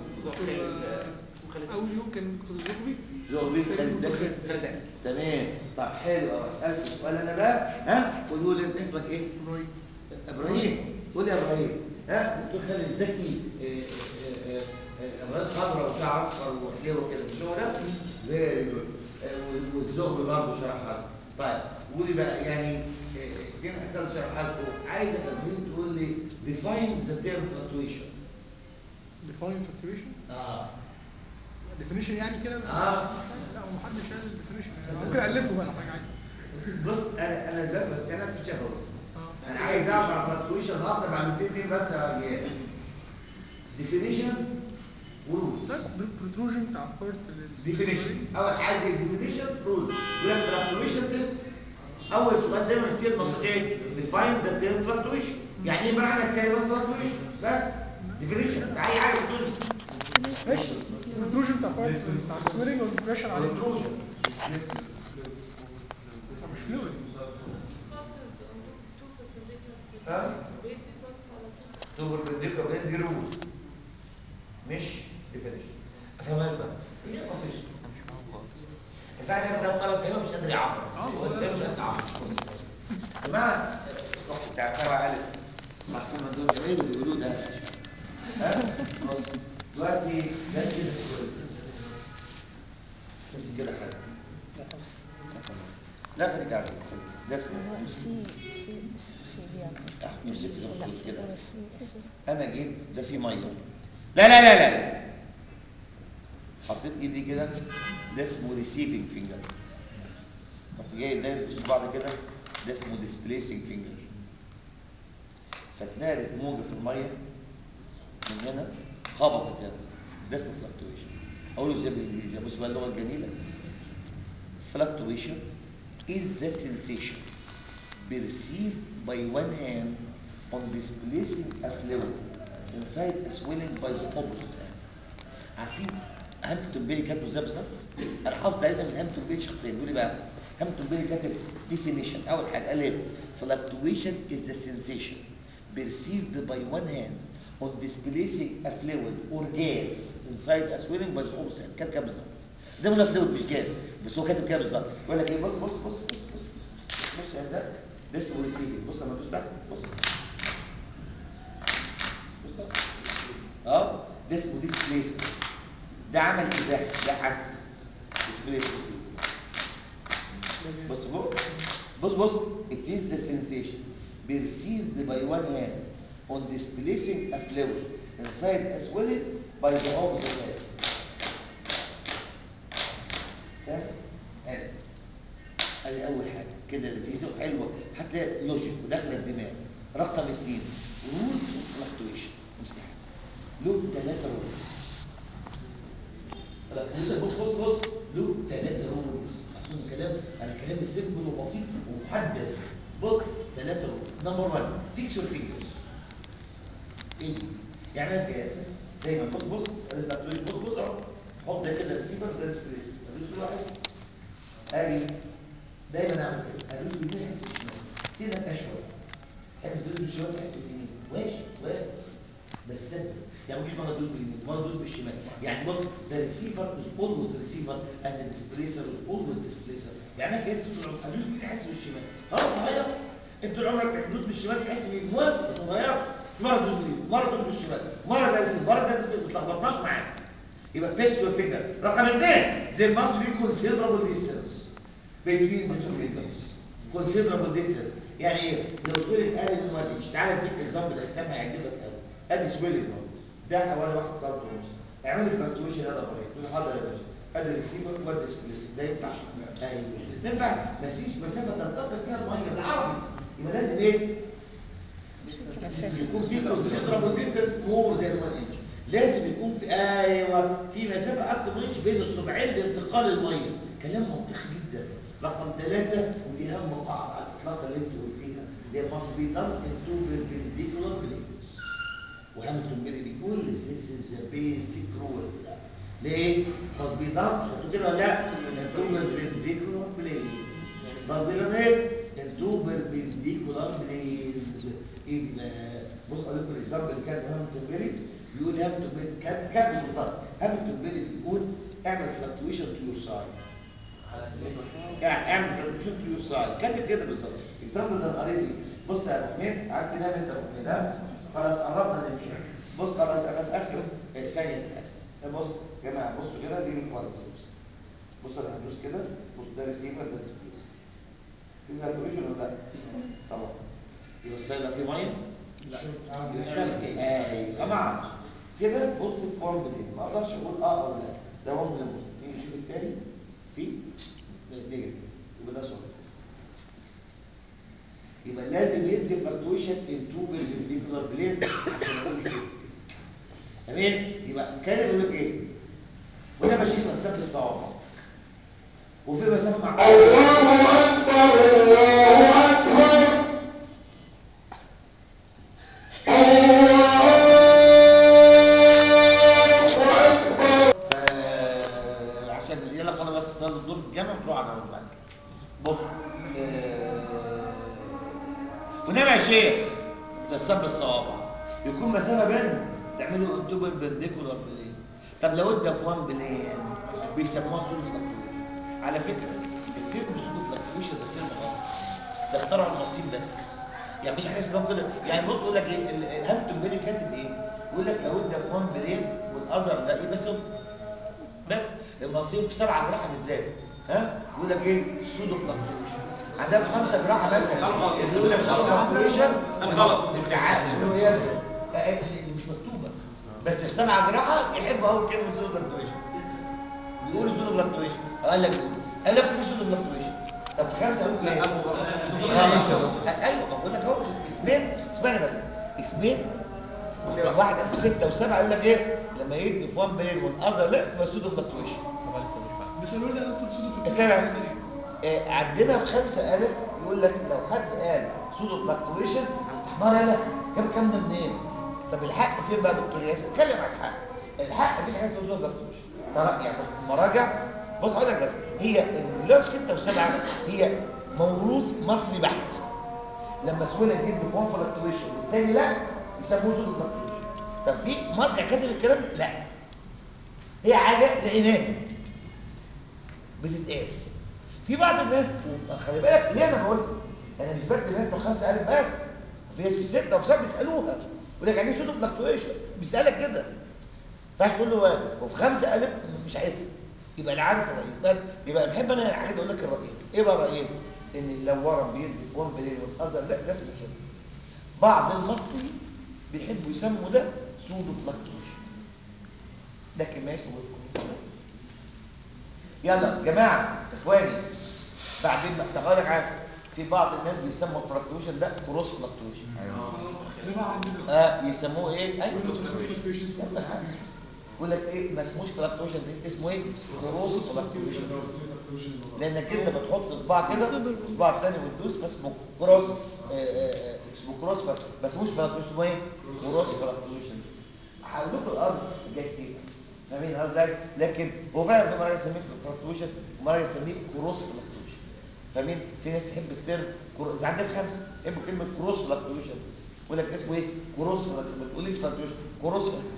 اول يوم كان دكتور زغبي زغبي خالد زكي خالد تمام طب حلو أوي. اسالك سؤال انا بقى ها قولوا لي اسمك ايه ابراهيم ابراهيم قول يا ابراهيم ها دكتور خالد زكي آه، آه، آه، آه، ابراهيم خضراء وشعر اصفر وحليوه كده مش هو ده فيري جود والزغبي برضه شرحها لكم. طيب قولي بقى يعني دي اسال شرحها لكم عايزك يا ابراهيم تقول لي define the term fluctuation ديفاين فلكتويشن اه ديفينيشن يعني كده آه. لا هو محدش قال الديفينيشن ممكن الفه بقى لو حاجه عادي بص انا انا دلوقتي بس انا مش هقول اه انا عايز اعرف فلكتويشن هقدر معلومتين اتنين بس يا رجال ديفينيشن ورولز بروتروجن بتاع بارت ديفينيشن اول حاجه ديفينيشن رولز يقول لك فلكتويشن تيست اول سؤال دايما يصير منطقين ديفاين ذا تيرم فلكتويشن يعني ايه معنى كلمه فلكتويشن بس ديفينيشن اي حاجه في الدنيا ماشي بروتروجن بتاع بارت بتاع السويلنج والبريشر عليه بروتروجن مش فلويد ها تو بربنديكولار بين دي رول مش ديفينيشن افهمها بقى هي بسيطه فعلا ده طلب كلمه مش قادر يعبر هو مش قادر يعبر يا جماعه الضغط بتاع سبعة ألف أحسن من دول زمايلي اللي بيقولوه ده ها بص دلوقتي ده كده سؤال امسك كده حاجه لا خليك عارف ده سؤال سي سي سي يعني امسك كده خد كده هو سي سي انا جيت ده فيه ميه لا لا لا لا حطيت ايدي كده ده اسمه ريسيفنج فينجر رحت جاي دايس بصباعي كده ده اسمه ديسبليسنج فينجر فتنالت موجه في الميه من هنا خبطت هنا ده اسمه فلكتويشن اقول له ازاي بالانجليزي بص بقى اللغه الجميله fluctuation is the sensation perceived by one hand on displacing a fluid inside a swelling by the opposite hand عارفين هامبتون بيلي كاتبه ازاي بالظبط؟ انا حافظ عليه ده من هامبتون بيلي شخصيا بيقول لي بقى هامبتون بيلي كاتب definition اول حاجه قال ايه؟ fluctuation is the sensation perceived by one hand on displacing a fluid or gas inside a swelling by the opposite hand كاتب كده بالظبط ده ولا فلويد مش جاز بس هو كاتب كده بالظبط يقول لك ايه بص بص بص بص بص بص يا ده ده اسمه ريسيفنج بص لما تدوس تحت بص بص تحت. اه ده اسمه ديسبليس ده عمل ازاحه ده حس ديسبليس بص بص بص بص it is the sensation perceived by one hand on displacing a fluid inside a swelling by the opposite hand فاهم؟ حلو ادي اول حاجه كده لذيذه وحلوه هتلاقي لوجيك وداخله الدماغ رقم اثنين رول فلكتويشن مستحيل له ثلاثه رولز فلكتويشن بص بص بص له ثلاثه رولز عشان الكلام انا كلامي سيمبل وبسيط ومحدد بص ثلاثه رولز نمبر 1 فيكس يور فينجرز ايه دي؟ يعني انا جاسم دايما بص بص الفلكتويشن بص بص اهو حط ده كده ريسيفر ده ديسبليس ادوس واحد اجي دايما اعمل كده ادوس باليمين احس بالشمال سيبك اشوي تحب تدوس بالشمال تحس باليمين ماشي وارد بس ثابت يعني مش مره تدوس باليمين مره تدوس بالشمال يعني بص ذا ريسيفر از اولويز ريسيفر اند ذا ديسبليسر از اولويز ديسبليسر يعني انا كده ادوس باليمين احس بالشمال خلاص غير انت طول عمرك تدوس بالشمال تحس باليمين موافق بس غير مره تدوس باليمين مره تدوس بالشمال مره ده ريسيفر مره ده ديسبليسر ما تلخبطناش معاك يبقى فيكس يور فينجر رقم اثنين there must be considerable distance between the two fingers considerable distance يعني ايه لو سولك قال ان ما تجيش تعالى اديك اكزامبل اسلام هيعجبك قوي ادي سولك اهو ده حوالي 1 سم ونص اعمل لي فلكتويشن هذا بريك تقول حاضر يا باشا ادي ريسيفر وادي سبليس ده ينفع ايوه ينفع مفيش مسافه تنتقل فيها الميه بالعربي يبقى لازم ايه يكون في considerable distance more than 1 inch لازم يكون في ايوه في مسافه اكتر من انش بين الصبعين لانتقال الميه كلام منطقي جدا رقم ثلاثة ودي اهم قاعده على الاطلاق اللي انت قلتيها اللي هي must be done in two perpendicular planes وهاملتون بيلي بيقول this is a basic rule ليه؟ must be done خدتوا كده ولا لا؟ in two perpendicular planes must be done ايه؟ in two perpendicular planes ايه ده؟ بص اقول لكم الاكزامبل اللي كان هاملتون بيلي بيقول هاملتون بيلي كان كان بالظبط هاملتون بيلي بيقول اعمل فلكتويشن تو يور سايد يعني اعمل فلكتويشن تو يور سايد كان كده بالظبط الاكزامبل ده قريب لي بص يا ابو حميد قعدت تنام انت يا ابو حميد ها خلاص قربنا نمشي بص خلاص انا في اخر ثانيه تحس بص يا جماعه بصوا كده دي ريكوارد بص بص انا هدوس كده بص ده ريسيفر ده ديسبليس في فلكتويشن ولا لا؟ طبعا يبقى السايد ده فيه ميه؟ ايوه ما اعرفش كده بص في فورم دي ما اقدرش اقول اه او لا ده هو من نيجي نشوف التاني في نيجاتيف يبقى ده صح يبقى لازم يدي فلكتويشن ان تو بيربنديكولار بلين عشان اقول سيستم تمام يبقى كان بيقول لك ايه وانا ماشي مسافه الصوابع وفي مسافه مع الله اكبر الله اكبر عشان يلا خلاص بس صلي الظهر في الجامع وتروح على الروح بعد كده. بص آه، ونام يا شيخ تسبب الصوابع يكون مسافه بينهم تعملوا انتوا بنديكولار بلين طب لو ادى في وان بلين بيسموها سودو فلكتويشن على فكره الترم سودو فلكتويشن ده ترم غلط ده اخترعوا المصريين بس يعني مفيش حاجه اسمها كده يعني بص يقول لك ايه ال- الهامبتون بيلي كاتب ايه يقول لك لو ادى في وان بلين والاذر لا يبقى سودو بس المصريين في سبعه جراحه بالذات ها يقول لك ايه سودو فلكتويشن عندهم خمسه جراحه مثلا اللي يقول لك سودو فلكتويشن الغلط. التعامل اللي هو ايه ده مش مكتوبه بس في سبعه جراحه يحبوا اول كلمه سودو فلكتويشن بيقولوا سودو فلكتويشن قال لك بيقول قال لك في سودو فلكتويشن طب في خمسه قالوا ايه آه، ايوه بقول لك اهو اسمين اسمعني بس اسمين واحد في ستة وسبعة يقول لك ايه لما يدي في وان بين والاذر لا اسمها سودو فلكتويشن بيسالوا لي يا دكتور سودو في اسمع بس آه عندنا في خمسة ألف يقول لك لو حد قال سودو فلاكتويشن تحمر يلا كم كم ده منين؟ طب الحق فين بقى يا دكتور ياسر؟ اتكلم عن الحق الحق مفيش حاجه اسمها سودو فلاكتويشن ترى يعني بس مراجع بص هقول لك بس هي اللوف 6 و7 هي موروث مصري بحت لما سهوله جدا في وان فلاكتويشن والتاني لا يسموه سودو فلاكتويشن طب في مرجع كاتب الكلام ده؟ لا هي حاجه لقيناها بتتقال في بعض الناس خلي بالك ليه انا بقول انا مش بدي الناس ب 5000 بس في ناس في سته وفي سبعه بيسالوها يقول لك يعني ايه سودو فلاكتويشن بيسالك كده فتقول له وفي 5000 مش عايزها يبقى لا عارف الراي يبقى يبقى بحب انا حاجه اقول لك الرايين ايه بقى الرايين ان لو ورم بيدي في ون بلين والاذر لا ده اسمه سودو بعض المصريين بيحبوا يسموا ده سودو فلاكتويشن لكن ما اسمه وفق يلا جماعه اخواني بعدين بقى تقول لك عارف في بعض الناس بيسموا الفلاكتويشن ده كروس فلاكتويشن اللي بقى عندنا اه يسموه ايه ايوه fluctuations يقول لك ايه ما اسموش فلاكتويشن ده اسمه ايه كروس فلاكتويشن لانك انت بتحط صباع كده صباع تاني وتدوس فاسمه كروس آه، آه، آه، اسمه كروس فلاك- ما اسموش فلاكتويشن اسمه ايه كروس فلاكتويشن هقول لكم الارض بس جاي كتير فاهمين الارض جاي لكن هو فعلا في مراجع يسميه فلاكتويشن ومراجع يسميه كروس فلاكتويشن فاهمين في ناس تحب الترم كرو- اذا عندنا في خمسه يحبوا كلمه كروس فلاكتويشن يقول لك اسمه ايه كروس فلاكتويشن ما تقوليش فلاكتويشن كروس فلاكتويشن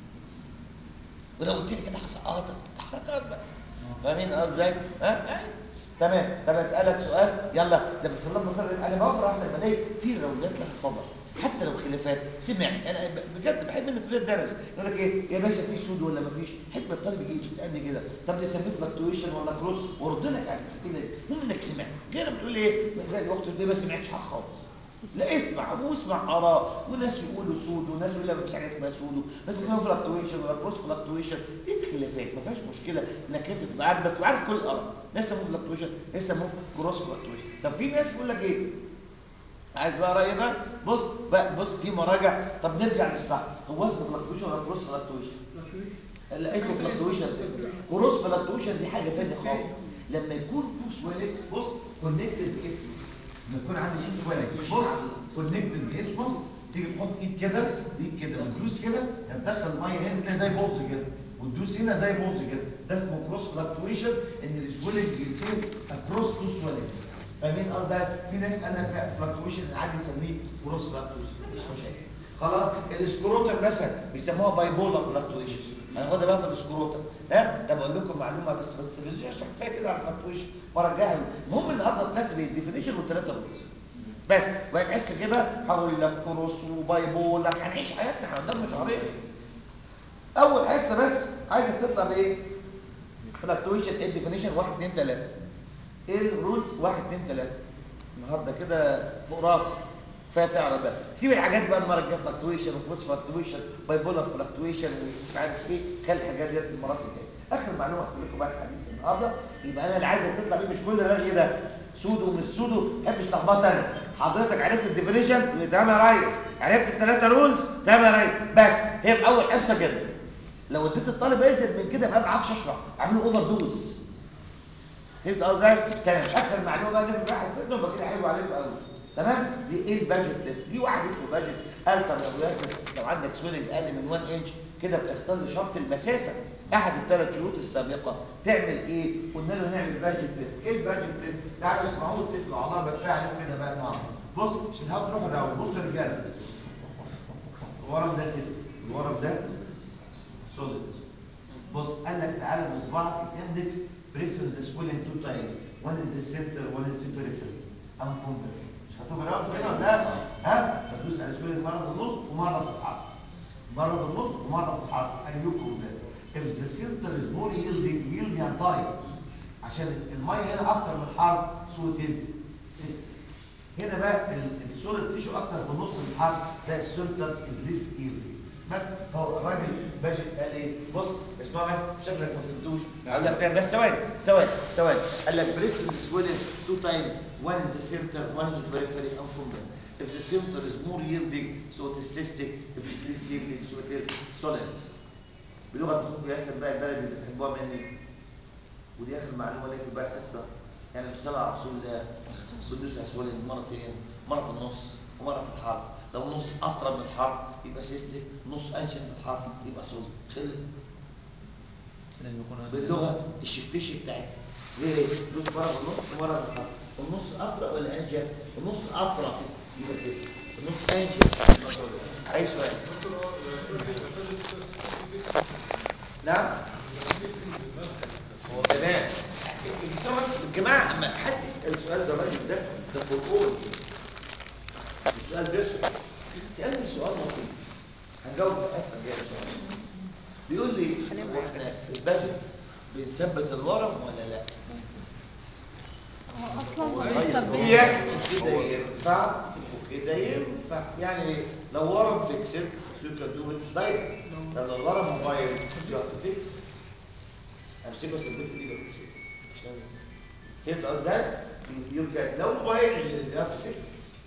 ولو قلت لي كده هسقطك حركات بقى فاهمين قصدي ازاي؟ ها؟ أيوة. تمام طب اسالك سؤال يلا ده بس اللهم صل على- انا بفرح لما الاقي في روايات لها صدى حتى لو خلافات سمع انا ب- بجد بحب ان كليه الدرس يقول لك ايه يا باشا في سود ولا ما فيش حب الطالب يجي يسالني كده طب نسميه فلكتويشن ولا كروس وارد لك على الاسئله دي المهم انك سمعت غير بتقول ايه زي الوقت اللي ما سمعتش حاجه خالص لا اسمع واسمع اراء وناس يقولوا سود وناس يقول لا ما فيش حاجه اسمها سود بس اسمها فلكتويشن ولا كروس فلكتويشن دي خلافات ما فيهاش مشكله انك انت تبقى عارف بس تبقى عارف كل الاراء ناس يسموه فلكتويشن ناس يسموه كروس فلكتويشن طب في ناس يقول لك ايه عايز بقى رايي بقى بص بقى بص في مراجع طب نرجع للصح هو اسمه فلكتويشن ولا كروس فلكتويشن لا اسمه فلكتويشن كروس فلكتويشن دي حاجه ثانيه خالص لما يكون تو سويلكس بص كونكتد اسمس لما يكون عندي تو سويلكس بص كونكتد اسمس تيجي تحط ايد كده ايد كده وتدوس كده هتدخل الميه هنا تلاقي ده يبوظ كده وتدوس هنا ده يبوظ كده ده اسمه كروس فلكتويشن ان السويلنج بيصير اكروس تو سويلكس فاهمين قصدي في ناس قال لك لا فلكتويشن العادي يسميه كروس فلكتويشن مش مشاكل خلاص السكروتر مثلا بيسموها بايبولار فلكتويشن هناخدها بقى في السكروتر ها ده بقول لكم معلومه بس ما تستفزوش عشان كفايه كده على الفلكتويشن وارجعها المهم النهارده طلعت بالديفينيشن والثلاثه رولز بس وهنحس كده هقول لك كروس وبايبولار هنعيش حياتنا احنا قدامنا شهرين اول حصه بس عايزك تطلع بايه فلكتويشن ايه الديفينيشن 1 2 3 ايه الرولز 1 2 3 النهارده كده فوق راسي كفايه تعرف بقى سيب الحاجات بقى المره الجايه فلكتويشن وكروس فلكتويشن بايبولار فلكتويشن ومش عارف ايه خلي الحاجات ديت المرات الجايه اخر معلومه هقول لكم بقى الحديث النهارده يبقى انا اللي عايزك تطلع بيه مش كل الرغي ده سودو ومش سودو ما بحبش لخبطه انا حضرتك عرفت الديفينيشن تمام يا ريس عرفت الثلاثه رولز تمام يا ريس بس هي في اول حصه كده لو اديت الطالب ازيد من كده يبقى ما بعرفش اشرح اعمل اوفر دوز فهمت قصدي تمام اخر معلومه بقى نبقى رايح السجن يبقى كده حلو عليكم قوي تمام دي ايه البادجت ليست دي واحد اسمه بادجت التر لو ياسر لو عندك سويلنج اقل من 1 انش كده بتختار لي شرط المسافه احد الثلاث شروط السابقه تعمل ايه قلنا له نعمل بادجت ليست ايه البادجت ليست تعالوا اسمعوا الطفل عضله بدفع عليكم كده بقى النهارده بص مش الهوا تروح الاول بص يا رجاله الورم ده سيستم الورم ده سوليد بص قال لك تعالى بصباعك الاندكس بريسون ذا سكولين تو تايم وان ان ذا سنتر وان ان ذا بريفري ام كومبليت مش هتبقى رابط كده ولا لا ها هتدوس على سكولين مره في النص ومره في الحرف مره في النص ومره في الحرف ايوكم ده if the center is more yielding yield يعني طري عشان الميه هنا اكتر من الحرف so it is system هنا بقى السوليد تيشو اكتر في نص الحرف ده السنتر از ليس ييلدينج بس هو الراجل باجي قال ايه بص اسمع بس شكلك ما فهمتوش قال لك بس ثواني ثواني ثواني قال لك بريسنج سويلنج تو تايمز one in the center one in the periphery and from there if the center is more yielding so it is cystic if it's less yielding so it is solid بلغه اخوك ياسر بقى البلد اللي بتحبوها مني ودي اخر معلومه ليا في بقى الحصه يعني الصلاة على رسول الله بدوس اسولين مرتين مرة في النص ومرة في الحرف لو نص اقرب من الحرف يبقى سيستم نص انشف من الحرف يبقى صلب خلص لازم يكون باللغه الشفتيش بتاعتها ليه؟ دوس مره في النص ومره في الحرف النص اقرب ولا انشف؟ النص اقرب يبقى سيستم النص انشف يبقى صلب اي سؤال نعم هو تمام الجسم بس الجماعه اما حد يسال سؤال زي الراجل ده ده في القول السؤال بيرسل سالني سؤال لطيف هنجاوب الحصه الجايه ان شاء الله بيقول لي هو احنا في الباجت بنثبت الورم ولا لا؟ كده ينفع وكده ينفع يعني لو ورم فيكسد يو كان دو ات دايركت لو الورم موبايل يو هاف تو فيكس امسكه وثبته بايدك عشان فهمت قصدي ازاي؟ يو كان لو موبايل يو هاف تو فيكس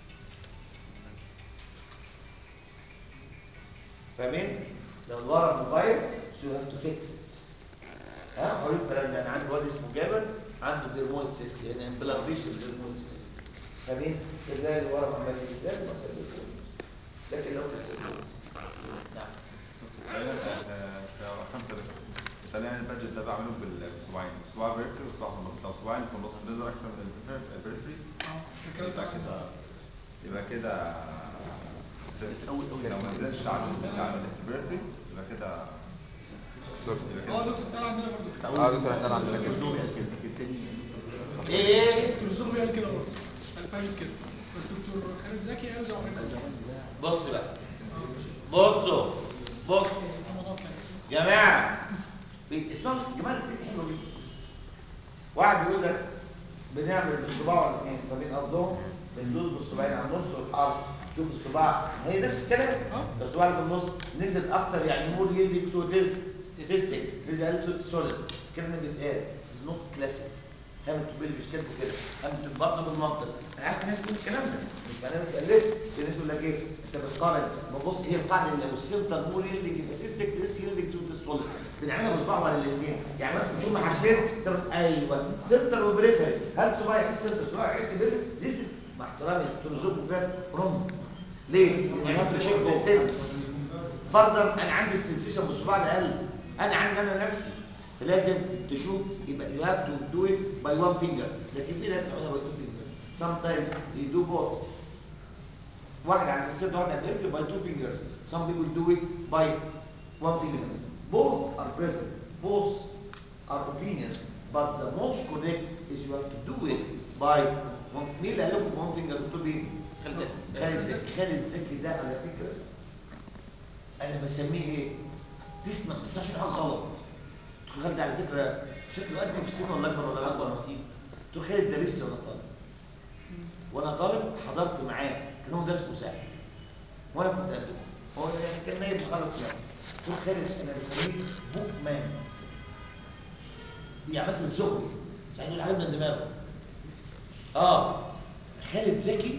فاهمين؟ لو الورم موبايل يو هاف تو فيكس ها هقول الكلام ده انا عندي واد اسمه جابر عنده ديرمويد سيست يعني امبلانتيشن ديرمويد فاهمين؟ تلاقي الورم عمال يزداد ما ثبتوش لكن لو ثبتوه نعم تقريبا خمسة لتر تقريبا البادجت ده بعمله بال- بالصباعين صباع بريفري وصباع في النص لو صباعين في النص نزل اكتر من البريفري- البريفري يبقى كده يبقى كده لو ما نزلش على على البريفري يبقى كده يبقى اه كده دكتور تعالى عندنا برضه اه دكتور عندنا عندنا كده ايه دكتور زوبي قال كده برضه قال فاهم كده بس دكتور خالد زكي قال زي ما قلنا بص بقى بصوا بص الموضوع تاني جماعه في اسمها بس جماعه الست حلوه دي واحد بيقول لك بنعمل بالصباع والاثنين فمين قصدهم بندوس بالصباعين على النص والحرف شوف الصباع هي نفس الكلام الصباع اللي في النص نزل اكتر يعني مور يديك سوتيز سيستيك نزل اقل سوليد بس الكلام ده بيتقال بس نوت كلاسيك هامل تبيل مش كده كده هامل برضه بالمنطق انا عارف ناس بتقول الكلام ده مش معناه بتقلد في ناس يقول لك ايه انت بتقارن ما بص هي القاعده اللي لو السنتر مور يلدك يبقى سيستيك لسه يلدك سوتيز سوليد بنعملها بصباع ولا الاثنين يعني مثلا مش هم حاجتين سبب ايوه سنتر وبريفري هل صباع يحس سنتر صباع يحس بريفري زيس مع احترامي للتلزوم وكده رم ليه؟ لان هاف تشيك ذا سنس فرضا انا عندي السنسيشن بالصباع ده اقل انا عندي انا نفسي لازم تشوف يبقى يو هاف تو دو ات باي وان فينجر لكن في ناس بتعملها باي تو فينجرز سام تايمز زي دو بوث واحد على السيرد واحد على البريفري باي تو فينجرز some people do it by one finger both are present both are opinions but the most correct is you have to do it by one مين اللي قال لكم one finger دكتور مين؟ خالد زكي خالد زكي خالد زكي ده على فكره انا بسميه ايه؟ تسمع بس عشان حاجه غلط دكتور خالد على فكره شكله قد في السن ولا اكبر ولا اكبر دكتور خالد درس لي وانا طالب وانا طالب حضرت معاه كان هو درس مساعد وانا كنت قده هو يعني كان نايم خالص يعني دكتور خالد انا بسميه بوك مان يعني مثلا الزهري ساعات يقول حاجه من دماغه اه خالد زكي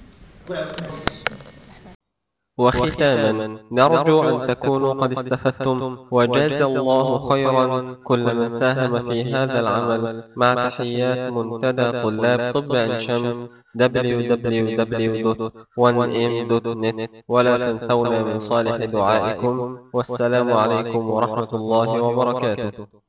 وختاما نرجو أن تكونوا قد استفدتم وجاز الله خيرا كل من ساهم في هذا العمل مع تحيات منتدى طلاب طب عين شمس www.1m.net ولا تنسونا من صالح دعائكم والسلام عليكم ورحمة الله وبركاته